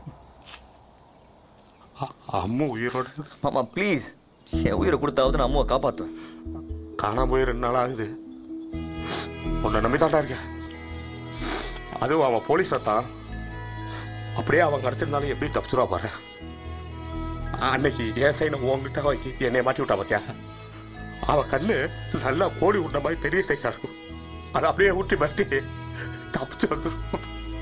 அ- அம்மு உயிரோட மாமா ப்ளீஸ் என் உயிரை கொடுத்தாவது நான் அம்மாவை காப்பாத்துவேன் காணாம போய் ரெண்டு நாள் ஆகுது உன்னை நம்பி தாண்டா இருக்கேன் அதுவும் அவன் போலீஸ் தான் அப்படியே அவன் கிடைச்சிருந்தாலும் எப்படி தப்பிச்சுருவா பாரு அன்னைக்கு என் சைனை உங்ககிட்ட வாங்கி என்னை மாட்டி விட்டா பாத்தியா அவ கண்ணு நல்லா கோழி உண்ட மாதிரி பெரிய சைஸா இருக்கும் அதை அப்படியே ஊட்டி மாட்டி தப்பிச்சு வந்துடும்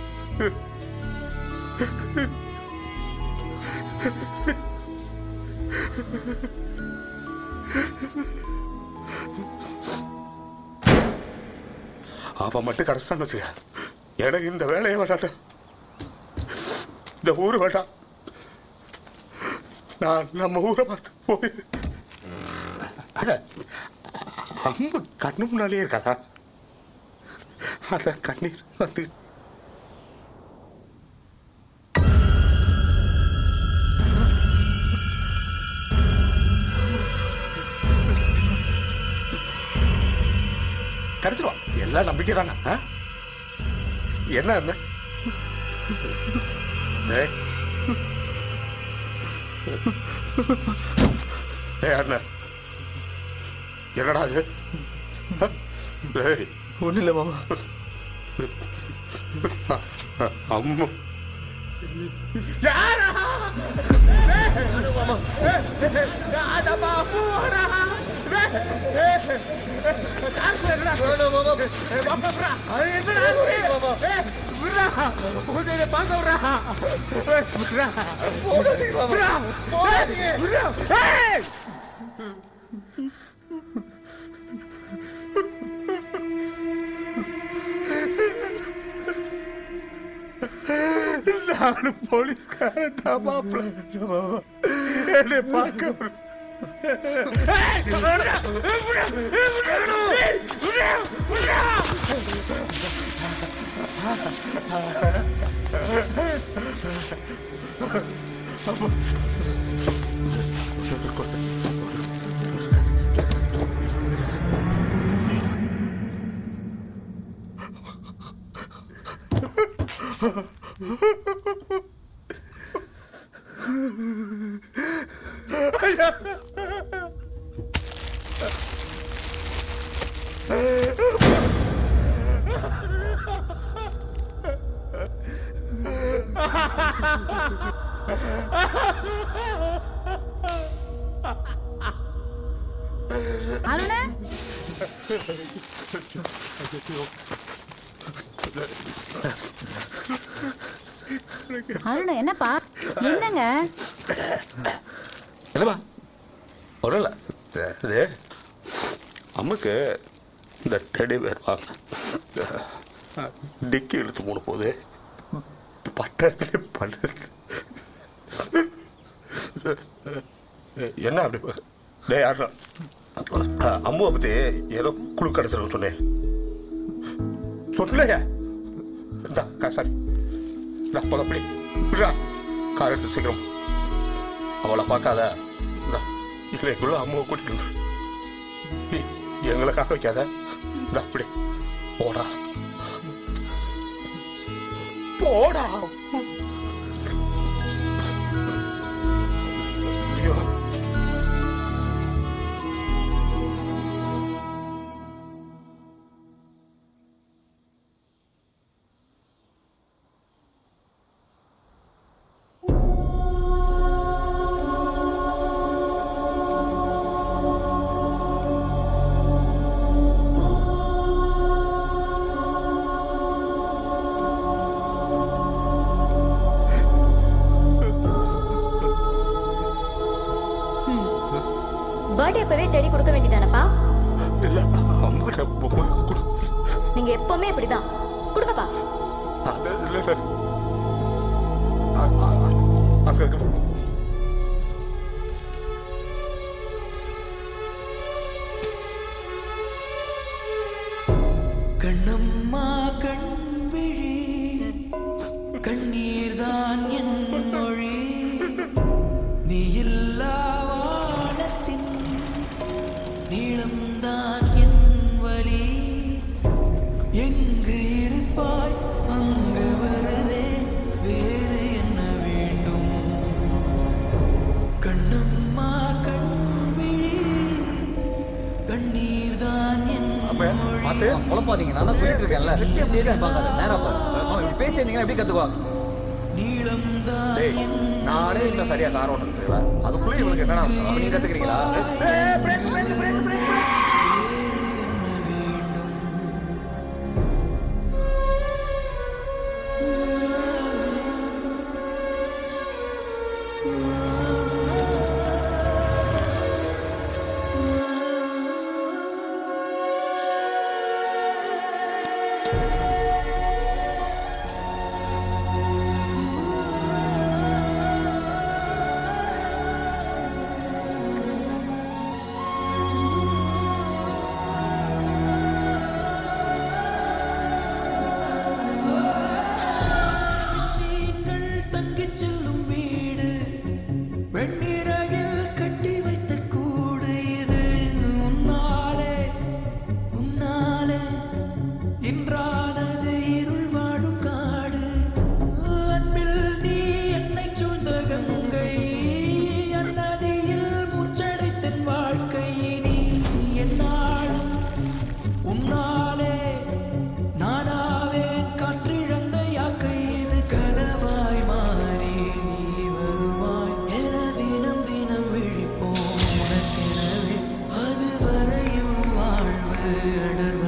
அவன் மட்டும் கிடைச்சான்னு வச்சுக்க எனக்கு இந்த வேலையை வேண்டாம் இந்த ஊரு வேண்டாம் நான் நம்ம ஊரை பார்த்து போய் அம்பு கண்ணு முன்னாலே இருக்காதா அத கண்ணீர் வந்து கிடைச்சிருவா எல்லாம் நம்பிக்கை தானே ஆ? என்ன என்ன ஏய். ஏய் அண்ணன் என்னடா அது ஏய் ஒண்ணு இல்ல மாமா அம்மா யாரா நானு போலீஸ்காரன் தான் மாப்பிள்ள என்னை பார்க்க வரு- அருண அருண என்னப்பா என்னங்க என்னப்பா ஒன்றும் இல்லை இது அம்முக்கு இந்த டெடி பேர் வாங்க டிக்கி இழுத்து மூணு போகுது பட்டே பண்ணு என்ன அப்படி பா- டேய் யாரா அம்முவை பத்தி ஏதோ குழு கிடைச்சிருக்கு சொன்னேன் சொன்னேங்க இந்தா கா- சாரி இந்தா புதப்படி விடுறா கார் எடுத்து சீக்கிரம் அவளை பார்க்காத இந்தா இல்லை எங்களும் அம்மாவை கூட்டிட்டு வந்துரு. எ- எங்களுக்காக வைக்காத இந்தா அப்படி போடா போடா ஐயோ பர்த்டே அப்பவே டெடி கொடுக்க வேண்டியதானப்பா இல்ல அம்மாட்ட பொம்மை கொடு நீங்க எப்பவுமே இப்படிதான் கொடுங்கப்பா அது இல்ல இல்ல. அ- அ- அ- அங்க இருக்கு. கண்ணம்மா கண்விழி கண்ணீர்தான் என் மொழி நீ இல்லா வாழத்தின் நீளம்தான் என் வலி எங்கு இருப்பாய் அங்கு வருவே வேறு என்ன வேண்டும் கண்ணம்மா கண்விழி கண்ணீர்தான் என் பார்த்து குழப்பாதீங்க நான் தான் சொல்லிட்டு இருக்கேன்ல சரி பார்க்காத நேரா பாரு அவன் இப்படி பேசியிருந்தீங்கன்னா எப்படி கத்துக்குவாங்க டேய், நானே இன்னும் சரியா கார் ஓட்ட தெரியல அதுக்குள்ள இவனுக்கு என்னடா அவசரம்? நீங்க கத்துக்கிறீங்களா ஏய், break, break, break, break, break.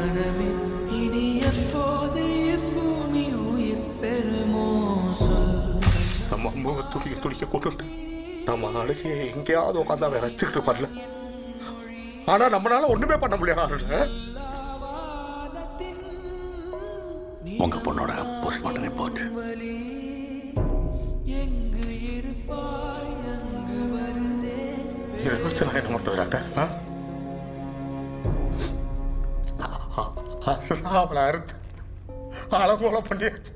மனமே இனி எப்போது பூமி உயிர் பெறுமோ சொல் நம்ம அம்மாவை துடிக்க துடிக்க கொண்டுட்டு நம்ம அழுகையை எங்கேயாவது உட்காந்து அவன் ரசிச்சுக்கிட்டு பண்ணல ஆனா நம்மளால ஒண்ணுமே பண்ண முடியாது உங்க பொண்ணோட போஸ்ட்மார்ட்டம் ரிப்போர்ட் இதை வச்சு நான் என்ன பண்றது டாக்டர் ஆ? அதுதான் அவளை அறுத்து அலங்கோல பண்ணியாச்சு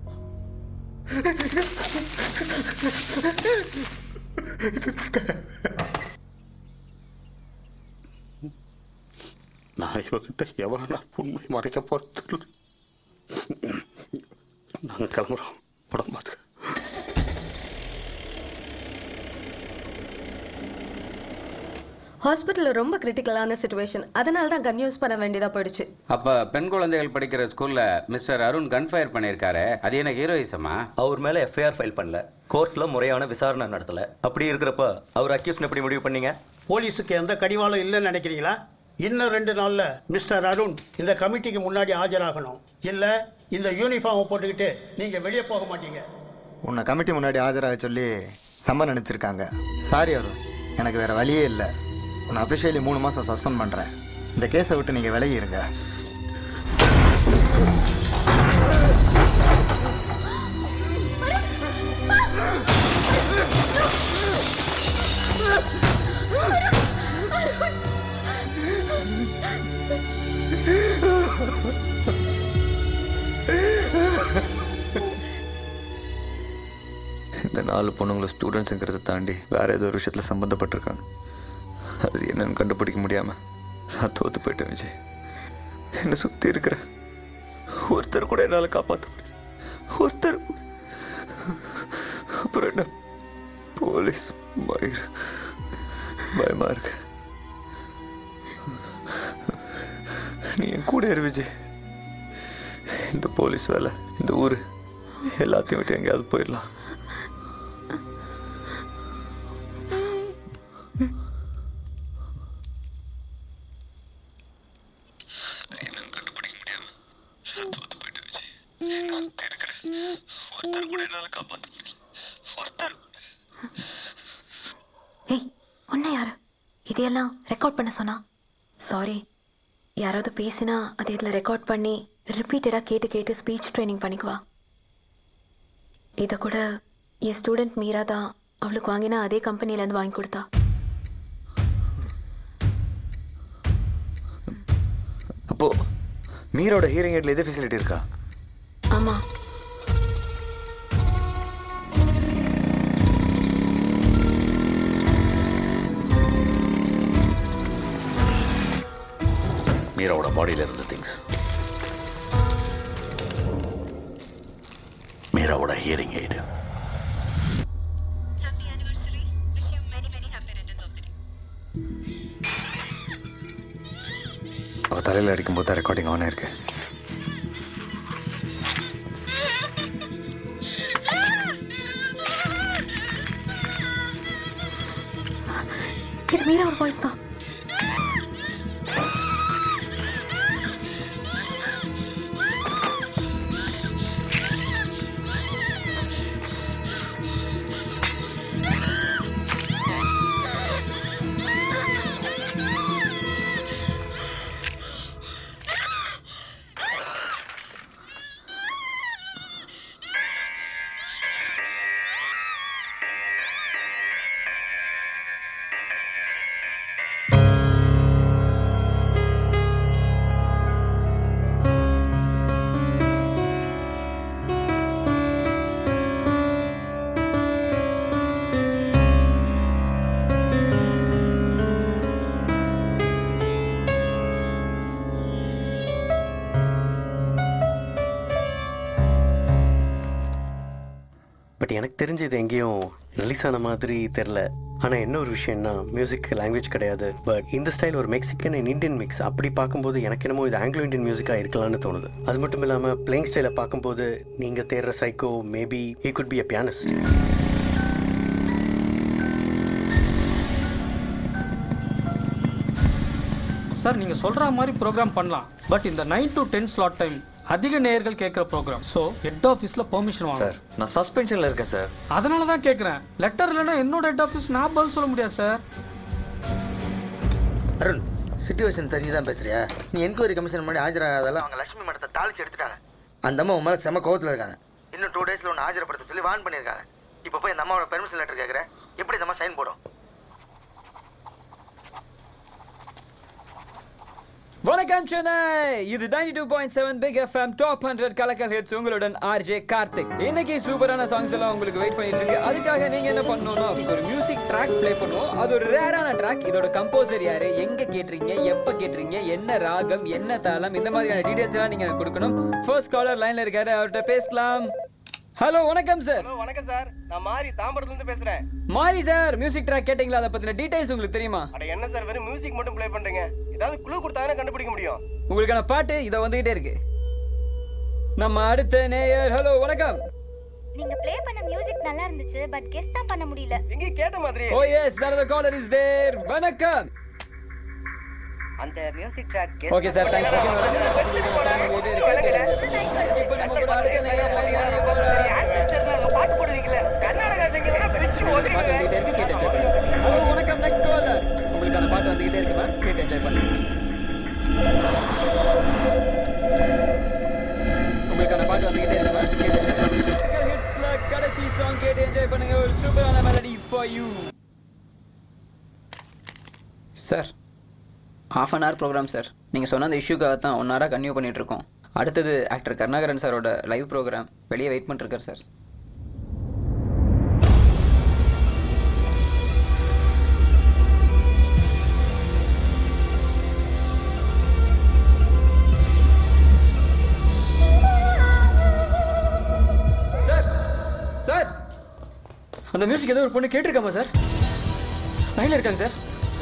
நான் இவகிட்ட எவ்வளவு நாள் உண்மை மறைக்க போறது இல்லை. நாங்க கிளம்புறோம் உடம்பு பார்த்துக்க ஹாஸ்பிட்டல்ல ரொம்ப கிரிட்டிக்கலான சுச்சுவேஷன் அதனால தான் கன் யூஸ் பண்ண வேண்டியதா போயிடுச்சு அப்ப பெண் குழந்தைகள் படிக்கிற ஸ்கூல்ல மிஸ்டர் அருண் கன் ஃபயர் பண்ணிருக்காரு அது என்ன ஹீரோயிசமா அவர் மேல எஃப்ஐஆர் ஃபைல் பண்ணல கோர்ட்ல முறையான விசாரணை நடத்தல அப்படி இருக்கிறப்ப அவர் அக்யூஸ் எப்படி முடிவு பண்ணீங்க போலீஸுக்கு எந்த கடிவாளம் இல்லைன்னு நினைக்கிறீங்களா இன்னும் ரெண்டு நாள்ல மிஸ்டர் அருண் இந்த கமிட்டிக்கு முன்னாடி ஆஜராகணும் இல்ல இந்த யூனிஃபார்ம் போட்டுக்கிட்டு நீங்க வெளியே போக மாட்டீங்க உன்னை கமிட்டி முன்னாடி ஆஜராக சொல்லி சம்மன் அனுப்பிச்சிருக்காங்க சாரி அருண் எனக்கு வேற வழியே இல்லை உன்னை அபிஷியலி மூணு மாசம் சஸ்பெண்ட் பண்றேன் இந்த கேஸை விட்டு நீங்க விலகி இருங்க இந்த நாலு பொண்ணுங்களும் ஸ்டூடெண்ட்ஸுங்கிறத தாண்டி வேற ஏதோ ஒரு விஷயத்துல சம்மந்தப்பட்டிருக்காங்க அது என்னன்னு கண்டுபிடிக்க முடியாம நான் தோத்து போயிட்டேன் விஜய் என்னை சுத்தி இருக்கிற ஒருத்தர் கூட என்னால காப்பாற்ற முடியல ஒருத்தர் கூட. அப்புறம் என்ன போலீஸ் மயிர் பயமா இருக்கு நீ என் கூட இரு விஜய் இந்த போலீஸ் வேலை இந்த ஊரு எல்லாத்தையும் விட்டு எங்கேயாவது போயிடலாம் ஒருத்தர் கூட என்னால காப்பாற்ற முடியல ஒருத்தர் ஏய் உன்னை யாரு இதையெல்லாம் ரெக்கார்ட் பண்ண சொன்னா சாரி யாராவது பேசினா அதை இதில் ரெக்கார்ட் பண்ணி ரிப்பீட்டடாக கேட்டு கேட்டு ஸ்பீச் ட்ரைனிங் பண்ணிக்குவா இதை கூட என் ஸ்டூடெண்ட் மீரா தான் அவளுக்கு வாங்கினா அதே கம்பெனிலேருந்து வாங்கி கொடுத்தா அப்போ மீரோட ஹீரிங் எய்ட்ல இதே ஃபெசிலிட்டி இருக்கா ஆமா மீராவோட பாடியில இருந்த திங்ஸ் மீராவோட ஹியரிங் எய்டு அவ தலையில அடிக்கும் போது ரெக்கார்டிங் ஆன் இருக்கு இது மீரா ஒரு வாய்ஸ் தான் பட் எனக்கு தெரிஞ்சு இது எங்கேயும் ரிலீஸ் ஆன மாதிரி தெரில ஆனால் என்ன ஒரு விஷயம்னா மியூசிக் லாங்குவேஜ் கிடையாது பட் இந்த ஸ்டைல் ஒரு மெக்சிகன் அண்ட் இந்தியன் மிக்ஸ் அப்படி பார்க்கும்போது எனக்கு என்னமோ இது ஆங்கிலோ இந்தியன் மியூசிக்காக இருக்கலாம்னு தோணுது அது மட்டும் இல்லாமல் பிளேயிங் ஸ்டைலை பார்க்கும்போது நீங்கள் தேடுற psycho maybe he could be a pianist sir நீங்க சொல்ற மாதிரி ப்ரோக்ராம் பண்ணலாம் பட் இந்த nine to ten slot time அதிக நேயர்கள் கேட்குற ப்ரோக்ராம் ஸோ ஹெட் ஆஃபீஸ்ல பெர்மிஷன் சார் வாங்கணும் நான் சஸ்பென்ஷன்ல இருக்கேன் சார் அதனால தான் கேட்குறேன் லெட்டர் இல்லைன்னா என்னோட ஹெட் ஆஃபீஸ் நான் பதில் சொல்ல முடியாது சார் அருண் சிச்சுவேஷன் தெரிஞ்சு தான் பேசுறியா நீ என்கொயரி கமிஷன் முன்னாடி ஆஜராகாதெல்லாம் அவங்க லட்சுமி மடத்தை தாளிச்சு எடுத்துட்டாங்க அந்த அம்மா உன் மேல செம கோவத்துல இருக்காங்க இன்னும் டூ டேஸ்ல ஒன்று ஆஜரப்படுத்த சொல்லி வார்ன் பண்ணியிருக்காங்க இப்போ போய் இந்த அம்மாவோட பெர்மிஷன் லெட்டர் கேட்குறேன் எப்படி இந்த அம்மா சைன் போடும் வணக்கம் சென்னை இது 92.7 two point seven big FM top hundred கலக்கல் ஹிட்ஸ் உங்களுடன் ஆர்ஜே கார்த்திக் இன்னைக்கு சூப்பரான சாங்ஸ் எல்லாம் உங்களுக்கு வெயிட் பண்ணிட்டு இருக்கு அதுக்காக நீங்க என்ன பண்ணணும்னா ஒரு மியூசிக் ட்ராக் ப்ளே பண்ணுவோம் அது ஒரு ரேரான ட்ராக் இதோட கம்போசர் யாரு எங்க கேட்டுறீங்க எப்ப கேட்டுறீங்க என்ன ராகம் என்ன தாளம் இந்த மாதிரியான டீடைல்ஸ் எல்லாம் நீங்க எனக்கு கொடுக்கணும் ஃபர்ஸ்ட் காலர் லைன்ல இருக்காரு அவர்கிட்ட பேசலாம் ஹலோ வணக்கம் சார் ஹலோ வணக்கம் சார் நான் மாரி தாம்பரத்துல இருந்து பேசுறேன் மாரி சார் மியூசிக் ட்ராக் கேட்டீங்களா அதை பத்தின டீடைல்ஸ் உங்களுக்கு தெரியுமா அட என்ன சார் வெறும் மியூசிக் மட்டும் ப்ளே பண்றீங்க ஏதாவது குழு கொடுத்தாங்கன்னா கண்டுபிடிக்க முடியும் உங்களுக்கான பாட்டு இத வந்துகிட்டே இருக்கு நம்ம அடுத்த நேயர் ஹலோ வணக்கம் நீங்க ப்ளே பண்ண மியூசிக் நல்லா இருந்துச்சு பட் கெஸ் தான் பண்ண முடியல எங்க கேட்ட மாதிரி oh yes another caller is there வணக்கம் அந்த music track okay sir thank you இப்போ நம்ம கூட அடுத்த நேயர் லைன்ல பாட்டு போடுவீங்களே கர்நாடகா சிங்கர்னா பிரிச்சு பாட்டு வந்துகிட்டே இருக்கு கேட்டு என்ஜாய் பண்ணுங்க ஹலோ வணக்கம் நெக்ஸ்ட் காலர் உங்களுக்கான பாட்டு வந்துகிட்டே இருக்கு மேம் கேட்டு என்ஜாய் பண்ணுங்க உங்களுக்கான பாட்டு வந்துகிட்டே இருக்கு மேம் கேட்டு என்ஜாய் பண்ணுங்க ஹிட்ஸ்ல கடைசி சாங் கேட்டு என்ஜாய் பண்ணுங்க ஒரு சூப்பரான melody for you sir half an hour program sir நீங்கள் சொன்ன அந்த இஷ்யூக்காக தான் ஒன் ஹவராக கன்டினியூ பண்ணிட்டு இருக்கோம் அடுத்தது ஆக்டர் கருணாகரன் சாரோட லைவ் ப்ரோக்ராம் வெளியே வெயிட் பண்ணிருக்கார் சார் சார் சார் அந்த மியூசிக் ஏதோ ஒரு பொண்ணு கேட்டிருக்காமா சார் லைன்ல இருக்காங்க சார்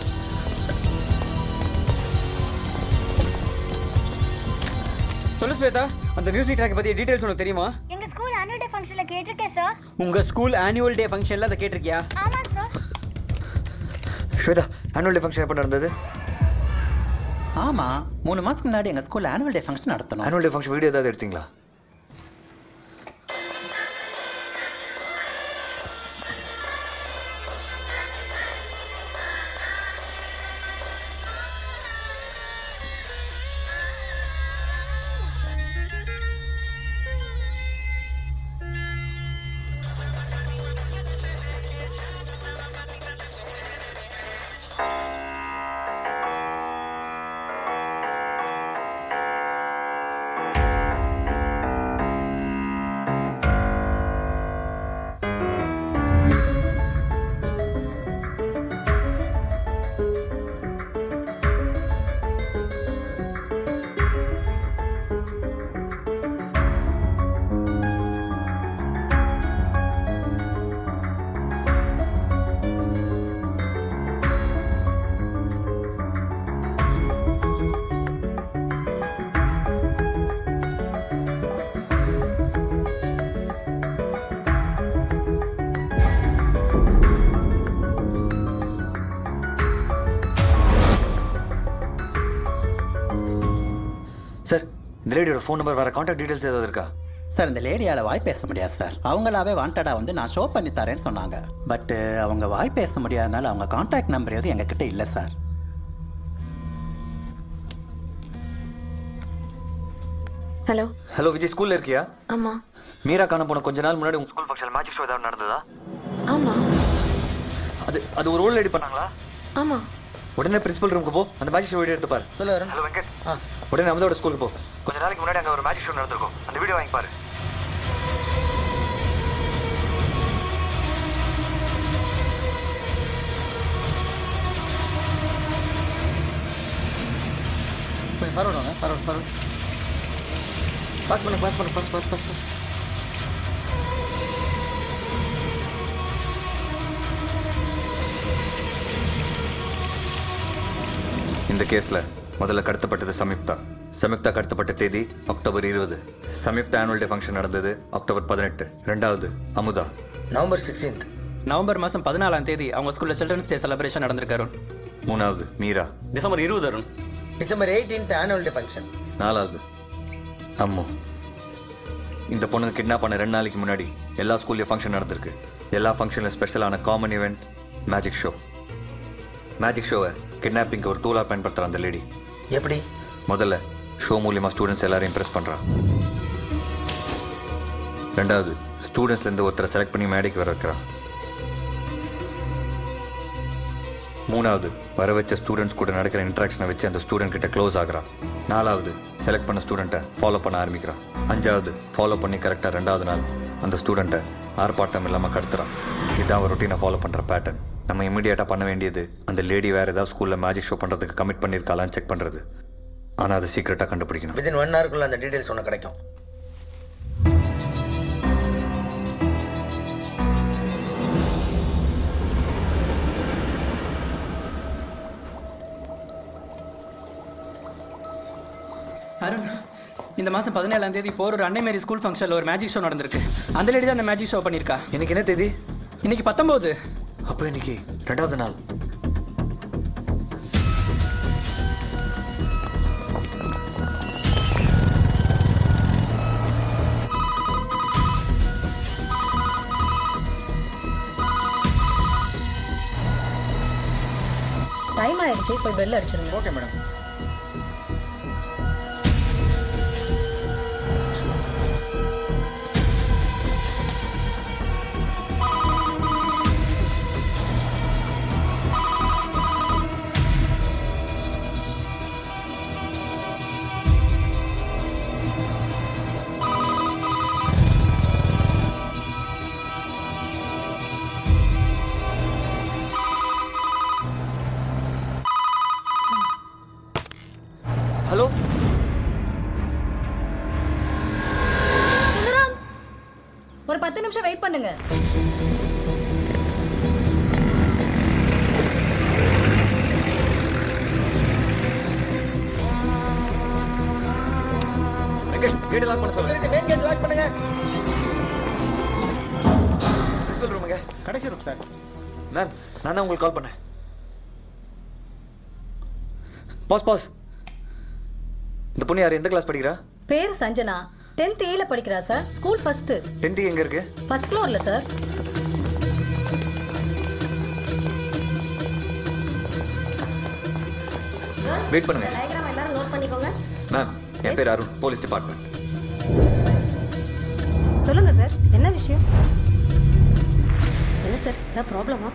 சொல்லு ஸ்வேதா அந்த மியூசிக் ட்ராக் பத்தி டீடைல்ஸ் உனக்கு தெரியுமா எங்க ஸ்கூல் ஆனுவல் டே ஃபங்க்ஷன்ல கேட்டிருக்கேன் சார் உங்க ஸ்கூல் ஆனுவல் டே ஃபங்க்ஷன்ல அதை கேட்டிருக்கியா ஆமா sir Swetha annual day function எப்போ நடந்தது ஆமா மூணு மாசத்துக்கு முன்னாடி எங்க ஸ்கூல்ல ஆனுவல் டே ஃபங்க்ஷன் நடத்தணும் ஆனுவல் டே ஃபங்க்ஷன் வீடியோ ஏதாவது எடுத்தீங்களா சார் இந்த லேடியோட ஃபோன் நம்பர் வேற கான்டாக்ட் டீடைல்ஸ் ஏதாவது இருக்கா சார் இந்த லேடியால வாய் பேச முடியாது சார் அவங்களாவே வாண்டடா வந்து நான் ஷோ பண்ணி தரேன்னு சொன்னாங்க பட் அவங்க வாய் பேச முடியாதனால அவங்க கான்டாக்ட் நம்பர் எதுவும் எங்க கிட்ட இல்ல சார் ஹலோ ஹலோ விஜய் ஸ்கூல்ல இருக்கியா ஆமா மீரா காண போன கொஞ்ச நாள் முன்னாடி உங்க ஸ்கூல் ஃபங்க்ஷன் மேஜிக் ஷோ ஏதாவது நடந்ததா ஆமா அது அது ஒரு ஓல்ட் லேடி பண்ணாங்களா ஆமா உடனே பிரின்சிபல் ரூமுக்கு போ அந்த மேஜிக் ஷோ வீடியோ எடுத்து பாரு சொல்ல வரேன் ஹலோ வெங்கட் உடனே அமதோட ஸ்கூலுக்கு போ கொஞ்ச நாளைக்கு முன்னாடி அங்க ஒரு மேஜிக் ஷோ நடந்திருக்கும் அந்த வீடியோ வாங்கி பாரு கொஞ்சம் ஃபார்வர்ட் வாங்க ஃபார்வர்ட் ஃபார்வர்ட் பாஸ் பண்ணு பாஸ் பண்ணு பாஸ் பாஸ் பாஸ் பாஸ் இந்த கேஸ்ல முதல்ல கடத்தப்பட்டது சம்யுக்தா சம்யுக்தா கடத்தப்பட்ட தேதி அக்டோபர் இருபது சம்யுக்தா ஆனுவல் டே ஃபங்க்ஷன் நடந்தது அக்டோபர் பதினெட்டு ரெண்டாவது அமுதா நவம்பர் சிக்ஸ்டீன்த் நவம்பர் மாதம் பதினாலாம் தேதி அவங்க ஸ்கூலில் சில்ட்ரன்ஸ் டே செலிப்ரேஷன் நடந்திருக்கு அருண் மூணாவது மீரா டிசம்பர் இருபது Arun December eighteenth annual day function நாலாவது அம்மு இந்த பொண்ணுங்க கிட்னாப் பண்ண ரெண்டு நாளைக்கு முன்னாடி எல்லா ஸ்கூல்லையும் ஃபங்க்ஷன் நடந்திருக்கு எல்லா ஃபங்க்ஷன்லையும் ஸ்பெஷலான common event magic show magic ஷோவை கிட்னாப்பிங்க்கு ஒரு டூலாக பயன்படுத்துகிற அந்த லேடி எப்படி முதல்ல ஷோ மூலியமா ஸ்டூடெண்ட்ஸ் எல்லாரையும் இம்ப்ரெஸ் பண்றா ரெண்டாவது ஸ்டூடெண்ட்ஸ்ல இருந்து ஒருத்தரை செலக்ட் பண்ணி மேடைக்கு வர வைக்கிறா மூணாவது வர வச்ச ஸ்டூடெண்ட்ஸ் கூட நடக்கிற இன்ட்ராக்ஷனை வச்சு அந்த ஸ்டூடெண்ட் கிட்ட க்ளோஸ் ஆகுறா நாலாவது செலக்ட் பண்ண ஸ்டூடெண்ட்டை ஃபாலோ பண்ண ஆரம்பிக்கிறா அஞ்சாவது ஃபாலோ பண்ணி கரெக்டாக ரெண்டாவது நாள் அந்த ஸ்டூடெண்ட்டை ஆர்ப்பாட்டம் இல்லாமல் கடத்துறான் இதான் ஒரு ரொட்டீனை ஃபாலோ பண்ணுற பேட்டர்ன் நம்ம இமீடியட்டாக பண்ண வேண்டியது அந்த லேடி வேற ஏதாவது ஸ்கூலில் மேஜிக் ஷோ பண்ணுறதுக்கு கமிட் பண்ணியிருக்காளான்னு செக் பண்ணுறது ஆனால் அதை சீக்கிரட்டாக கண்டுபிடிக்கணும் வித்தின் ஒன் ஹவருக்குள்ள அந்த டீடைல்ஸ் உனக்கு கிடைக்கும் அருண் இந்த மாசம் பதினேழாம் தேதி போற ஒரு அன்னை மேரி ஸ்கூல் ஃபங்க்ஷன்ல ஒரு மேஜிக் ஷோ நடந்திருக்கு அந்த லேடி தான் அந்த மேஜிக் ஷோ பண்ணிருக்கா இன்னைக்கு என்ன தேதி இன்னைக்கு பத்தொன்பது அப்போ இன்னைக்கு ரெண்டாவது நாள் டைம் ஆயிடுச்சு போய் பெல் அடிச்சிருங்க ஓகே மேடம் ஹலோ சுந்தரம் ஒரு பத்து நிமிஷம் வெயிட் பண்ணுங்க கேட் லாக் பண்ண சொல்லுங்க மெயின் கேட் லாக் பண்ணுங்க பிரின்சிபல் ரூமுங்க கடைசி ரூம் சார் மேம் நான் தான் உங்களுக்கு கால் பண்ணேன் பாஸ் பாஸ் இந்த பொண்ணு யார் எந்த கிளாஸ் படிக்கிறா பேர் சஞ்சனா டென்த் ஏல படிக்கிறா சார் ஸ்கூல் ஃபர்ஸ்ட் டென்த்து எங்க இருக்கு ஃபர்ஸ்ட் ஃப்ளோர்ல சார் வெயிட் பண்ணுங்க டயக்ராம் எல்லாரும் நோட் பண்ணிக்கோங்க மேம் என் பேர் அருண் போலீஸ் டிபார்ட்மெண்ட் சொல்லுங்க சார் என்ன விஷயம் என்ன சார் ஏதாவது ப்ராப்ளமா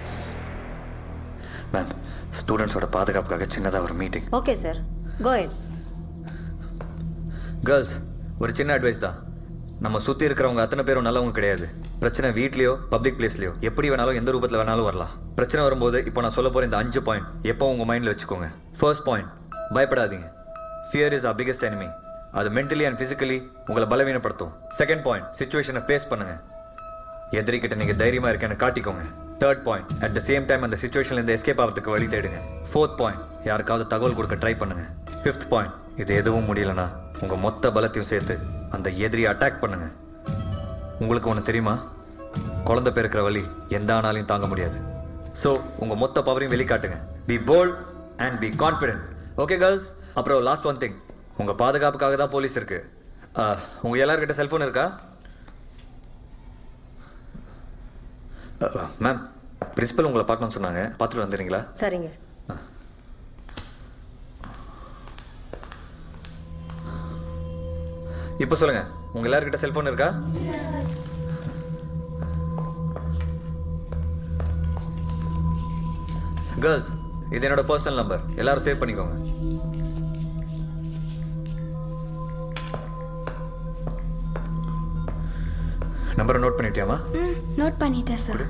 மேம் ஸ்டூடெண்ட்ஸோட பாதுகாப்புக்காக சின்னதா ஒரு meeting okay sir quiet girls ஒரு சின்ன அட்வைஸ் தான் நம்ம சுத்தி இருக்கிறவங்க அத்தனை பேரும் நல்லவங்க கிடையாது பிரச்சனை வீட்லயோ பப்ளிக் பிளேஸ்லயோ எப்படி வேணாலும் எந்த ரூபத்துல வேணாலும் வரலாம் பிரச்சனை வரும்போது இப்போ நான் சொல்ல போற இந்த அஞ்சு பாயிண்ட் எப்போ உங்க மைண்ட்ல வச்சுக்கோங்க ஃபர்ஸ்ட் பாயிண்ட் பயப்படாதீங்க fear is a biggest enemy அது மென்டலி அண்ட் பிசிக்கலி உங்களை பலவீனப்படுத்தும் செகண்ட் பாயிண்ட் சுச்சுவேஷனை ஃபேஸ் பண்ணுங்க எதிரி கிட்ட நீங்க தைரியமா இருக்கேன்னு காட்டிக்கோங்க third point at the same time அந்த சுச்சுவேஷன்ல இருந்து எஸ்கேப் ஆகிறதுக்கு வழி தேடுங்க ஃபோர்த் பாயிண்ட் யாருக்காவது தகவல் கொடுக்க ட்ரை பண்ணுங்க ஃபிஃப்த் பாயிண்ட் இது எதுவும் முடியலனா உங்க மொத்த பலத்தையும் சேர்த்து அந்த எதிரியை அட்டாக் பண்ணுங்க உங்களுக்கு ஒன்று தெரியுமா குழந்தை பிறக்கிற வழி எந்த ஆனாலையும் தாங்க முடியாது ஸோ உங்க மொத்த பவரையும் வெளிக்காட்டுங்க be bold and be confident okay girls அப்புறம் லாஸ்ட் ஒன் திங் உங்க பாதுகாப்புக்காக தான் போலீஸ் இருக்கு ஆஹ், உங்க எல்லார்கிட்ட செல்போன் இருக்கா மேம் பிரின்சிபல் உங்களை பார்க்கணும்னு சொன்னாங்க பார்த்துட்டு வந்துடுறீங்களா சரிங்க இப்போ சொல்லுங்க உங்க எல்லார்கிட்ட செல்போன் இருக்கா கேர்ள்ஸ் இது என்னோட பர்சனல் நம்பர் எல்லாரும் சேவ் பண்ணிக்கோங்க நம்பரை நோட் பண்ணிட்டியாமா ம் நோட் பண்ணிட்டேன் sir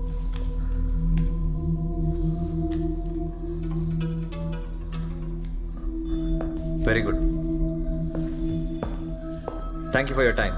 very good thank you for your time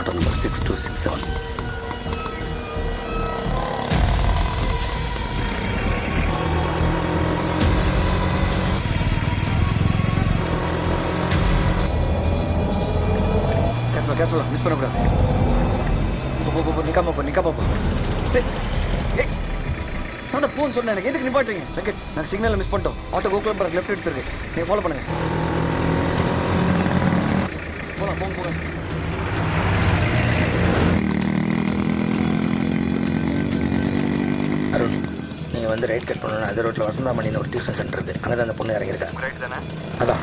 auto number six two six seven கேர்ஃபுல்லா கேர்ஃபுல்லா மிஸ் பண்ணக்கூடாது போ போ, போ போ நிக்காம போ நிக்காம போ ஏய், ஏய், நான் தான் போன்னு சொன்னேன் எனக்கு எதுக்கு நிப்பாட்டுறீங்க வெங்கட் நான் சிக்னலை மிஸ் பண்ணிட்டோம் ஆட்டோ கோகுலம் பார்க் லெஃப்ட் எடுத்துருக்கு நீங்க ஃபாலோ பண்ணுங்க போலாம் போங்க போங்க அருண் நீங்க வந்து ரைட் கட் பண்ணணும் அந்த ரோட்ல வசந்தாமணின்னு ஒரு டியூஷன் சென்டர் இருக்கு அங்கதான் அந்த பொண்ணு இறங்கியிருக்கா ரைட் தானே அதான்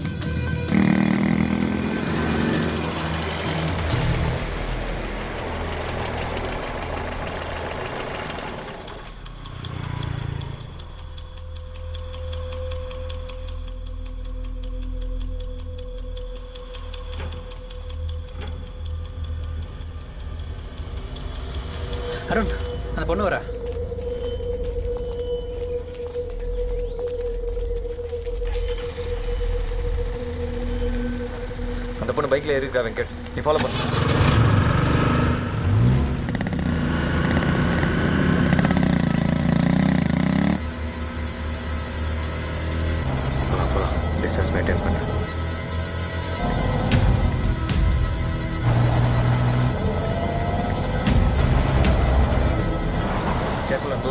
அருண் அந்த பொண்ணு வரா அந்த பொண்ணு பைக்ல ஏறி இருக்கா வெங்கட் நீ ஃபாலோ பண்ணு போலாம் போலாம் டிஸ்டன்ஸ் மெயின்டைன் பண்ணு கேர்ஃபுல் அன்பு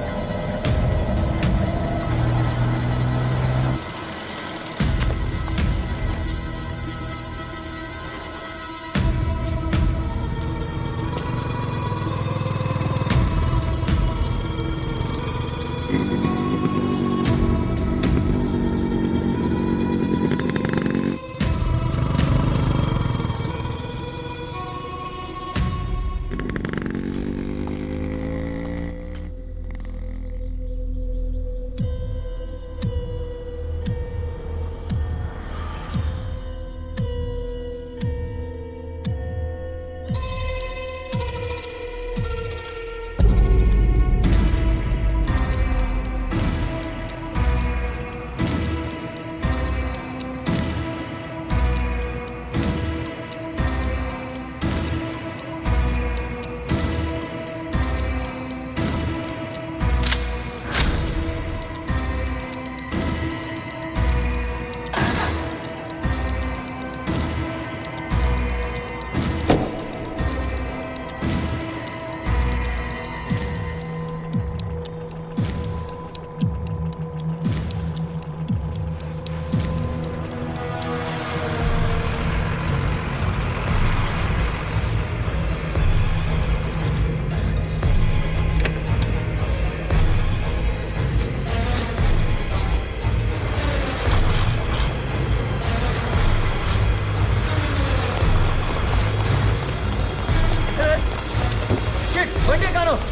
ஷிட் வண்டியை காணோம்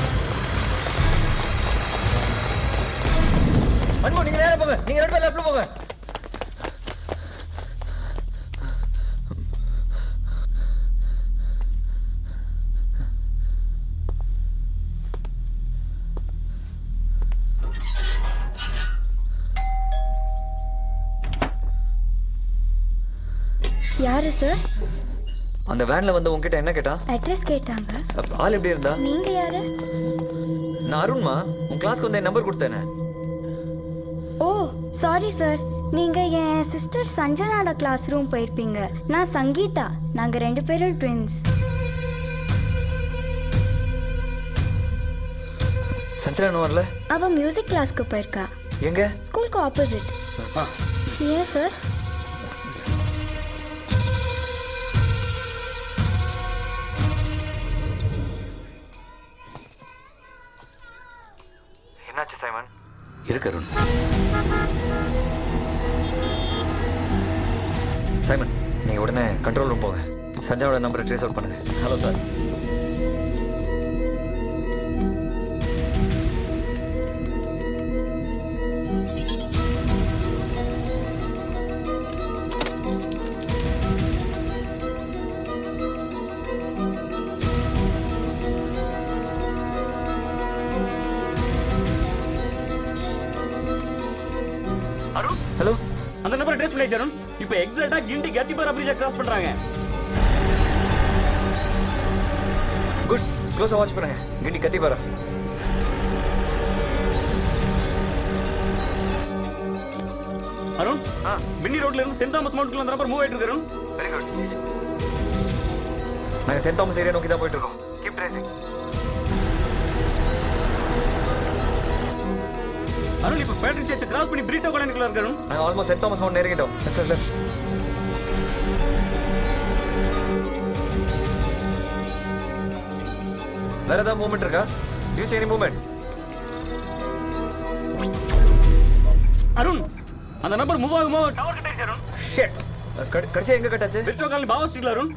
அன்பு நீங்க நேரா போங்க நீங்க ரெண்டு பேர் லெஃப்ட்ல போங்க யாரு சார் அந்த வேன்ல வந்து உங்ககிட்ட என்ன கேட்டா அட்ரஸ் கேட்டாங்க அப்ப ஆள் எப்படி இருந்தா நீங்க யாரு நான் அருண்மா உன் கிளாஸ்க்கு வந்து என் நம்பர் கொடுத்தேனே ஓ சாரி சார் நீங்க என் சிஸ்டர் சஞ்சனாட கிளாஸ் ரூம் போயிருப்பீங்க நான் சங்கீதா நாங்க ரெண்டு பேரும் ட்வின்ஸ் சஞ்சனா இன்னும் வரல அவ மியூசிக் கிளாஸ்க்கு போயிருக்கா எங்க ஸ்கூலுக்கு ஆப்போசிட் ஏன் சார் என்னாச்சு சைமன் இருக்கு அருண் சைமன் நீங்க உடனே கண்ட்ரோல் ரூம் போங்க சஞ்சனாவோட நம்பரை ட்ரேஸ் அவுட் பண்ணுங்க ஹலோ சார் அருண் ஹலோ அந்த நம்பரை ட்ரேஸ் பண்ணிட்டு அருண் இப்போ எக்ஸாக்ட்டா கிண்டி கத்திபாரா பிரிட்ஜை கிராஸ் பண்றாங்க க்ளோஸா வாட்ச் பண்ணுங்க கிண்டி கத்தி பாரு அருண் மின்னி ரோட்ல இருந்து சென்ட் தாமஸ் மவுண்ட்ல அந்த நம்பர் மூவ் ஆயிட்டு இருக்கு அருண் வெரி குட் நாங்க சென்ட் தாமஸ் ஏரியா நோக்கி தான் போயிட்டு இருக்கோம் கீப் ட்ரேசிங் அருண் இப்ப பேட்டரி சேர்ச்சு கிராஸ் பண்ணி பிரீட்டோ காலனிக்குள்ள இருக்கு அருண் நாங்க ஆல்மோஸ்ட் சென்ட் தாமஸ் மவுண்ட் நெருங்கிட்டோம் லெஃப்ட் லெஃப்ட் வேற ஏதாவது மூவ்மெண்ட் இருக்கா யூஸ் எனி மூவ்மெண்ட் அருண் அந்த நம்பர் மூவ் ஆகுமோ டவர் கட் ஆயிடுச்சு அருண் ஷிட் கடைசியா எங்க கட்டாச்சு பிரீட்டோ காலனி பாவா ஸ்ட்ரீட்ல அருண்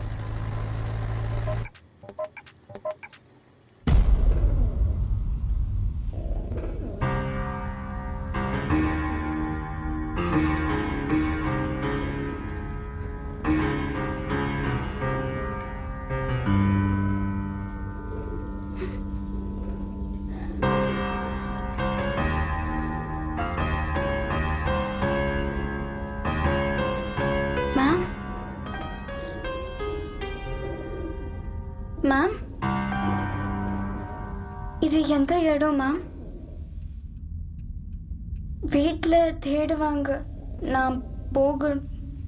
மேம் மேம் இது எந்த இடம் மேம் வீட்டில் தேடுவாங்க நான் போகணும்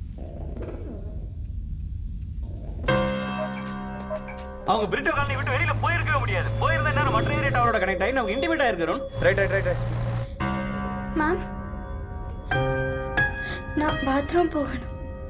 அவங்க பிரிட்டோ காலனி விட்டு வெளியில போயிருக்கவே முடியாது போயிருந்தா நேரம் மற்ற ஏரியா டவரோட கனெக்ட் ஆகி அவங்க இன்டிமேட் ஆயிருக்கு Arun right right right right ma'am நான் பாத்ரூம் போகணும்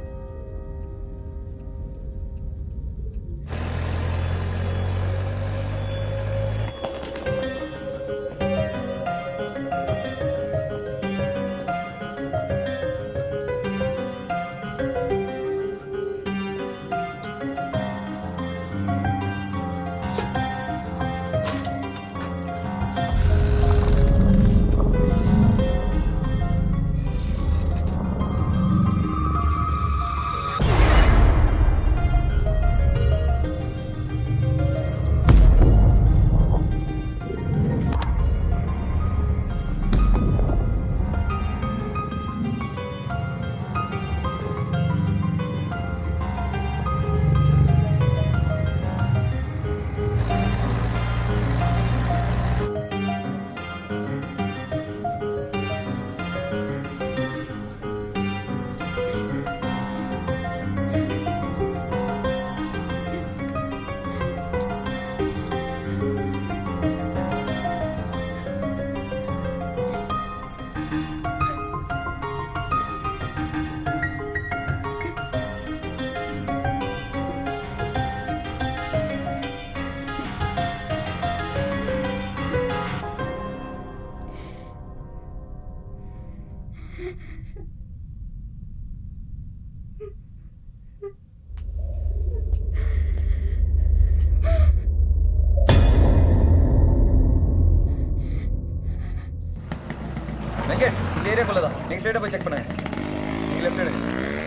வெங்கட் இந்த ஏரியாக்குள்ள தான் நீங்க ஸ்ட்ரைட்டா போய் செக் பண்ணுங்க நீங்க லெஃப்ட் எடுங்க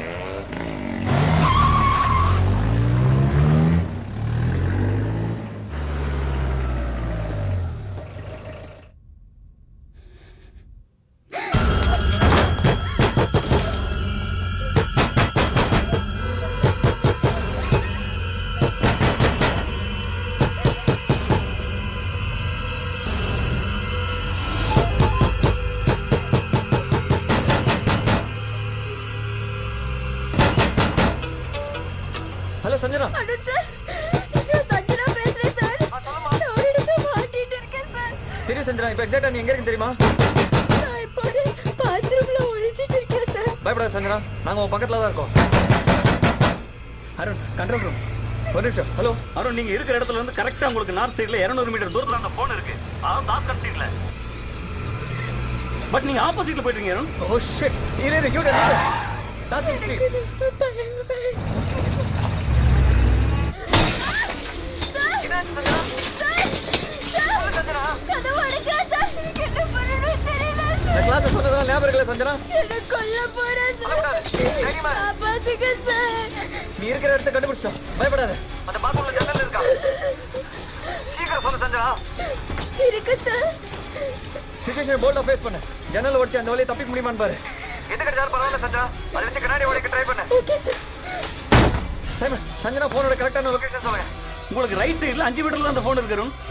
ஹலோ சஞ்சனா அருண் சார் நான் சஞ்சனா பேசுறேன் சார் நான் ஒரு இடத்துல மாட்டிட்டு இருக்கேன் சார் தெரியும் சஞ்சனா இப்போ எக்ஸாக்டா நீ எங்க இருக்கு தெரியுமா நான் இப்போ ஒரு பாத்ரூம்ல ஒழிச்சிட்டு இருக்கேன் சார் பயப்படாத சஞ்சனா நாங்க உன் பக்கத்துல தான் இருக்கோம் அருண் கண்ட்ரோல் ரூம் ஒரு நிமிஷம் ஹலோ அருண் நீங்க இருக்கிற இடத்துல இருந்து கரெக்டா உங்களுக்கு நார்த் சைடுல 200 மீட்டர் தூரத்துல அந்த போன் இருக்கு அதாவது தாஸ்கர் ஸ்ட்ரீட்ல பட் நீங்க ஆப்போசிட்ல போயிட்டீங்க அருண் ஓ ஷிட் இரு இரு யூ டென் டாஸ்கிங் ஸ்ட்ரீட் கதவு அடைக்கிறேன் சார் எனக்கு என்ன பண்ணணும் தெரியல நான் கிளாஸ் சொன்னதெல்லாம் ஞாபகம் இருக்கல சஞ்சனா என்ன கொல்ல போறேன் சார் காப்பாத்துங்க சார் நீ இருக்கிற இடத்த கண்டுபிடிச்சிட்டோம் பயப்படாத அந்த பாத்ரூம்ல ஜன்னல் இருக்கா சீக்கிரம் சொல்லு சஞ்சனா இருக்கு சார் சிச்சுவேஷன் போல்டா ஃபேஸ் பண்ணு ஜன்னல் உடைச்சு அந்த வழியை தப்பிக்க முடியுமான்னு பாரு எது கிடைச்சாலும் பரவாயில்ல சஞ்சனா அதை வச்சு கண்ணாடி உடைக்க ட்ரை பண்ணு ஓகே சார் சைமன் சஞ்சனா போனோட கரெக்டான லொகேஷன் சொல்லுங்க உங்களுக்கு ரைட் சைடுல அஞ்சு மீட்டர்ல தான் அந்த போன் இருக்கு அருண்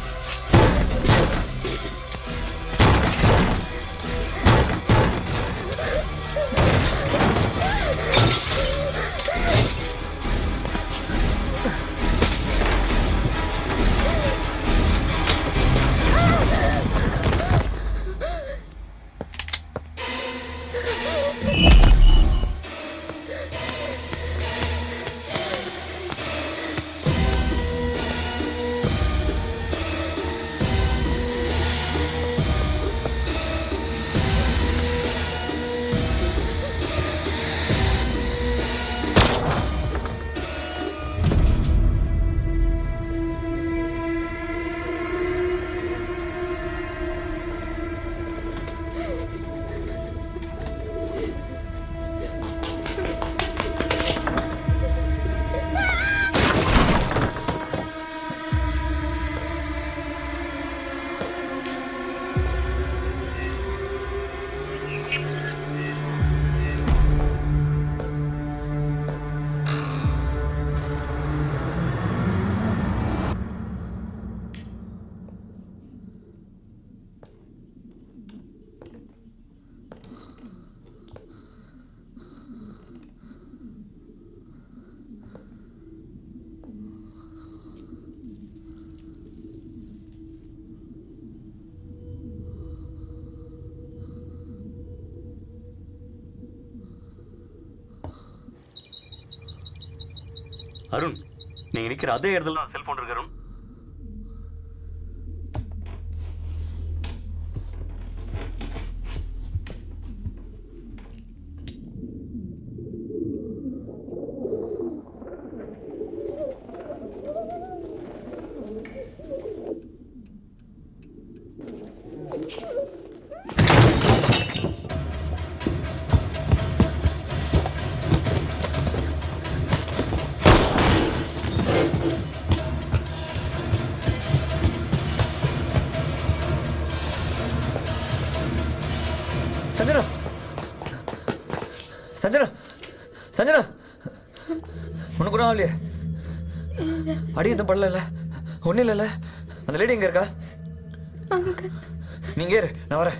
அருண் நீங்க நிக்கிற அதே இடத்துல தான் செல்போன் இருக்கு அருண் சஞ்சனா சஞ்சனா சஞ்சனா உனக்கு கூட ஆகலையே அடி எதுவும் படல ஒன்றும் இல்லைல்ல அந்த லேடி எங்க இருக்கா நீங்க இரு நான் வரேன்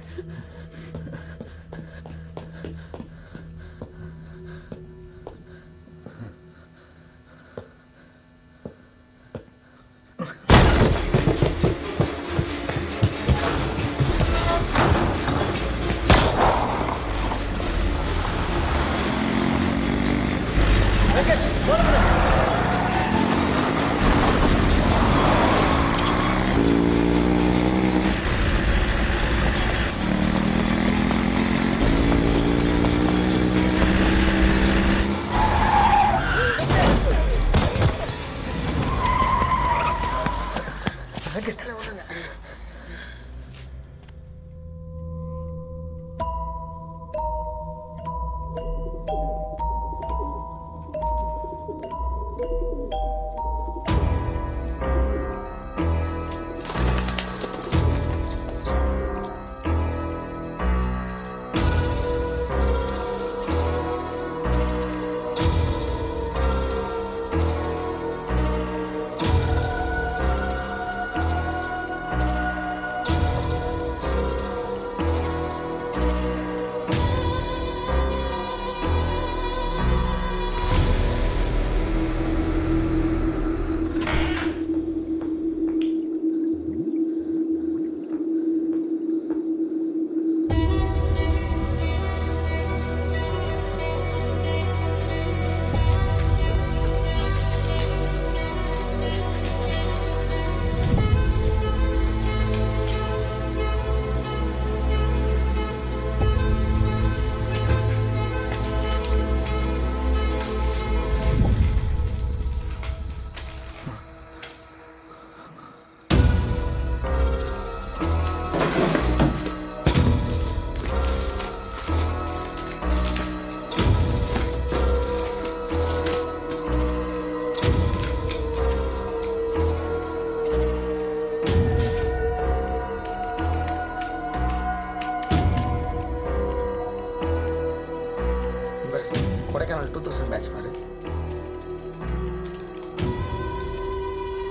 கொடைக்கானல் டூ தௌசண்ட் பேட்ச் பாரு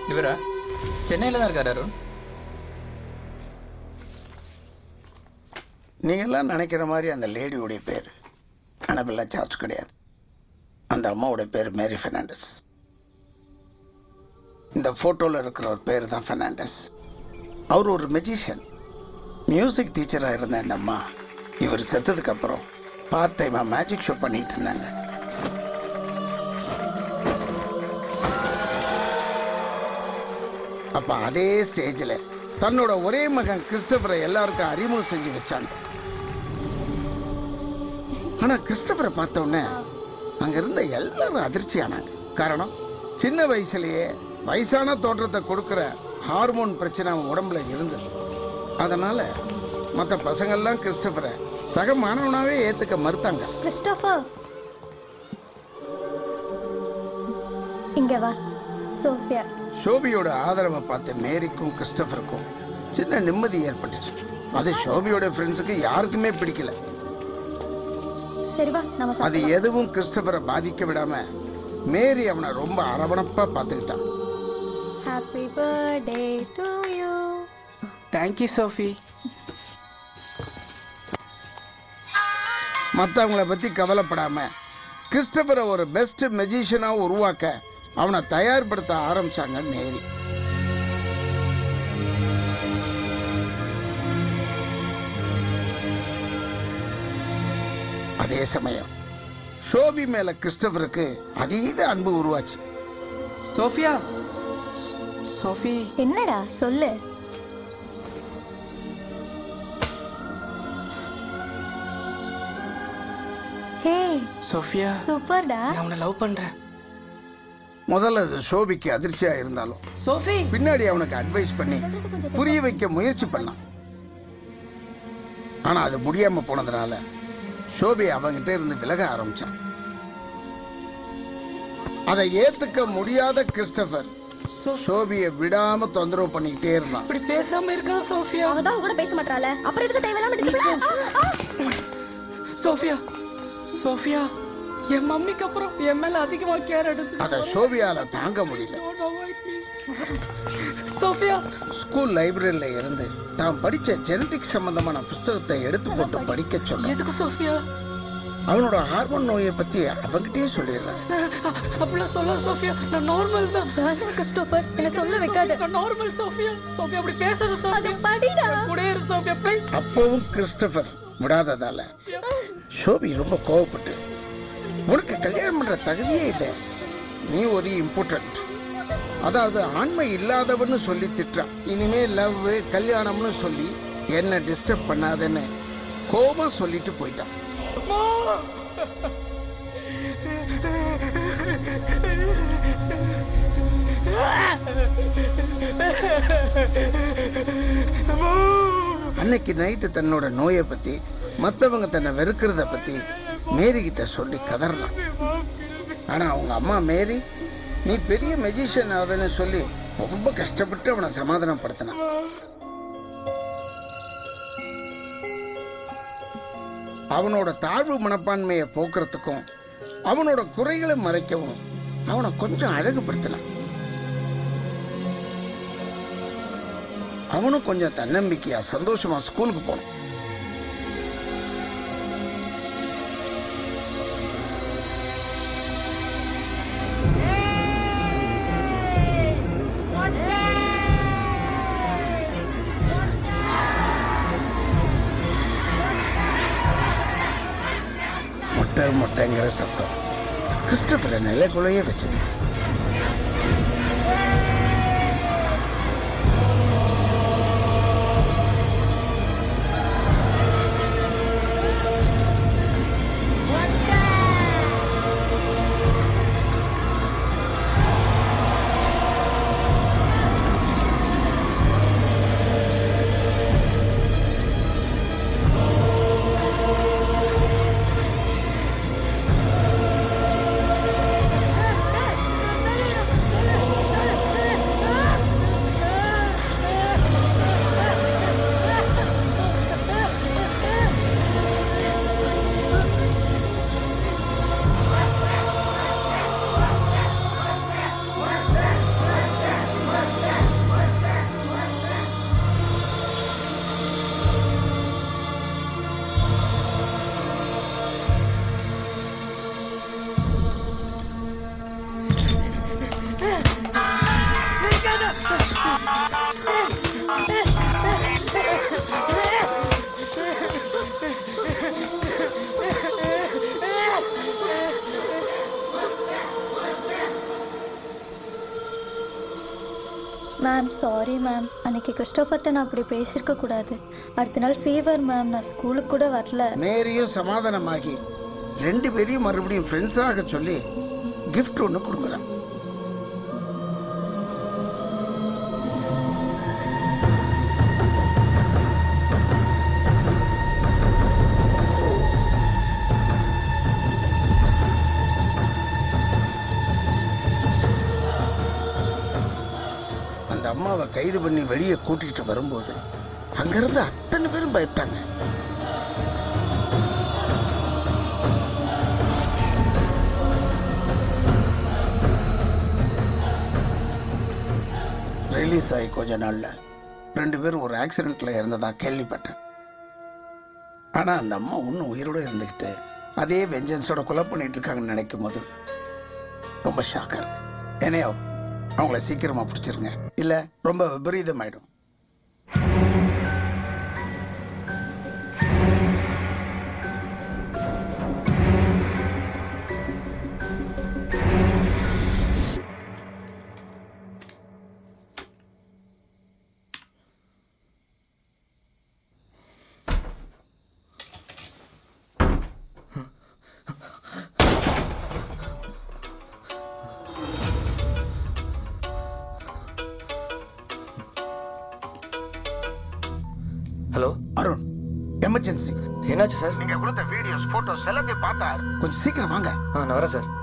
இவரா சென்னையில தான் இருக்காரு அருண் நீங்க எல்லாம் நினைக்கிற மாதிரி அந்த லேடியோடைய பேர் கனபில்லா சார்ஜ் கிடையாது அந்த அம்மாவோட பேர் மேரி பெர்னாண்டஸ் இந்த போட்டோல இருக்கிற ஒரு பேர் தான் பெர்னாண்டஸ் அவர் ஒரு மெஜிஷியன் மியூசிக் டீச்சரா இருந்த இந்த அம்மா இவர் செத்ததுக்கு அப்புறம் பார்ட் டைமா மேஜிக் ஷோ பண்ணிட்டு இருந்தாங்க அப்ப அதே ஸ்டேஜ்ல தன்னோட ஒரே மகன் கிறிஸ்டபரை எல்லாருக்கும் அறிமுகம் செஞ்சு வச்சாங்க ஆனா கிறிஸ்டபரை பார்த்த உடனே அங்க இருந்த எல்லாரும் அதிர்ச்சி ஆனாங்க காரணம் சின்ன வயசுலயே வயசான தோற்றத்தை கொடுக்கிற ஹார்மோன் பிரச்சனை அவன் உடம்புல இருந்தது அதனால மத்த பசங்கள்லாம் கிறிஸ்டபரை சக மாணவனாவே ஏத்துக்க மறுத்தாங்க கிறிஸ்டோபர் இங்க வா சோஃபியா ஷோபியோட ஆதரவை பார்த்து மேரிக்கும் கிறிஸ்டபருக்கும் சின்ன நிம்மதி ஏற்பட்டுச்சு அது ஷோபியோட ஃப்ரெண்ட்ஸுக்கு யாருக்குமே பிடிக்கல சரி வா நம்ம அது சாப்பிடலாம். எதுவும் கிறிஸ்டபரை பாதிக்க விடாம மேரி அவனை ரொம்ப அரவணைப்பா பார்த்துக்கிட்டான் happy birthday to you thank you Sophie மத்தவங்கள பத்தி கவலைப்படாம கிறிஸ்டபரை ஒரு பெஸ்ட் மெஜிஷியனா உருவாக்க அவனை தயார்படுத்த ஆரம்பிச்சாங்க மேரி அதே சமயம் ஷோபி மேல கிறிஸ்டபருக்கு அதீத அன்பு உருவாச்சு சோஃபியா சோஃபி என்னடா சொல்லு ஹே சோஃபியா சூப்பர்டா நான் உன்னை லவ் பண்றேன் முதல்ல அது ஷோபிக்கு அதிர்ச்சியா இருந்தாலும் சோஃபி பின்னாடி அவனுக்கு அட்வைஸ் பண்ணி புரிய வைக்க முயற்சி பண்ணான் ஆனா அது முடியாம போனதுனால ஷோபி அவங்கிட்ட இருந்து விலக ஆரம்பிச்சான் அதை ஏத்துக்க முடியாத கிறிஸ்டபர் ஷோபிய விடாம தொந்தரவு பண்ணிக்கிட்டே இருந்தான் இப்படி பேசாம இருக்கா சோஃபியா அவ தான் கூட பேச மாட்டாள அப்புறம் எதுக்கு தேவையில்லாம discipline? சோஃபியா சோஃபியா என் மம்மிக்கு அப்புறம் என் மேல அதிகமா கேர் எடுத்து அத ஷோபியால தாங்க முடியல சோஃபியா ஸ்கூல் லைப்ரரியில இருந்து தான் படிச்ச ஜெனடிக் சம்பந்தமான புஸ்தகத்தை எடுத்து போட்டு படிக்க சொன்னான் எதுக்கு சோஃபியா அவனோட ஹார்மோன் நோயை பத்தி அவங்கிட்டயே சொல்லிடுறேன் அப்படிலாம் சொல்ல சோஃபியா நான் நார்மல் தான் கிறிஸ்டோபர் என்ன சொல்ல வைக்காத நான் நார்மல் சோஃபியா சோஃபியா அப்படி பேசாத சோஃபியா படிடா கூட இரு சோஃபியா ப்ளீஸ் அப்பவும் கிறிஸ்டபர் விடாததால ஷோபி ரொம்ப கோவப்பட்டு உனக்கு கல்யாணம் பண்ற தகுதியே இல்லை நீ ஒரு இம்பார்ட்டன்ட் அதாவது ஆண்மை இல்லாதவன்னு சொல்லி திட்டுறான் இனிமே லவ் கல்யாணம்னு சொல்லி என்ன டிஸ்டர்ப் பண்ணாதன்னு கோபமா சொல்லிட்டு போயிட்டான் அன்னைக்கு நைட்டு தன்னோட நோயை பத்தி மத்தவங்க தன்னை வெறுக்கிறத பத்தி மேரி கிட்ட சொல்லி கதறலாம் ஆனா அவங்க அம்மா மேரி நீ பெரிய மெஜிஷியன் ஆவேன்னு சொல்லி ரொம்ப கஷ்டப்பட்டு அவனை சமாதானப்படுத்தினான் அவனோட தாழ்வு மனப்பான்மையை போக்குறதுக்கும் அவனோட குறைகளை மறைக்கவும் அவனை கொஞ்சம் அழகுபடுத்தினான் அவனும் கொஞ்சம் தன்னம்பிக்கையா சந்தோஷமா ஸ்கூலுக்கு போனான் மொட்டை மொட்டைங்கிற சத்தம் கிறிஸ்டபரை நிலைக்குள்ளேயே வச்சது மேம் சாரி மேம் அன்னைக்கு கிறிஸ்டோஃபர்ட்ட நான் அப்படி பேசியிருக்க கூடாது அடுத்த நாள் ஃபீவர் மேம் நான் ஸ்கூலுக்கு கூட வரல மேரியும் சமாதானமாகி ரெண்டு பேரையும் மறுபடியும் ஃப்ரெண்ட்ஸாக சொல்லி கிஃப்ட் ஒன்று கொடுக்குறான் அந்த அம்மாவை கைது பண்ணி வெளியே கூட்டிகிட்டு வரும்போது அங்கிருந்து அத்தனை பேரும் பயப்பட்டாங்க ரிலீஸ் ஆகி கொஞ்ச நாள்ல ரெண்டு பேரும் ஒரு ஆக்சிடென்ட்ல இறந்ததா கேள்விப்பட்டேன் ஆனா அந்த அம்மா இன்னும் உயிரோட இருந்துகிட்டு அதே வெஞ்சன்ஸோட கொலை பண்ணிட்டு இருக்காங்கன்னு நினைக்கும் போது ரொம்ப ஷாக்கா இருக்கு ஏனையோ அவங்கள சீக்கிரமா பிடிச்சிருங்க இல்ல ரொம்ப விபரீதமாயிடும் ஹலோ அருண் எமர்ஜென்சி என்னாச்சு சார் நீங்க கொடுத்த வீடியோஸ் போட்டோஸ் எல்லாத்தையும் பார்த்தா கொஞ்சம் சீக்கிரம் வாங்க ஆ நான் வரேன் சார்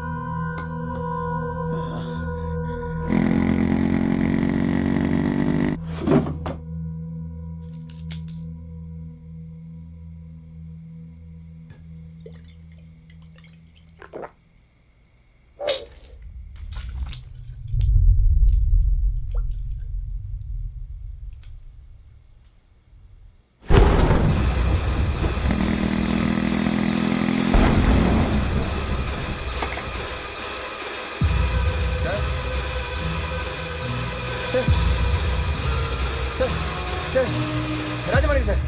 சார் சார் சார் ராஜமாணிக்கு சார்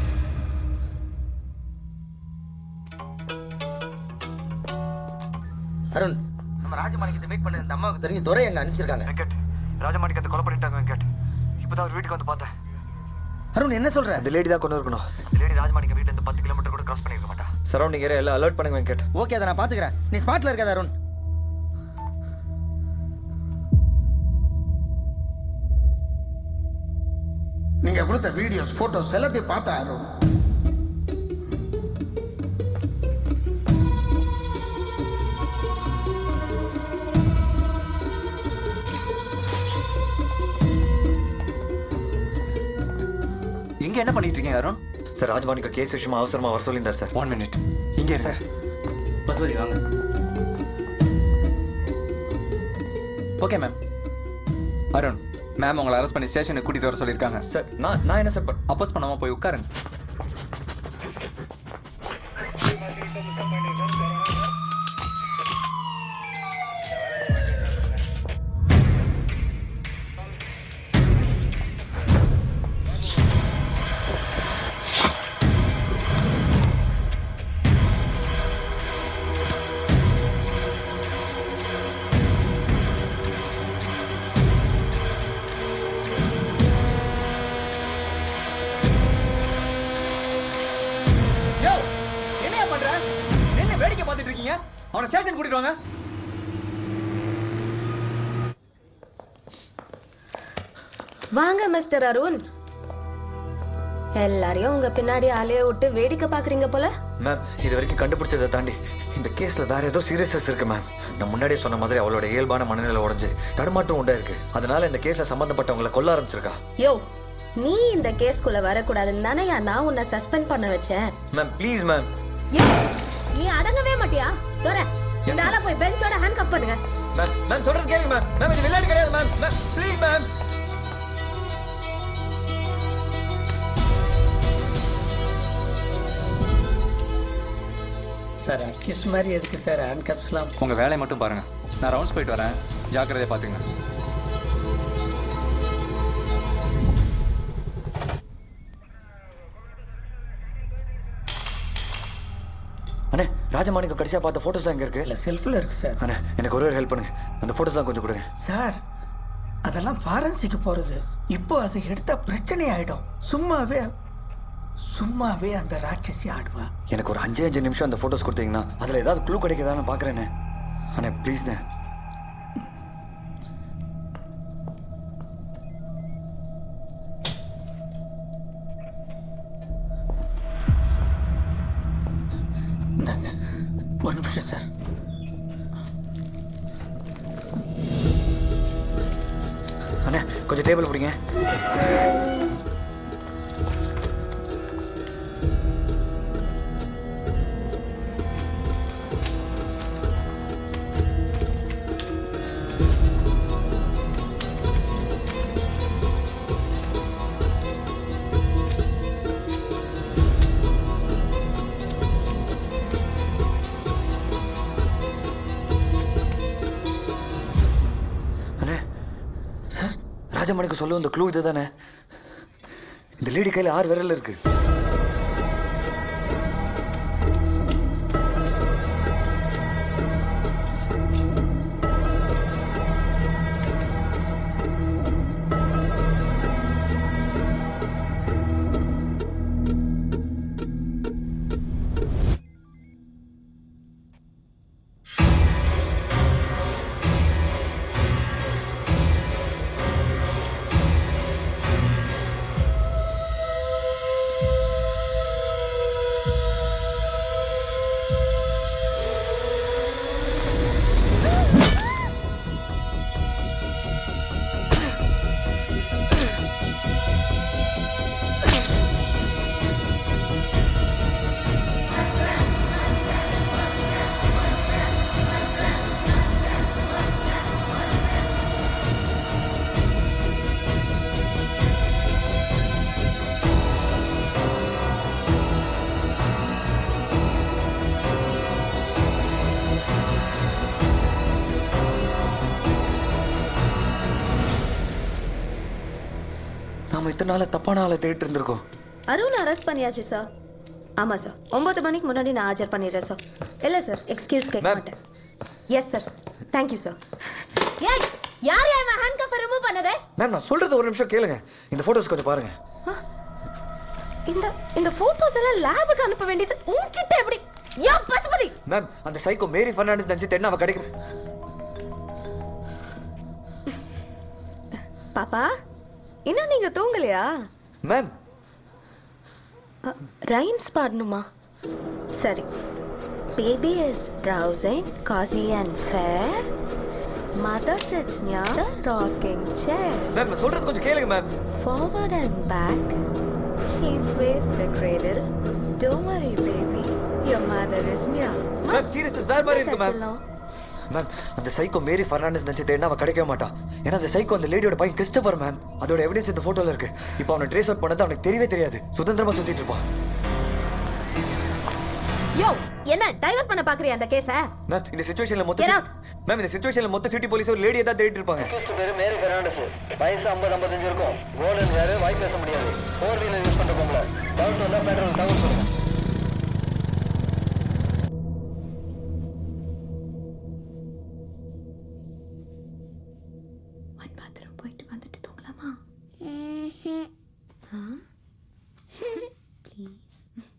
அருண் நம்ம ராஜமாணிக்கத்தை மீட் பண்ண இந்த அம்மாவுக்கு தெரிஞ்சு துரை அங்க அனுப்பிச்சிருக்காங்க வெங்கட் ராஜமாணிக்கத்தை கொலை பண்ணிட்டாங்க வெங்கட் இப்பதான் அவர் வீட்டுக்கு வந்து பார்த்தேன் அருண் என்ன சொல்ற அந்த லேடி தான் கொண்டு இருக்கணும் இந்த லேடி ராஜமாணிக்க வீட்டுல இருந்து பத்து கிலோமீட்டர் கூட கிராஸ் பண்ணிருக்க மாட்டா சரௌண்டிங் ஏரியா எல்லாம் அலர்ட் பண்ணுங்க வெங்கட் ஓகே அதை நான் பாத்துக்கிறேன் நீ ஸ்பாட்ல இருக்காத அருண் நீங்க கொடுத்த வீடியோஸ் போட்டோஸ் எல்லாத்தையும் பார்த்தா அருண் இங்க என்ன பண்ணிட்டு இருக்கீங்க அருண் சார் ராஜமாணிக்க கேஸ் விஷயமா அவசரமா வர சொல்லியிருந்தார் சார் ஒன் மினிட் இங்கே சார் பசுபதி வாங்க ஓகே மேம் அருண் மேம் உங்களை அரெஸ்ட் பண்ணி ஸ்டேஷனுக்கு கூட்டிட்டு வர சொல்லியிருக்காங்க சார் நான் நான் என்ன சார் அப்போஸ் பண்ணாம போய் உட்காருங்க யோ என்னையா பண்ற என்ன வேடிக்கை பார்த்துட்டு இருக்கீங்க அவனை ஸ்டேஷன் கூட்டிட்டு வாங்க வாங்க மிஸ்டர் அருண் எல்லாரையும் உங்க பின்னாடி ஆளைய விட்டு வேடிக்கை பாக்குறீங்க போல மேம் இது வரைக்கும் கண்டுபிடிச்சதை தாண்டி இந்த கேஸ்ல வேற ஏதோ சீரியஸ்னஸ் இருக்கு மேம் நான் முன்னாடியே சொன்ன மாதிரி அவளோட இயல்பான மனநிலை உடைஞ்சு தடுமாற்றம் உண்டா இருக்கு அதனால இந்த கேஸ்ல சம்பந்தப்பட்டவங்களை கொல்ல ஆரம்பிச்சிருக்கா யோ நீ இந்த கேஸ்குள்ள வரக்கூடாதுன்னு தானேயா நான் உன்னை சஸ்பெண்ட் பண்ண வச்சேன் மேம் ப்ளீஸ் மேம் யோ, நீ அடங்கவே மாட்டியா தோற இந்த ஆளை போய் பெஞ்சோட ஹேண்ட் கப் பண்ணுங்க மேம் மேம் சொல்றது கேளுங்க மேம் மேம் இது விளையாட்டு கிடையாது ma'am ma'am please ma'am sir accuse மாதிரி எதுக்கு சார் ஹேண்ட் கப்ஸ்லாம் உங்க வேலையை மட்டும் பாருங்க நான் ரவுண்ட்ஸ் போயிட்டு வரேன் ஜாக்கிரதையா பாத்துங்க அண்ணே ராஜமாணிக்க கடைசியா பார்த்த போட்டோஸ் எங்க இருக்கு இல்ல செல்ஃப்ல இருக்கு சார் அண்ணே எனக்கு ஒரே ஒரு ஹெல்ப் பண்ணுங்க அந்த போட்டோஸ் தான் கொஞ்சம் கொடுங்க சார் அதெல்லாம் ஃபாரன்சிக்கு போறது இப்போ அதை எடுத்தா பிரச்சனை ஆயிடும் சும்மாவே சும்மாவே அந்த ராட்சசி ஆடுவா எனக்கு ஒரு அஞ்சே அஞ்சு நிமிஷம் அந்த போட்டோஸ் கொடுத்தீங்கன்னா அதுல ஏதாவது க்ளூ கிடைக்குதான்னு பாக்குறேனே அண்ணே ப்ளீஸ்ண்ணே இந்தாங்க ஒரு நிமிஷம் சார் அண்ணே கொஞ்சம் டேபிள் பிடிங்க அண்ணே சார் ராஜமணிக்கு சொல்ல வந்த க்ளூ இதுதானே இந்த லேடி கையில ஆறு விரல் இருக்கு நாம இத்தனை நாள தப்பான ஆளை தேடிட்டு இருந்திருக்கோம் அருண் அரெஸ்ட் பண்ணியாச்சு சார் ஆமா சார் ஒன்பது மணிக்கு முன்னாடி நான் ஆஜர் பண்ணிடுறேன் சார் இல்ல சார் எக்ஸ்கியூஸ் கேட்க மாட்டேன் எஸ் சார் தேங்க்யூ சார் ஏய் யார் யார் ஹேண்ட் கஃபை ரிமூவ் பண்ணதே மேம் நான் சொல்றது ஒரு நிமிஷம் கேளுங்க இந்த போட்டோஸ் கொஞ்சம் பாருங்க இந்த இந்த போட்டோஸ் எல்லாம் லேபுக்கு அனுப்ப வேண்டியது உன்கிட்ட எப்படி யோ பசுபதி மேம் அந்த சைக்கோ மேரி ஃபெர்னாண்டஸ் நினைச்சு தென்ன அவ கிடைக்கும் பாப்பா இன்னும் நீங்க தூங்கலையா மேம் ரைம்ஸ் பாடணுமா சரி baby is browsing cozy and fair mother sits near the rocking chair ma'am நான் சொல்றது கொஞ்சம் கேளுங்க ma'am forward and back she sways the cradle don't worry baby your mother is near ma'am serious வேற மாதிரி இருக்கு ma'am அதெல்லாம் ma'am அந்த psycho Mary Fernandes நினைச்சு தேடினா அவ கிடைக்கவே மாட்டான் ஏன்னா அந்த சைக்கோ அந்த லேடியோட பையன் கிறிஸ்டபர் மேம் அதோட எவிடன்ஸ் இந்த போட்டோல இருக்கு இப்போ அவனை ட்ரேஸ் அவுட் பண்ணது அவனுக்கு தெரியவே தெரியாது சுதந்திரமா சுத்திட்டு இருப்பான் யோ என்ன டைவர்ட் பண்ண பாக்குறியா அந்த கேஸ மேம் இந்த சுச்சுவேஷன்ல Get மொத்த out. மேம் இந்த சுச்சுவேஷன்ல மொத்த சிட்டி போலீஸ் ஒரு லேடியை தான் தேடிட்டு இருப்பாங்க பேரு மேரி பெர்னாண்டஸ் வயசு ஐம்பது ஐம்பத்தஞ்சு இருக்கும் கோல்டன் வேறு வாய் பேச முடியாது ஃபோர் வீலர் யூஸ் பண்ற பொம்பளை டவுட் வந்தா பெட்ரோல் டவுன் சொல்லுங்க ஒன் பாத்ரூம் போயிட்டு வந்துட்டு தூங்கலாமா ப்ளீஸ்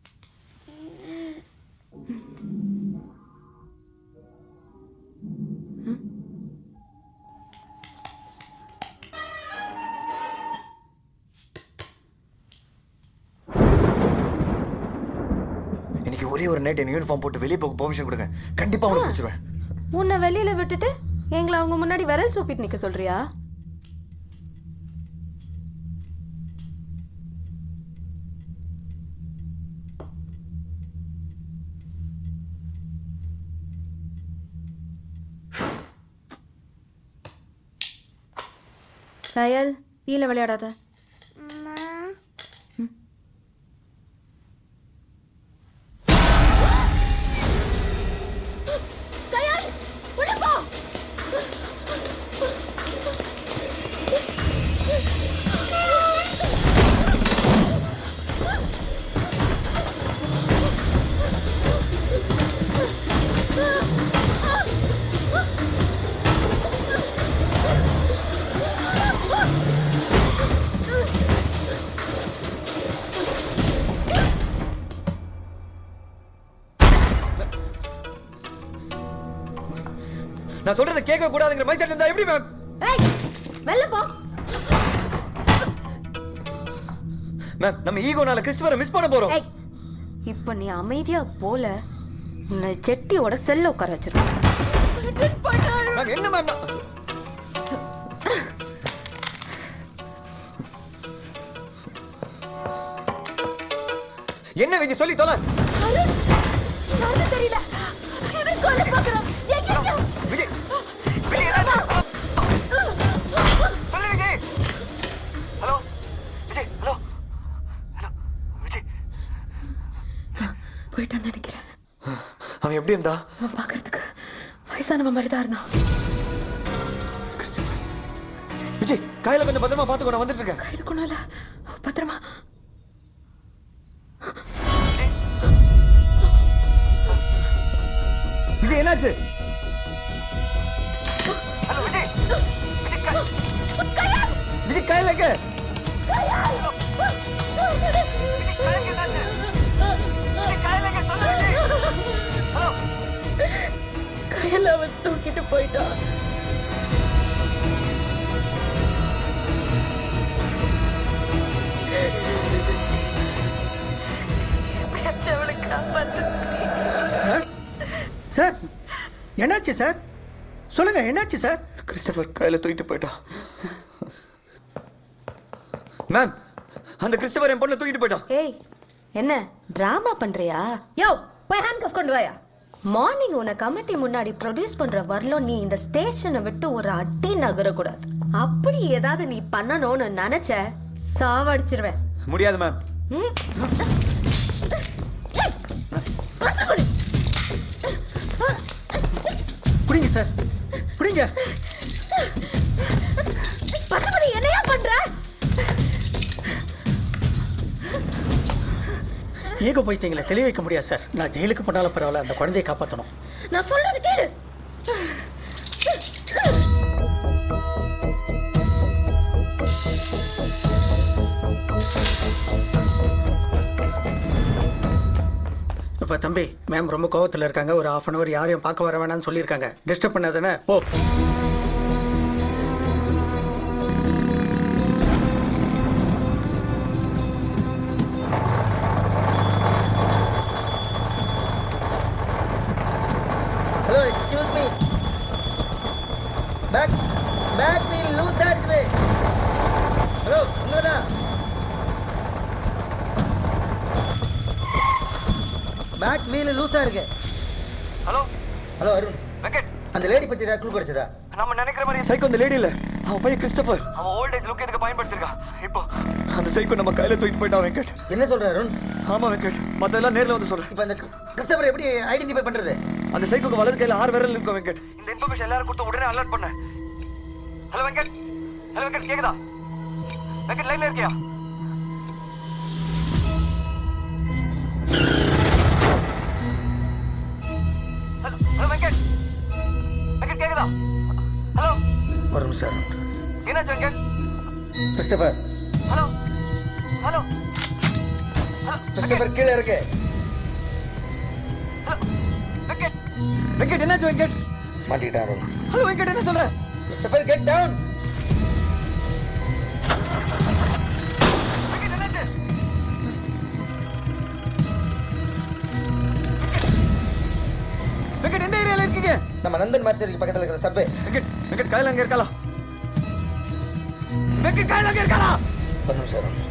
இன்னைக்கு ஒரே ஒரு நைட் என் யூனிஃபார்ம் போட்டு வெளியே போக பெர்மிஷன் கொடுங்க கண்டிப்பா அவனுக்கு பிடிச்சிருவேன் உன்னை வெளியில விட்டுட்டு எங்களை அவங்க முன்னாடி விரல் சூப்பிட்டு நிக்க சொல்றியா கயல் கீழே விளையாடாத கயால் உள்ள போ நான் சொல்றதை கேட்க கூடாதுங்கிற மைண்ட் செட் இருந்தா எப்படி மேம் ஏய் வெளில போ மேம் நம்ம ஈகோனால கிறிஸ்துவரை மிஸ் பண்ண போறோம் ஏய் இப்ப நீ அமைதியா போல உன்னை செட்டியோட செல்ல உட்கார வச்சிருக்கேன் மேம் என்ன மேம் நான்- என்ன விஜய் சொல்லி தொலை யாருன்னு தெரியல இவன் கொல்ல பார்க்கறான் எங்க Vijay hello Vijay hello hello Vijay போயிட்டான்னு நினைக்கிறேன் அவன் எப்படி இருந்தா அவன் பார்க்கறதுக்கு வயசானவன் மாதிரி தான் இருந்தான் விஜய் கையில கொஞ்சம் பத்திரமா பாத்துக்கோ நான் வந்துட்டு இருக்கேன் கையில் கொண்டால பத்திரமா விஜய் என்னாச்சு விஜய் கையில எங்க கையில் அவன் தூக்கிட்டு போயிட்டான் சார் சார் என்னாச்சு சார் சொல்லுங்க என்னாச்சு சார் கிறிஸ்டபர் கையில தூக்கிட்டு போயிட்டான் மேம் அந்த கிறிஸ்டபர் என் பொண்ணை தூக்கிட்டு போயிட்டான் ஏய் என்ன டிராமா பண்றியா யோ போய் ஹேண்ட் கஃப் கொண்டு வாயா மார்னிங் உன்னை கமிட்டி முன்னாடி ப்ரொடியூஸ் பண்ற வரலும் நீ இந்த ஸ்டேஷனை விட்டு ஒரு அடி நகரக்கூடாது அப்படி ஏதாவது நீ பண்ணணும்னு நினைச்ச சாவடிச்சிருவேன் முடியாது மேம் ம்? புடிங்க சார் புடிங்க பசுபதி என்னையா பண்ற ஈகோ போயிட்டீங்களே தெளிய வைக்க முடியாது சார் நான் ஜெயிலுக்கு போனாலும் பரவாயில்ல அந்த குழந்தையை காப்பாற்றணும் நான் சொல்றது கேளு இப்ப தம்பி மேம் ரொம்ப கோவத்துல இருக்காங்க ஒரு ஹாஃப் அன் அவர் யாரையும் பார்க்க வர வேணாம்னு சொல்லியிருக்காங்க டிஸ்டர்ப் பண்ணாதானே போ hello excuse me back back wheel லூஸா இருக்குது ஹலோ இன்னொரு பேக் வீல் லூஸா இருக்கு ஹலோ ஹலோ அருண் வெங்கட் அந்த லேடி பத்தி ஏதாவது க்ளூ கிடைச்சதா நம்ம நினைக்கிற மாதிரி சைக்கோ அந்த லேடி இல்ல அவன் பையன் கிறிஸ்டபர் அவன் ஓல்ட் ஏஜ் லுக் இதுக்கு பயன்படுத்திருக்கான் இப்போ அந்த சைக்கோ நம்ம கையில தூக்கிட்டு போயிட்டான் வெங்கட் என்ன சொல்ற அருண் ஆமா வெங்கட் மத்தெல்லாம் நேர்ல வந்து சொல்றேன் இப்போ அந்த கிறிஸ்டபர் எப்படி ஐடென்டிஃபை பண்றது அந்த சைக்கோக்கு வலது கையில ஆறு விரல் இருக்கும் வெங்கட் இந்த இன்ஃபர்மேஷன் எல்லாரும் கொடுத்து உடனே அலர்ட் பண்ண ஹலோ வெங்கட் ஹலோ வெங்கட் கேக்குதா வெங்கட் லைன்ல இருக்கியா ஹலோ ஹலோ வெங்கட் வெங்கட் கேக்குதா ஹலோ ஒரு நிமிஷம் அருண் என்னாச்சு Venkat Christopher hello hello Christopher கீழே இருக்கு வெங்கட் வெங்கட் என்னாச்சு வெங்கட் மாட்டிக்கிட்டான் அருண் ஹலோ வெங்கட் என்ன சொல்ற கிறிஸ்டபர் கெட் டவுன் வெங்கட் எந்த ஏரியால இருக்கீங்க நம்ம நந்தன் மாஸ்டருக்கு பக்கத்துல இருக்கிற சப்பே வெங்கட் வெங்கட் கையில அங்க இருக்காளா வெங்கட் கையில அங்க இருக்காளா ஒரு நிமிஷம் அருண்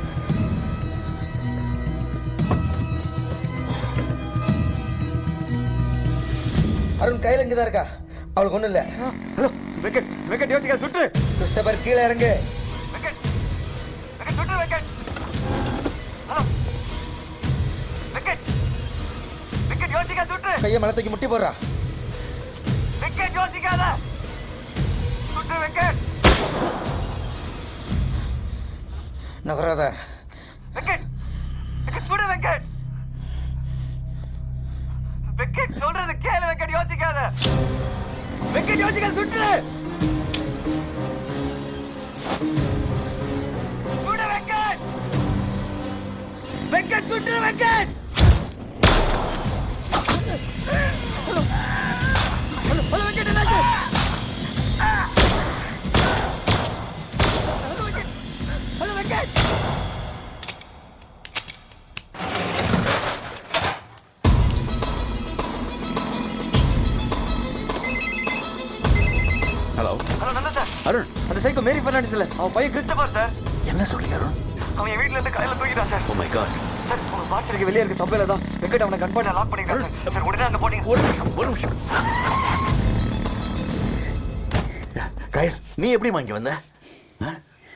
அருண் கையில இங்கதான் இருக்கா அவளுக்கு ஒண்ணும் இல்ல ஹலோ வெங்கட் வெங்கட் யோசிக்க சுட்டு கிறிஸ்டபர் கீழே இறங்கு வெங்கட் வெங்கட் சுட்டு வெங்கட் ஹலோ வெங்கட் வெங்கட் யோசிக்க சுட்டு கையை மலத்தைக்கு முட்டி போடுறா வெங்கட் யோசிக்காத சுட்டு வெங்கட் நகராத வெங்கட் வெங்கட் சுடு வெங்கட் வெங்கட் சொல்றது கேளு வெங்கட் யோசிக்காத வெங்கட் யோசிக்க சுட்டு சுடு வெங்கட் வெங்கட் சுட்டு Venkat hello hello hello Venkat என்னாச்சு அருண் அந்த சைக்கோ மேரி பெர்னாண்டிஸ் இல்ல அவன் பையன் கிறிஸ்டபர் சார் என்ன சொல்றீங்க அருண் அவன் என் வீட்ல இருந்து காலையில தூக்கிட்டான் sir oh my God sir உங்க பார்ட்டிக்கு வெளியே இருக்க சபையில தான் வெங்கட் அவனை கன்ஃபார்ம் லாக் பண்ணிருக்காங்க சார் சார் உடனே அங்க போனீங்க ஒரு நிமிஷம் ஒரு நிமிஷம் கயல் நீ எப்படி இங்க வந்த ஆ?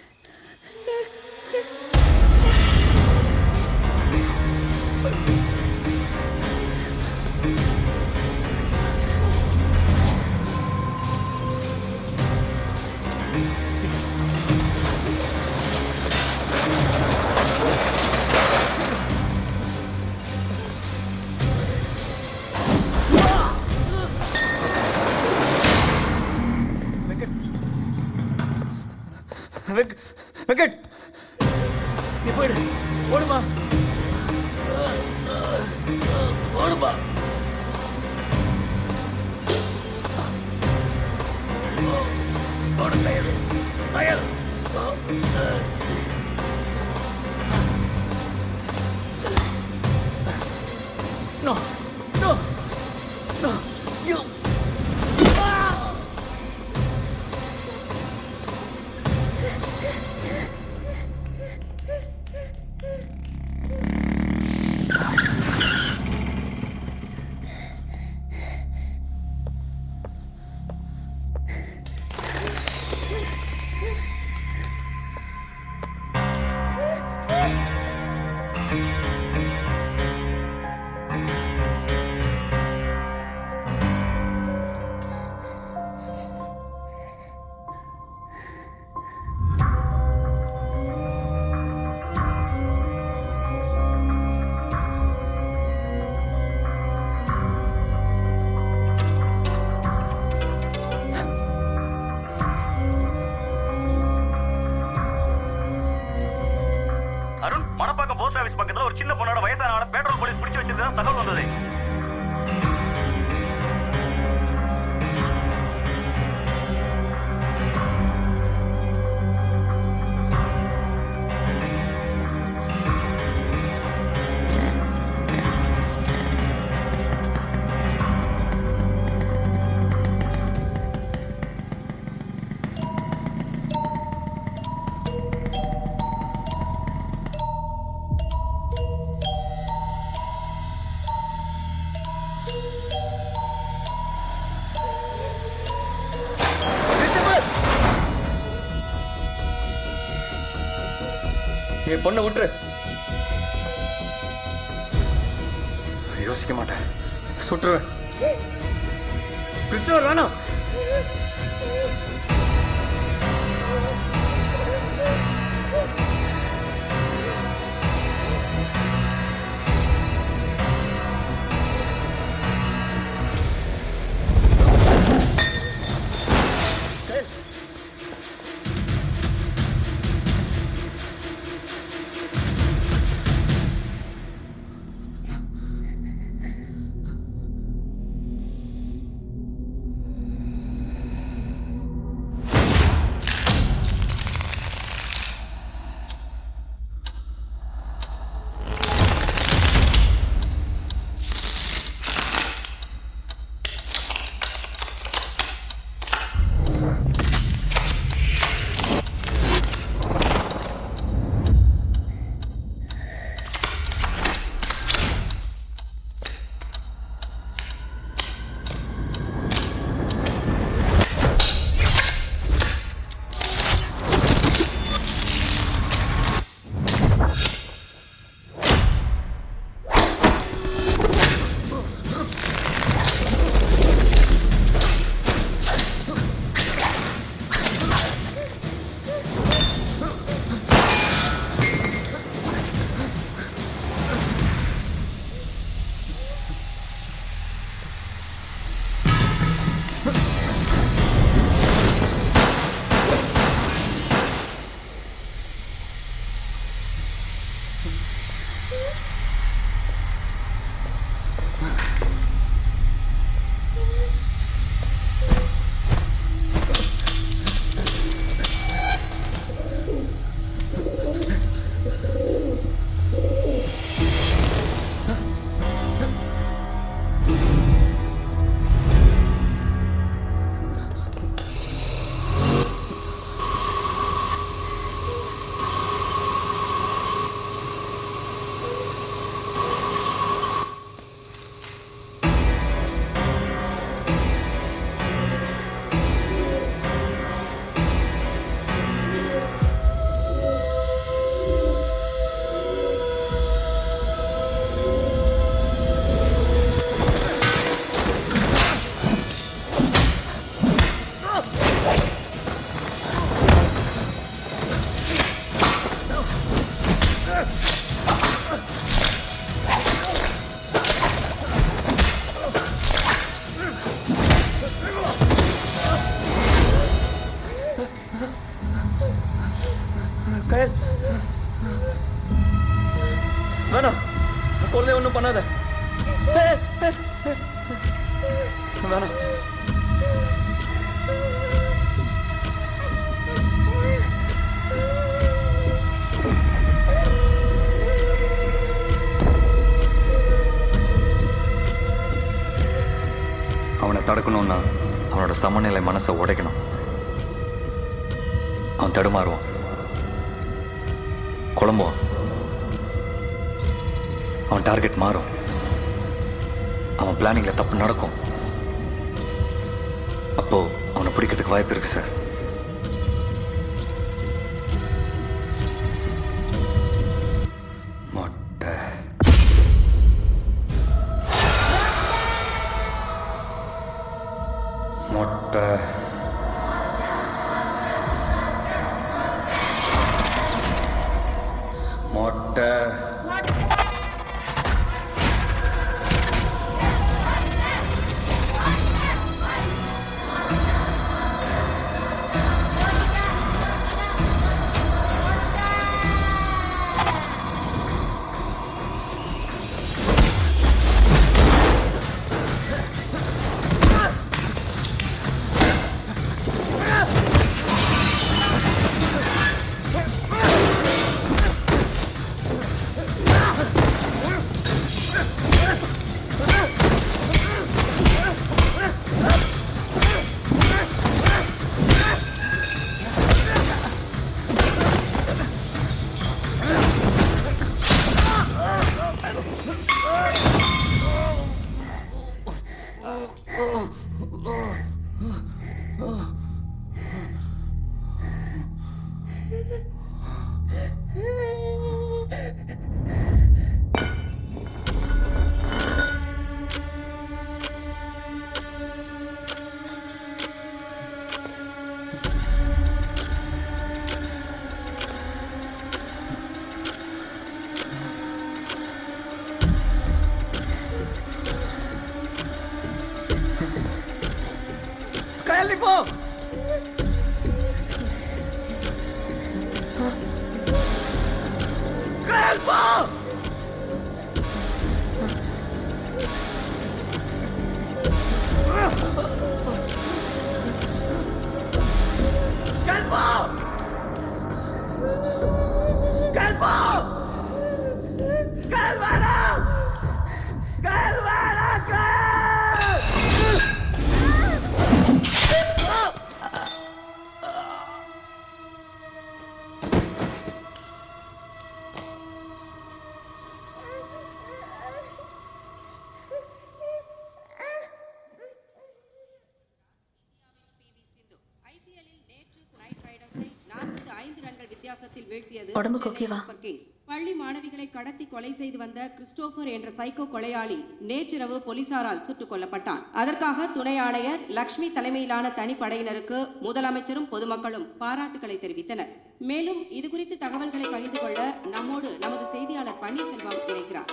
வெங்கட் வெங்கட் நீ போயிடு ஓடுமா ஓடுமா ஓடு Kayal Kayal No, no, no, you. Arun Manapakkam post office பக்கத்துல ஒரு சின்ன பொண்ணோட வயசான ஆளை பெட்ரோல் போலீஸ் பிடிச்சு வச்சிருந்தா தகவல் வந்தது என் பொண்ணை விட்டுரு யோசிக்க மாட்டேன் சுட்டுருவேன் கிறிஸ்டவர் வேணாம் அவனோட சமநிலை மனசை உடைக்கணும் அவன் தடுமாறுவான் குழம்புவான் அவன் டார்கெட் மாறும் அவன் பிளானிங்ல தப்பு நடக்கும் அப்போ அவனை பிடிக்கிறதுக்கு வாய்ப்பு இருக்கு சார் மொட்டை மொட்டை மொட்டை கையல் நீ போ கையல் போ கையல் போ கையல் போ கையல் வேணாம் கையல் வேணாம் கையல் ஐந்து ரன்கள் வித்தியாசத்தில் வீழ்த்தியது உடம்புக்கு சென்னை ஓகேவா? Super Kings. பள்ளி மாணவிகளை கடத்தி கொலை செய்து வந்த கிறிஸ்டோபர் என்ற சைக்கோ கொலையாளி நேற்றிரவு போலீசாரால் சுட்டுக் கொல்லப்பட்டான் அதற்காக துணை ஆணையர் லக்ஷ்மி தலைமையிலான தனிப்படையினருக்கு முதலமைச்சரும் பொதுமக்களும் பாராட்டுகளை தெரிவித்தனர் மேலும் இது குறித்து தகவல்களை பகிர்ந்து கொள்ள நம்மோடு நமது செய்தியாளர் பன்னீர்செல்வம் இணைக்கிறார்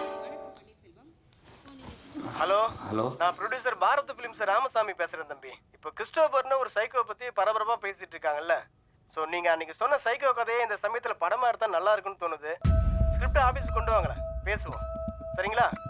ஹலோ ஹலோ நான் ப்ரொடியூசர் பாரத் பிலிம்ஸ் ராமசாமி பேசுறேன் தம்பி இப்போ கிறிஸ்டோபர்னு ஒரு சைக்கோ பத்தி பரபரப்பா பேசிட்டு இருக்காங்கல்ல சோ நீங்க அன்னைக்கு சொன்ன சைக்கோ கதையை இந்த சமயத்துல படமா எடுத்தா நல்லா இருக்கும்னு தோணுது ஸ்கிரிப்ட் ஆபீஸ் கொண்டு வாங்களேன் பேசுவோம் சரிங்களா